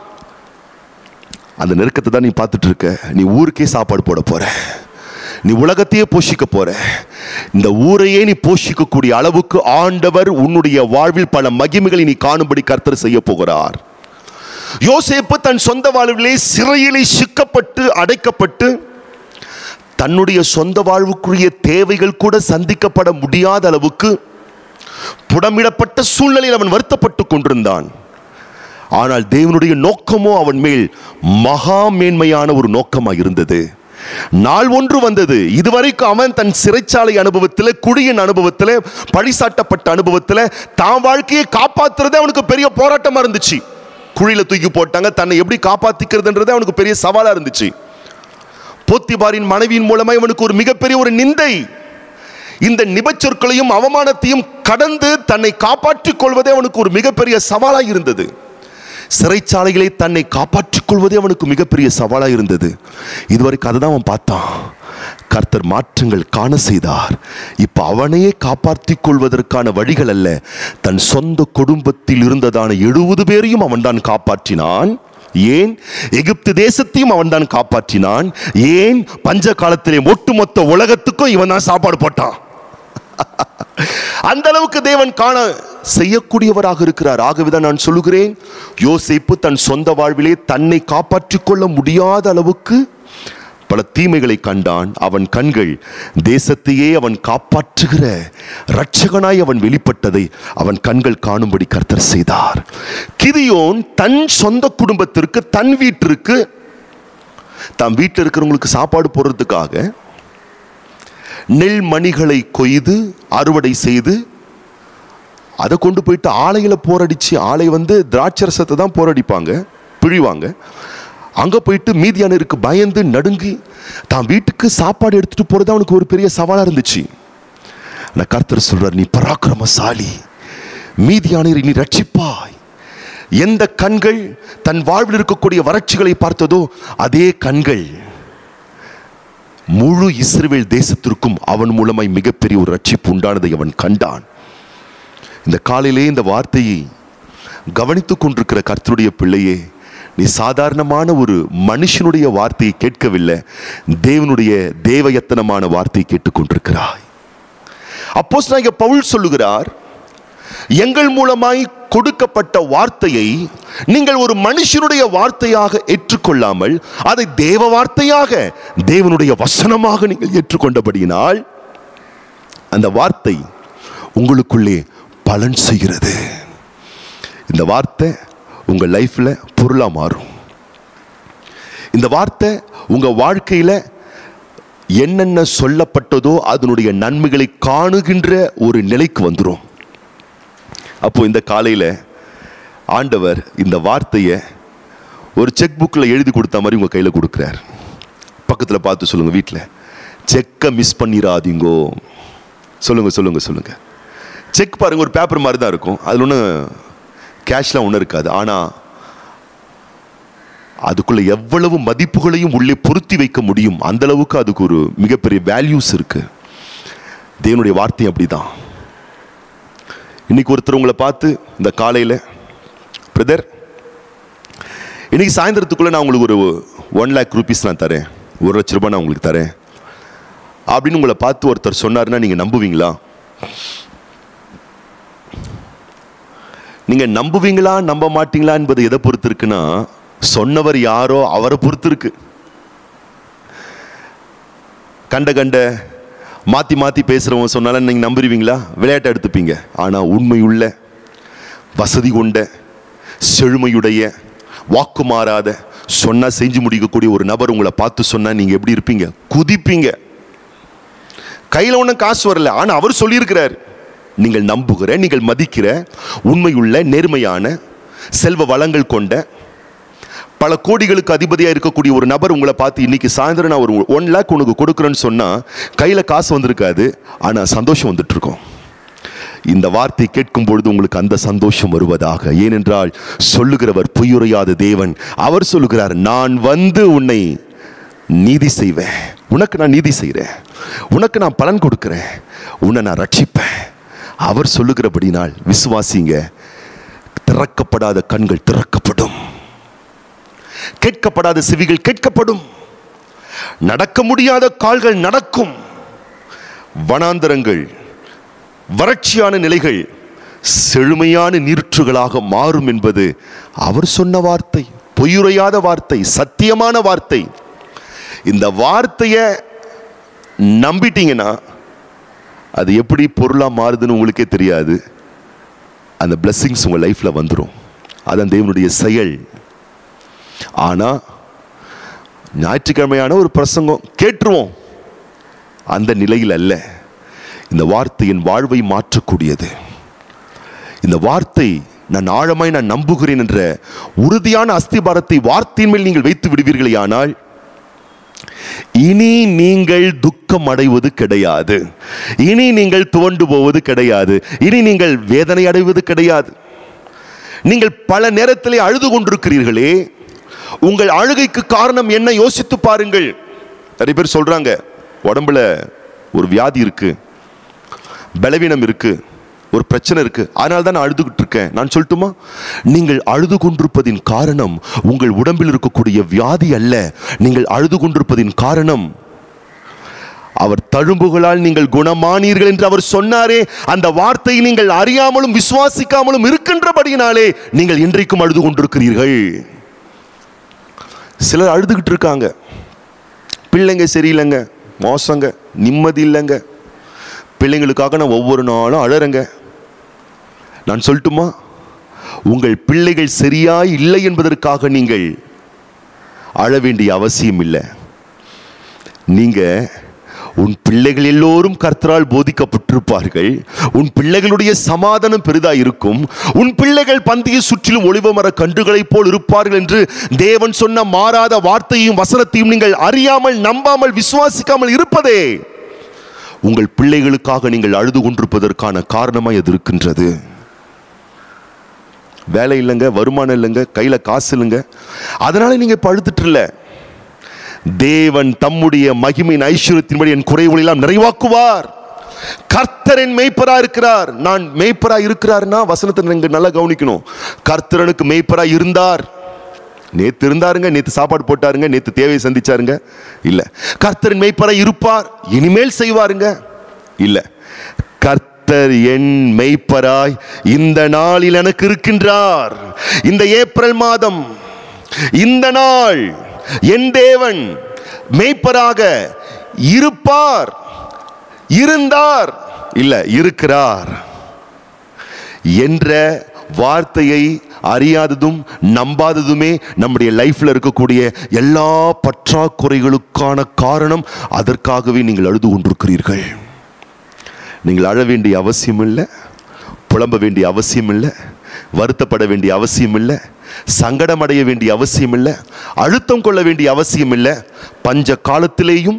அந்த நெருக்கத்தை தான் நீ பார்த்துட்டு இருக்க நீ ஊருக்கே சாப்பாடு போட போற நீ உலகத்தையே போஷிக்க போற இந்த ஊரையே நீ போஷிக்கக்கூடிய அளவுக்கு ஆண்டவர் உன்னுடைய வாழ்வில் பல மகிமைகளை நீ காணும்படி கர்த்தர் செய்ய போகிறார் யோசேப்பு தன் சொந்த வாழ்விலே சிறையிலே சிக்கப்பட்டு அடைக்கப்பட்டு தன்னுடைய சொந்த வாழ்வுக்குரிய தேவைகள் கூட சந்திக்கப்பட முடியாத அளவுக்கு புடமிடப்பட்ட சூழ்நிலையில் அவன் வருத்தப்பட்டு கொண்டிருந்தான் ஆனால் தேவனுடைய நோக்கமோ அவன் மேல் மகா மேன்மையான ஒரு நோக்கமாக இருந்தது நாள் ஒன்று வந்தது இதுவரைக்கும் அவன் தன் சிறைச்சாலை அனுபவத்தில் குடியின் அனுபவத்தில் பழிசாட்டப்பட்ட அனுபவத்தில் தான் வாழ்க்கையை காப்பாத்துறதே அவனுக்கு பெரிய போராட்டமா இருந்துச்சு குழியில தூக்கி போட்டாங்க தன்னை எப்படி காப்பாத்திக்கிறதுன்றதே அவனுக்கு பெரிய சவாலா இருந்துச்சு போத்திபாரின் மனைவியின் மூலமா இவனுக்கு ஒரு மிகப்பெரிய ஒரு நிந்தை இந்த நிபச்சொற்களையும் அவமானத்தையும் கடந்து தன்னை காப்பாற்றிக் கொள்வதே அவனுக்கு ஒரு மிகப்பெரிய சவாலாக இருந்தது சிறைச்சாலைகளை தன்னை காப்பாற்றிக் கொள்வதே அவனுக்கு மிகப்பெரிய சவாலாக இருந்தது இதுவரைக்கும் அதை தான் அவன் பார்த்தான் கர்த்தர் மாற்றங்கள் காண செய்தார் இப்ப அவனையே காப்பாற்றிக் கொள்வதற்கான வழிகள் அல்ல தன் சொந்த குடும்பத்தில் இருந்ததான எழுபது பேரையும் அவன்தான் காப்பாற்றினான் ஏன் எகிப்து தேசத்தையும் அவன்தான் காப்பாற்றினான் ஏன் பஞ்ச காலத்திலே ஒட்டுமொத்த உலகத்துக்கும் இவன் தான் சாப்பாடு போட்டான் அந்த அளவுக்கு தேவன் காண செய்யக்கூடியவராக இருக்கிறார் ஆகவேதான் நான் சொல்லுகிறேன் யோசேப்பு தன் சொந்த வாழ்விலே தன்னை காப்பாற்றிக் கொள்ள முடியாத அளவுக்கு பல தீமைகளை கண்டான் அவன் கண்கள் தேசத்தையே அவன் காப்பாற்றுகிற இரட்சகனாய் அவன் வெளிப்பட்டதை அவன் கண்கள் காணும்படி கர்த்தர் செய்தார் கிதியோன் தன் சொந்த குடும்பத்திற்கு தன் வீட்டிற்கு தன் வீட்டில் இருக்கிறவங்களுக்கு சாப்பாடு போடுறதுக்காக நெல் மணிகளை கொய்து அறுவடை செய்து அதை கொண்டு போயிட்டு ஆலையில் போரடிச்சு ஆலை வந்து திராட்சரசத்தை தான் போரடிப்பாங்க பிழிவாங்க அங்கே போயிட்டு மீதியானருக்கு பயந்து நடுங்கி தான் வீட்டுக்கு சாப்பாடு எடுத்துட்டு போகிறது அவனுக்கு ஒரு பெரிய சவாலாக இருந்துச்சு ஆனால் கர்த்தர் சொல்றார் நீ பராக்கிரமசாலி மீதியானரை நீ ரட்சிப்பாய் எந்த கண்கள் தன் வாழ்வில் இருக்கக்கூடிய வறட்சிகளை பார்த்ததோ அதே கண்கள் முழு இஸ்ரவேல் தேசத்திற்கும் அவன் மூலமாய் மிகப்பெரிய ஒரு ரட்சிப்பு உண்டானதை அவன் கண்டான் இந்த காலையிலே இந்த வார்த்தையை கவனித்துக் கொண்டிருக்கிற கர்த்தருடைய பிள்ளையே நீ சாதாரணமான ஒரு மனுஷனுடைய வார்த்தையை கேட்கவில்லை தேவனுடைய தேவயத்தனமான வார்த்தையை கேட்டுக்கொண்டிருக்கிறாய் அப்போஸ் பவுல் சொல்லுகிறார் எங்கள் மூலமாய் கொடுக்கப்பட்ட வார்த்தையை நீங்கள் ஒரு மனுஷனுடைய வார்த்தையாக ஏற்றுக்கொள்ளாமல் அதை தேவ வார்த்தையாக தேவனுடைய வசனமாக நீங்கள் ஏற்றுக்கொண்டபடியினால் அந்த வார்த்தை உங்களுக்குள்ளே பலன் செய்கிறது இந்த வார்த்தை உங்கள் லைஃப்பில் பொருளாக மாறும் இந்த வார்த்தை உங்கள் வாழ்க்கையில் என்னென்ன சொல்லப்பட்டதோ அதனுடைய நன்மைகளை காணுகின்ற ஒரு நிலைக்கு வந்துடும் அப்போ இந்த காலையில் ஆண்டவர் இந்த வார்த்தையை ஒரு செக் புக்கில் எழுதி கொடுத்த மாதிரி உங்கள் கையில் கொடுக்குறார் பக்கத்தில் பார்த்து சொல்லுங்கள் வீட்டில் செக்கை மிஸ் பண்ணிடாதீங்கோ சொல்லுங்கள் சொல்லுங்கள் சொல்லுங்கள் செக் பாருங்க ஒரு பேப்பர் மாதிரி தான் இருக்கும் அதில் ஒன்றும் கேஷ்லாம் ஒன்றும் இருக்காது ஆனால் அதுக்குள்ள எவ்வளவு மதிப்புகளையும் உள்ளே பொருத்தி வைக்க முடியும் அந்த அளவுக்கு அதுக்கு ஒரு மிகப்பெரிய வேல்யூஸ் இருக்கு தேவனுடைய வார்த்தை அப்படிதான் இன்னைக்கு ஒருத்தர் உங்களை பார்த்து இந்த காலையில் பிரதர் இன்னைக்கு சாயந்தரத்துக்குள்ள நான் உங்களுக்கு ஒரு ஒன் லேக் ருபீஸ் நான் தரேன் ஒரு லட்ச ரூபாய் நான் உங்களுக்கு தரேன் அப்படின்னு உங்களை பார்த்து ஒருத்தர் சொன்னாருன்னா நீங்கள் நம்புவீங்களா நீங்க நம்புவீங்களா நம்ப மாட்டீங்களா என்பது எதை பொறுத்து இருக்குன்னா சொன்னவர் யாரோ அவரை பொறுத்து இருக்கு கண்ட கண்ட மாத்தி மாத்தி பேசுறவங்க சொன்னாலும் நீங்க நம்புவீங்களா விளையாட்டை எடுத்துப்பீங்க ஆனா உண்மையுள்ள வசதி கொண்ட செழுமையுடைய வாக்கு மாறாத சொன்னா செஞ்சு முடிக்கக்கூடிய ஒரு நபர் உங்களை பார்த்து சொன்னா நீங்க எப்படி இருப்பீங்க குதிப்பீங்க கையில் ஒன்றும் காசு வரல ஆனால் அவர் சொல்லியிருக்கிறார் நீங்கள் நம்புகிற நீங்கள் மதிக்கிற உண்மையுள்ள நேர்மையான செல்வ வளங்கள் கொண்ட பல கோடிகளுக்கு அதிபதியாக இருக்கக்கூடிய ஒரு நபர் உங்களை பார்த்து இன்னைக்கு சாயந்தரம் நான் ஒரு ஒன் லேக் உனக்கு கொடுக்குறேன்னு சொன்னால் கையில் காசு வந்திருக்காது ஆனால் சந்தோஷம் வந்துட்டு இருக்கும் இந்த வார்த்தை கேட்கும் பொழுது உங்களுக்கு அந்த சந்தோஷம் வருவதாக ஏனென்றால் சொல்லுகிறவர் பொய்யுரையாத தேவன் அவர் சொல்லுகிறார் நான் வந்து உன்னை நீதி செய்வேன் உனக்கு நான் நீதி செய்கிறேன் உனக்கு நான் பலன் கொடுக்கிறேன் உன்னை நான் ரட்சிப்பேன் அவர் சொல்லுகிறபடினால் விசுவாசிங்க திறக்கப்படாத கண்கள் திறக்கப்படும் கேட்கப்படாத செவிகள் கேட்கப்படும் நடக்க முடியாத கால்கள் நடக்கும் வனாந்தரங்கள் வறட்சியான நிலைகள் செழுமையான நீர்ற்றுகளாக மாறும் என்பது அவர் சொன்ன வார்த்தை பொய்யுரையாத வார்த்தை சத்தியமான வார்த்தை இந்த வார்த்தையை நம்பிட்டீங்கன்னா அது எப்படி பொருளாக மாறுதுன்னு உங்களுக்கே தெரியாது அந்த blessings உங்கள் லைஃப்பில் வந்துடும் அதான் தேவனுடைய செயல் ஆனால் ஞாயிற்றுக்கிழமையான ஒரு பிரசங்கம் கேட்டுருவோம் அந்த நிலையில் அல்ல இந்த வார்த்தை என் வாழ்வை மாற்றக்கூடியது இந்த வார்த்தை நான் ஆழமாய் நான் நம்புகிறேன் என்ற உறுதியான அஸ்திபாரத்தை வார்த்தையின் மேல் நீங்கள் வைத்து விடுவீர்களேயானால் இனி நீங்கள் துக்கம் அடைவது கிடையாது இனி நீங்கள் துவண்டு போவது கிடையாது இனி நீங்கள் வேதனை அடைவது கிடையாது நீங்கள் பல நேரத்திலே அழுது கொண்டிருக்கிறீர்களே உங்கள் அழுகைக்கு காரணம் என்ன யோசித்து பாருங்கள் நிறைய பேர் சொல்றாங்க உடம்புல ஒரு வியாதி இருக்கு பலவீனம் இருக்கு ஒரு பிரச்சனை இருக்கு அதனால தான் நான் அழுதுகிட்டு இருக்கேன் நான் சொல்லட்டுமா நீங்கள் அழுது கொண்டிருப்பதின் காரணம் உங்கள் உடம்பில் இருக்கக்கூடிய வியாதி அல்ல நீங்கள் அழுது கொண்டிருப்பதின் காரணம் அவர் தழும்புகளால் நீங்கள் குணமானீர்கள் என்று அவர் சொன்னாரே அந்த வார்த்தையை நீங்கள் அறியாமலும் விசுவாசிக்காமலும் இருக்கின்றபடியினாலே நீங்கள் இன்றைக்கும் அழுது கொண்டிருக்கிறீர்கள் சிலர் அழுதுகிட்டு இருக்காங்க பிள்ளைங்க சரியில்லைங்க மோசங்க நிம்மதி இல்லைங்க பிள்ளைங்களுக்காக நான் ஒவ்வொரு நாளும் அழறேங்க நான் சொல்லட்டுமா உங்கள் பிள்ளைகள் சரியாய் இல்லை என்பதற்காக நீங்கள் அழ வேண்டிய அவசியம் இல்லை நீங்க உன் பிள்ளைகள் எல்லோரும் கர்த்தரால் போதிக்கப்பட்டிருப்பார்கள் உன் பிள்ளைகளுடைய சமாதானம் பெரிதாய் இருக்கும் உன் பிள்ளைகள் பந்தியை சுற்றிலும் ஒளிவ மர கன்றுகளைப் போல் இருப்பார்கள் என்று தேவன் சொன்ன மாறாத வார்த்தையும் வசனத்தையும் நீங்கள் அறியாமல் நம்பாமல் விசுவாசிக்காமல் இருப்பதே உங்கள் பிள்ளைகளுக்காக நீங்கள் அழுது கொண்டிருப்பதற்கான காரணமாய் அது இருக்கின்றது வேலை இல்லைங்க வருமானம் இல்லைங்க கையில் காசு இல்லைங்க அதனால நீங்கள் இப்போ அழுதுட்டு இல்லை தேவன் தம்முடைய மகிமையின் ஐஸ்வர்யத்தின்படி என் குறைவுகளெல்லாம் நிறைவாக்குவார் கர்த்தர் என் மேய்ப்பரா இருக்கிறார் நான் மேய்ப்பரா இருக்கிறார்னா வசனத்தை நீங்க நல்லா கவனிக்கணும் கர்த்தரனுக்கு மேய்ப்பரா இருந்தார் நேத்து இருந்தாருங்க நேத்து சாப்பாடு போட்டாருங்க நேத்து தேவையை சந்திச்சாருங்க இல்ல கர்த்தரின் மேய்ப்பரா இருப்பார் இனிமேல் செய்வாருங்க இல்ல கர்த்தர் என் மெய்ப்பராய் இந்த நாளில் எனக்கு இருக்கின்றார் இந்த ஏப்ரல் மாதம் இந்த நாள் என் தேவன் மெய்ப்பராக இருப்பார் இருந்தார் இல்ல இருக்கிறார் என்ற வார்த்தையை அறியாததும் நம்பாததுமே நம்முடைய லைஃப்ல இருக்கக்கூடிய எல்லா பற்றாக்குறைகளுக்கான காரணம் அதற்காகவே நீங்கள் அழுது கொண்டிருக்கிறீர்கள் நீங்கள் அழ வேண்டிய அவசியம் இல்லை புலம்ப வேண்டிய அவசியம் இல்லை வருத்தப்பட வேண்டிய அவசியம் இல்லை சங்கடம் அடைய வேண்டிய அவசியம் இல்லை அழுத்தம் கொள்ள வேண்டிய அவசியம் இல்லை பஞ்ச காலத்திலேயும்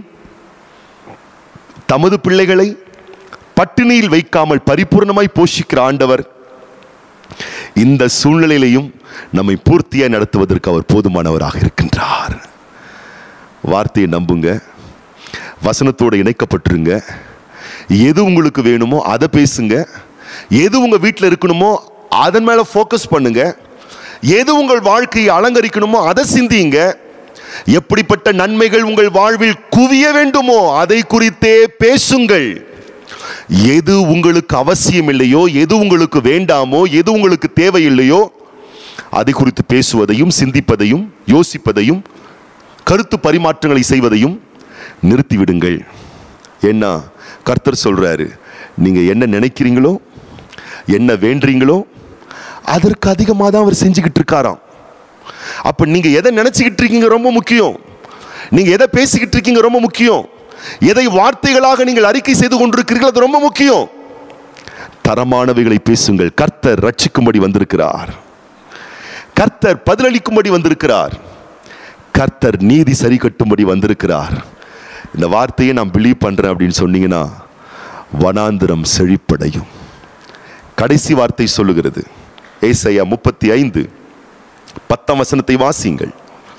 தமது பிள்ளைகளை பட்டினியில் வைக்காமல் பரிபூர்ணமாய் போஷிக்கிற ஆண்டவர் இந்த சூழ்நிலையிலையும் நம்மை பூர்த்தியாய் நடத்துவதற்கு அவர் போதுமானவராக இருக்கின்றார் வார்த்தையை நம்புங்க வசனத்தோடு இணைக்கப்பட்டிருங்க எது உங்களுக்கு வேணுமோ அதை பேசுங்க எது உங்க வீட்டில் இருக்கணுமோ அதன் மேல ஃபோக்கஸ் பண்ணுங்க எது உங்கள் வாழ்க்கையை அலங்கரிக்கணுமோ அதை சிந்தியுங்க எப்படிப்பட்ட நன்மைகள் உங்கள் வாழ்வில் குவிய வேண்டுமோ அதை குறித்தே பேசுங்கள் எது உங்களுக்கு அவசியம் இல்லையோ எது உங்களுக்கு வேண்டாமோ எது உங்களுக்கு தேவையில்லையோ அதை குறித்து பேசுவதையும் சிந்திப்பதையும் யோசிப்பதையும் கருத்து பரிமாற்றங்களை செய்வதையும் நிறுத்திவிடுங்கள் என்ன கர்த்தர் சொல்றாரு நீங்க என்ன நினைக்கிறீங்களோ என்ன வேண்டுறீங்களோ அதற்கு அதிகமாக தான் அவர் செஞ்சுக்கிட்டு இருக்காராம் அப்ப நீங்க எதை நினைச்சுக்கிட்டு இருக்கீங்க ரொம்ப முக்கியம் நீங்க எதை பேசிக்கிட்டு இருக்கீங்க ரொம்ப முக்கியம் எதை வார்த்தைகளாக நீங்கள் அறிக்கை செய்து கொண்டிருக்கிறீர்கள் அது ரொம்ப முக்கியம் தரமானவைகளை பேசுங்கள் கர்த்தர் ரட்சிக்கும்படி வந்திருக்கிறார் கர்த்தர் பதிலளிக்கும்படி வந்திருக்கிறார் கர்த்தர் நீதி சரி கட்டும்படி வந்திருக்கிறார் இந்த வார்த்தையை நான் பிலீவ் பண்றேன் அப்படின்னு சொன்னீங்கன்னா வனாந்திரம் செழிப்படையும் கடைசி வார்த்தை சொல்லுகிறது ஏசையா முப்பத்தி ஐந்து பத்தாம் வசனத்தை வாசியுங்கள்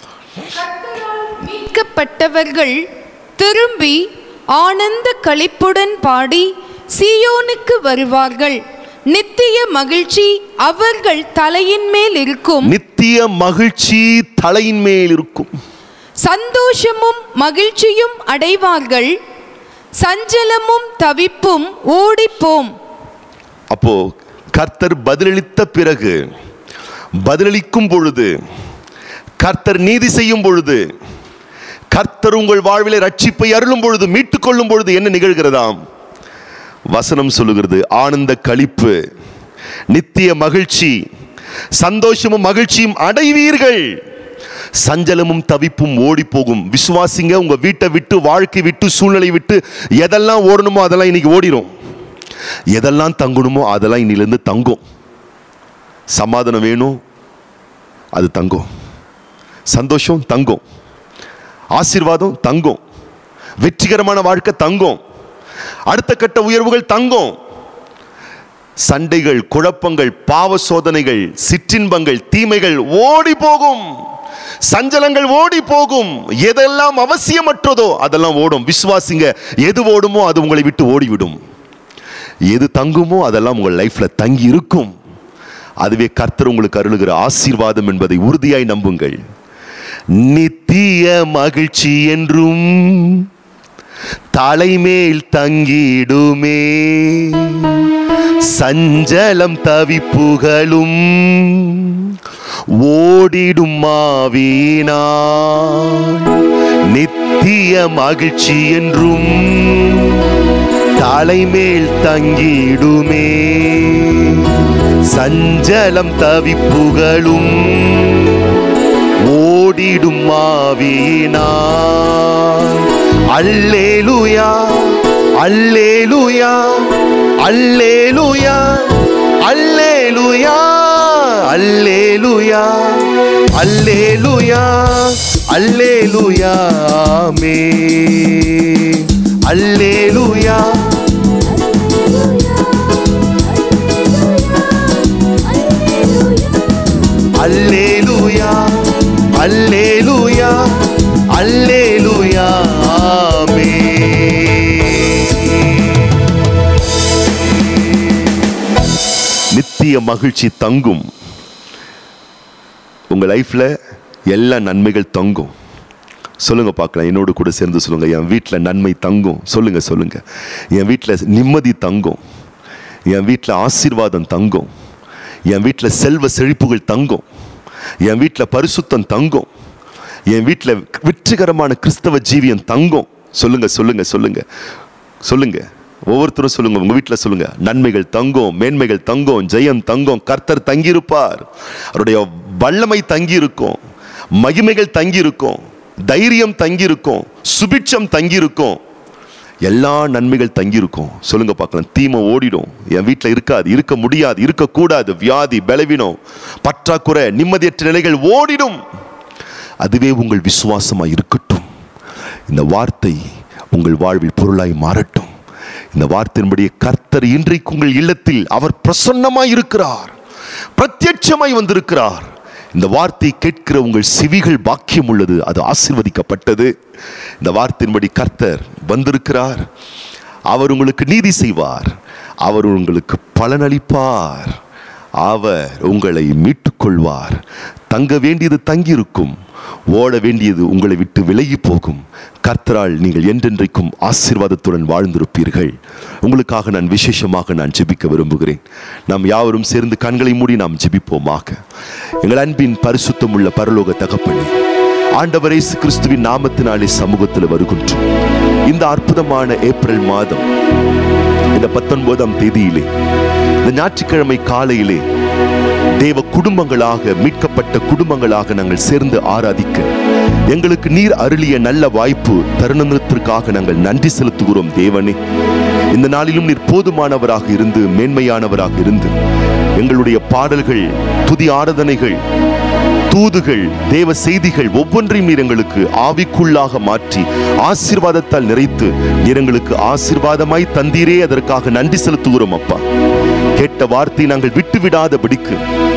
மீட்கப்பட்டவர்கள் திரும்பி ஆனந்த களிப்புடன் பாடி சீயோனுக்கு வருவார்கள் நித்திய மகிழ்ச்சி அவர்கள் தலையின் மேல் இருக்கும் நித்திய மகிழ்ச்சி தலையின் மேல் இருக்கும் சந்தோஷமும் மகிழ்ச்சியும் அடைவார்கள் சஞ்சலமும் தவிப்பும் ஓடிப்போம் அப்போ கர்த்தர் பதிலளித்த பிறகு பதிலளிக்கும் பொழுது கர்த்தர் நீதி செய்யும் பொழுது கர்த்தர் உங்கள் வாழ்விலே ரட்சிப்பை அருளும் பொழுது மீட்டுக் கொள்ளும் பொழுது என்ன நிகழ்கிறதாம் வசனம் சொல்லுகிறது ஆனந்த களிப்பு நித்திய மகிழ்ச்சி சந்தோஷமும் மகிழ்ச்சியும் அடைவீர்கள் சஞ்சலமும் தவிப்பும் ஓடி போகும் விசுவாசிங்க உங்க வீட்டை விட்டு வாழ்க்கை விட்டு சூழ்நிலை விட்டு எதெல்லாம் ஓடணுமோ அதெல்லாம் இன்னைக்கு ஓடிரும் எதெல்லாம் தங்கணுமோ அதெல்லாம் இன்னிலிருந்து தங்கும் சமாதானம் வேணும் அது தங்கும் சந்தோஷம் தங்கும் ஆசீர்வாதம் தங்கும் வெற்றிகரமான வாழ்க்கை தங்கும் அடுத்த கட்ட உயர்வுகள் தங்கும் சண்டைகள் குழப்பங்கள் பாவ சோதனைகள் சிற்றின்பங்கள் தீமைகள் ஓடி போகும் சஞ்சலங்கள் ஓடி போகும் எதெல்லாம் அவசியமற்றதோ அதெல்லாம் ஓடும் விசுவாசிங்க எது ஓடுமோ அது உங்களை விட்டு ஓடிவிடும் எது தங்குமோ அதெல்லாம் உங்கள் லைஃப்ல தங்கி இருக்கும் அதுவே கர்த்தர் உங்களுக்கு அருளுகிற ஆசீர்வாதம் என்பதை உறுதியாய் நம்புங்கள் நித்திய மகிழ்ச்சி என்றும் தலைமேல் தங்கிடுமே சஞ்சலம் தவிப்புகளும் ஓடிடும் மாவீனான் நித்திய மகிழ்ச்சி என்றும் தலைமேல் தங்கிடுமே சஞ்சலம் தவிப்புகளும் ஓடிடும் மாவீனான் அல்லேலுயா அல்லேலுயா அல்லேலுயா அல்லேலுயா அல்லேலுயா அல்லேலுயா அல்லேலுயா மே அல்லேலுயா அல்லேலுயா அல்லேலுயா அல்லேலுயா மகிழ்ச்சி தங்கும் உங்க லைஃப்ல எல்லா நன்மைகள் தங்கும் சொல்லுங்க பார்க்கலாம் என்னோடு கூட சேர்ந்து சொல்லுங்க என் வீட்டில் நன்மை தங்கும் சொல்லுங்க சொல்லுங்க என் வீட்டில் நிம்மதி தங்கும் என் வீட்டில் ஆசீர்வாதம் தங்கும் என் வீட்டில் செல்வ செழிப்புகள் தங்கும் என் வீட்டில் பரிசுத்தம் தங்கும் என் வீட்டில் வெற்றிகரமான கிறிஸ்தவ ஜீவியம் தங்கும் சொல்லுங்க சொல்லுங்க சொல்லுங்க சொல்லுங்க ஒவ்வொருத்தரும் சொல்லுங்க உங்க வீட்டில் சொல்லுங்க நன்மைகள் தங்கும் மேன்மைகள் தங்கும் ஜெயம் தங்கும் கர்த்தர் தங்கியிருப்பார் அவருடைய வல்லமை தங்கியிருக்கும் மகிமைகள் தங்கியிருக்கும் தைரியம் தங்கியிருக்கும் சுபிட்சம் தங்கியிருக்கும் எல்லா நன்மைகள் தங்கியிருக்கும் சொல்லுங்க பார்க்கலாம் தீமை ஓடிடும் என் வீட்டில் இருக்காது இருக்க முடியாது இருக்கக்கூடாது வியாதி பலவீனம் பற்றாக்குறை நிம்மதியற்ற நிலைகள் ஓடிடும் அதுவே உங்கள் விசுவாசமாக இருக்கட்டும் இந்த வார்த்தை உங்கள் வாழ்வில் பொருளாய் மாறட்டும் இந்த வார்த்தையின்படி கர்த்தர் இன்றைக்கு உங்கள் இல்லத்தில் அவர் பிரசன்னமாய் இருக்கிறார் பிரத்யட்சமாய் வந்திருக்கிறார் இந்த வார்த்தை கேட்கிற உங்கள் செவிகள் பாக்கியம் உள்ளது அது ஆசீர்வதிக்கப்பட்டது இந்த வார்த்தையின்படி கர்த்தர் வந்திருக்கிறார் அவர் உங்களுக்கு நீதி செய்வார் அவர் உங்களுக்கு பலனளிப்பார் அவர் உங்களை மீட்டுக் கொள்வார் தங்க வேண்டியது தங்கியிருக்கும் ஓட வேண்டியது உங்களை விட்டு விலகி போகும் கர்த்தரால் நீங்கள் என்றென்றைக்கும் ஆசீர்வாதத்துடன் வாழ்ந்திருப்பீர்கள் உங்களுக்காக நான் விசேஷமாக நான் ஜெபிக்க விரும்புகிறேன் நாம் யாவரும் சேர்ந்து கண்களை மூடி நாம் ஜெபிப்போமாக எங்கள் அன்பின் பரிசுத்தம் உள்ள பரலோக தகப்பனே ஆண்டவர் இயேசு கிறிஸ்துவின் நாமத்தினாலே சமூகத்தில் வருகின்றோம் இந்த அற்புதமான ஏப்ரல் மாதம் இந்த பத்தொன்பதாம் தேதியிலே இந்த ஞாயிற்றுக்கிழமை காலையிலே தேவ குடும்பங்களாக மீட்கப்பட்ட குடும்பங்களாக நாங்கள் சேர்ந்து ஆராதிக்க எங்களுக்கு நீர் அருளிய நல்ல வாய்ப்பு தருணத்திற்காக நாங்கள் நன்றி செலுத்துகிறோம் தேவனே இந்த நாளிலும் நீர் போதுமானவராக இருந்து மேன்மையானவராக இருந்து எங்களுடைய பாடல்கள் துதி ஆராதனைகள் தூதுகள் தேவ செய்திகள் ஒவ்வொன்றையும் நீர் எங்களுக்கு ஆவிக்குள்ளாக மாற்றி ஆசீர்வாதத்தால் நிறைத்து நீர் எங்களுக்கு ஆசீர்வாதமாய் தந்தீரே அதற்காக நன்றி செலுத்துகிறோம் அப்பா கேட்ட வார்த்தை நாங்கள் விட்டு விடாதபடிக்கு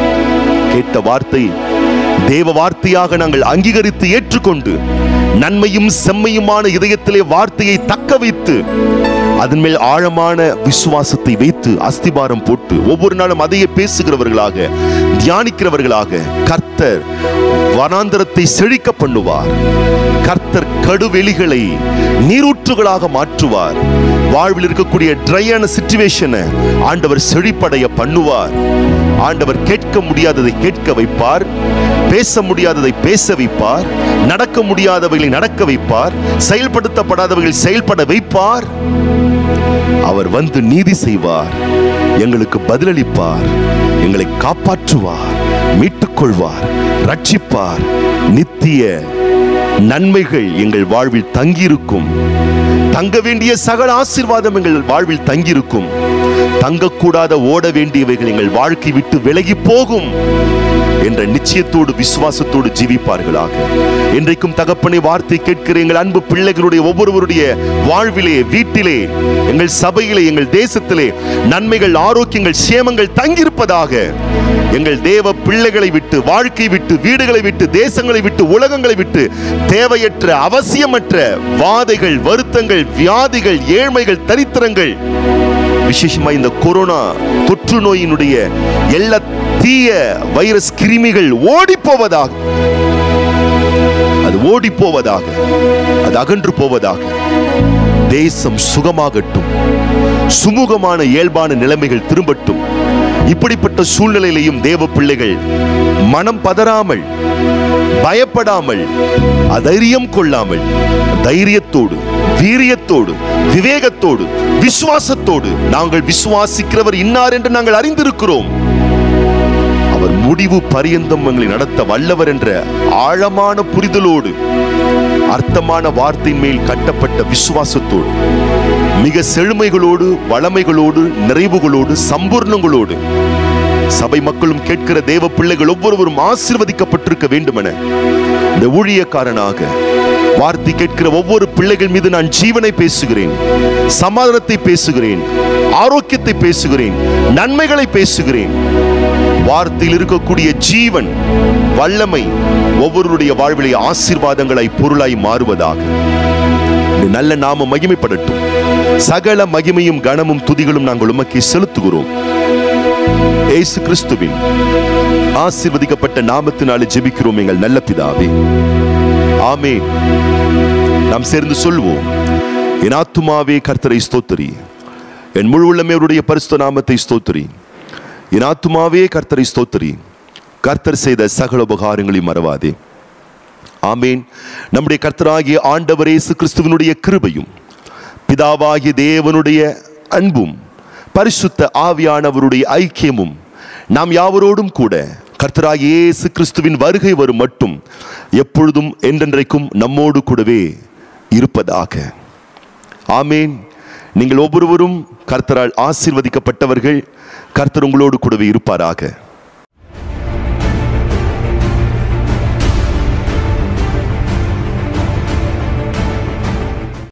கேட்ட வார்த்தை தேவ வார்த்தையாக நாங்கள் அங்கீகரித்து ஏற்றுக்கொண்டு நன்மையும் செம்மையுமான இதயத்திலே வார்த்தையை தக்க வைத்து அதன் மேல் ஆழமான விசுவாசத்தை வைத்து அஸ்திபாரம் போட்டு ஒவ்வொரு நாளும் அதையே பேசுகிறவர்களாக தியானிக்கிறவர்களாக கர்த்தர் வனாந்தரத்தை செழிக்க பண்ணுவார் கர்த்தர் கடுவெளிகளை நீரூற்றுகளாக மாற்றுவார் வாழ்வில் இருக்கக்கூடிய ட்ரையான சிச்சுவேஷனை ஆண்டவர் செழிப்படைய பண்ணுவார் ஆண்டவர் கேட்க முடியாததை கேட்க வைப்பார் பேச முடியாததை பேச வைப்பார் நடக்க முடியாதவைகளை நடக்க வைப்பார் செயல்படுத்தப்படாதவைகளை செயல்பட வைப்பார் அவர் வந்து நீதி செய்வார் எங்களுக்கு பதிலளிப்பார் எங்களை காப்பாற்றுவார் மீட்டுக்கொள்வார் ரட்சிப்பார் நித்திய நன்மைகள் எங்கள் வாழ்வில் தங்கியிருக்கும் தங்க வேண்டிய சகல ஆசீர்வாதம் எங்கள் வாழ்வில் தங்கியிருக்கும் தங்கக்கூடாத ஓட வேண்டியவைகள் எங்கள் வாழ்க்கை விட்டு விலகி போகும் என்ற நிச்சயத்தோடு விசுவாசத்தோடு ஜீவிப்பார்களாக இன்றைக்கும் தகப்பனை வார்த்தை கேட்கிற எங்கள் அன்பு பிள்ளைகளுடைய ஒவ்வொருவருடைய வாழ்விலே வீட்டிலே எங்கள் சபையிலே எங்கள் தேசத்திலே நன்மைகள் ஆரோக்கியங்கள் சேமங்கள் தங்கியிருப்பதாக எங்கள் தேவ பிள்ளைகளை விட்டு வாழ்க்கை விட்டு வீடுகளை விட்டு தேசங்களை விட்டு உலகங்களை விட்டு தேவையற்ற அவசியமற்ற வாதைகள் வருத்தங்கள் வியாதிகள் ஏழ்மைகள் தரித்திரங்கள் விசேஷமா இந்த கொரோனா தொற்று நோயினுடைய எல்லா தீய வைரஸ் கிருமிகள் ஓடி போவதாக அது ஓடி போவதாக அது அகன்று போவதாக தேசம் சுகமாகட்டும் சுமூகமான இயல்பான நிலைமைகள் திரும்பட்டும் இப்படிப்பட்ட சூழ்நிலையிலையும் தேவ பிள்ளைகள் மனம் பதறாமல் பயப்படாமல் அதைரியம் கொள்ளாமல் தைரியத்தோடு வீரியத்தோடு விவேகத்தோடு விசுவாசத்தோடு நாங்கள் விசுவாசிக்கிறவர் இன்னார் என்று நாங்கள் அறிந்திருக்கிறோம் அவர் முடிவு பரியந்தம் எங்களை நடத்த வல்லவர் என்ற ஆழமான புரிதலோடு அர்த்தமான வார்த்தையின் மேல் கட்டப்பட்ட விசுவாசத்தோடு மிக செழுமைகளோடு வளமைகளோடு நிறைவுகளோடு சம்பூர்ணங்களோடு சபை மக்களும் கேட்கிற தேவ பிள்ளைகள் ஒவ்வொருவரும் ஆசீர்வதிக்கப்பட்டிருக்க வேண்டுமென இந்த ஊழியக்காரனாக வார்த்தை கேட்கிற ஒவ்வொரு பிள்ளைகள் மீது நான் ஜீவனை பேசுகிறேன் சமாதானத்தை பேசுகிறேன் ஆரோக்கியத்தை பேசுகிறேன் நன்மைகளை பேசுகிறேன் வார்த்தையில் இருக்கக்கூடிய ஜீவன் வல்லமை ஒவ்வொருடைய வாழ்விலே ஆசீர்வாதங்களாய் பொருளாய் மாறுவதாக இந்த நல்ல நாம மகிமைப்படட்டும் சகல மகிமையும் கனமும் துதிகளும் நாங்கள் உமக்கே செலுத்துகிறோம் இயேசு கிறிஸ்துவின் ஆசீர்வதிக்கப்பட்ட நாமத்தினாலே ஜெபிக்கிறோம் எங்கள் நல்ல பிதாவே ஆமென் நாம் சேர்ந்து சொல்வோம் என் ஆத்துமாவே கர்த்தரை ஸ்தோத்திரி என் முழு உள்ளமே அவருடைய பரிசுத்த நாமத்தை ஸ்தோத்திரி என் ஆத்துமாவே கர்த்தரை ஸ்தோத்திரி கர்த்தர் செய்த சகல உபகாரங்களையும் மறவாதே ஆமேன் நம்முடைய கர்த்தராகிய ஆண்டவர் இயேசு கிறிஸ்துவனுடைய கிருபையும் பிதாவாகிய தேவனுடைய அன்பும் பரிசுத்த ஆவியானவருடைய ஐக்கியமும் நாம் யாவரோடும் கூட கர்த்தராகிய இயேசு கிறிஸ்துவின் வருகை வரும் மட்டும் எப்பொழுதும் என்றென்றைக்கும் நம்மோடு கூடவே இருப்பதாக ஆமேன் நீங்கள் ஒவ்வொருவரும் கர்த்தரால் ஆசீர்வதிக்கப்பட்டவர்கள் கர்த்தர் உங்களோடு கூடவே இருப்பாராக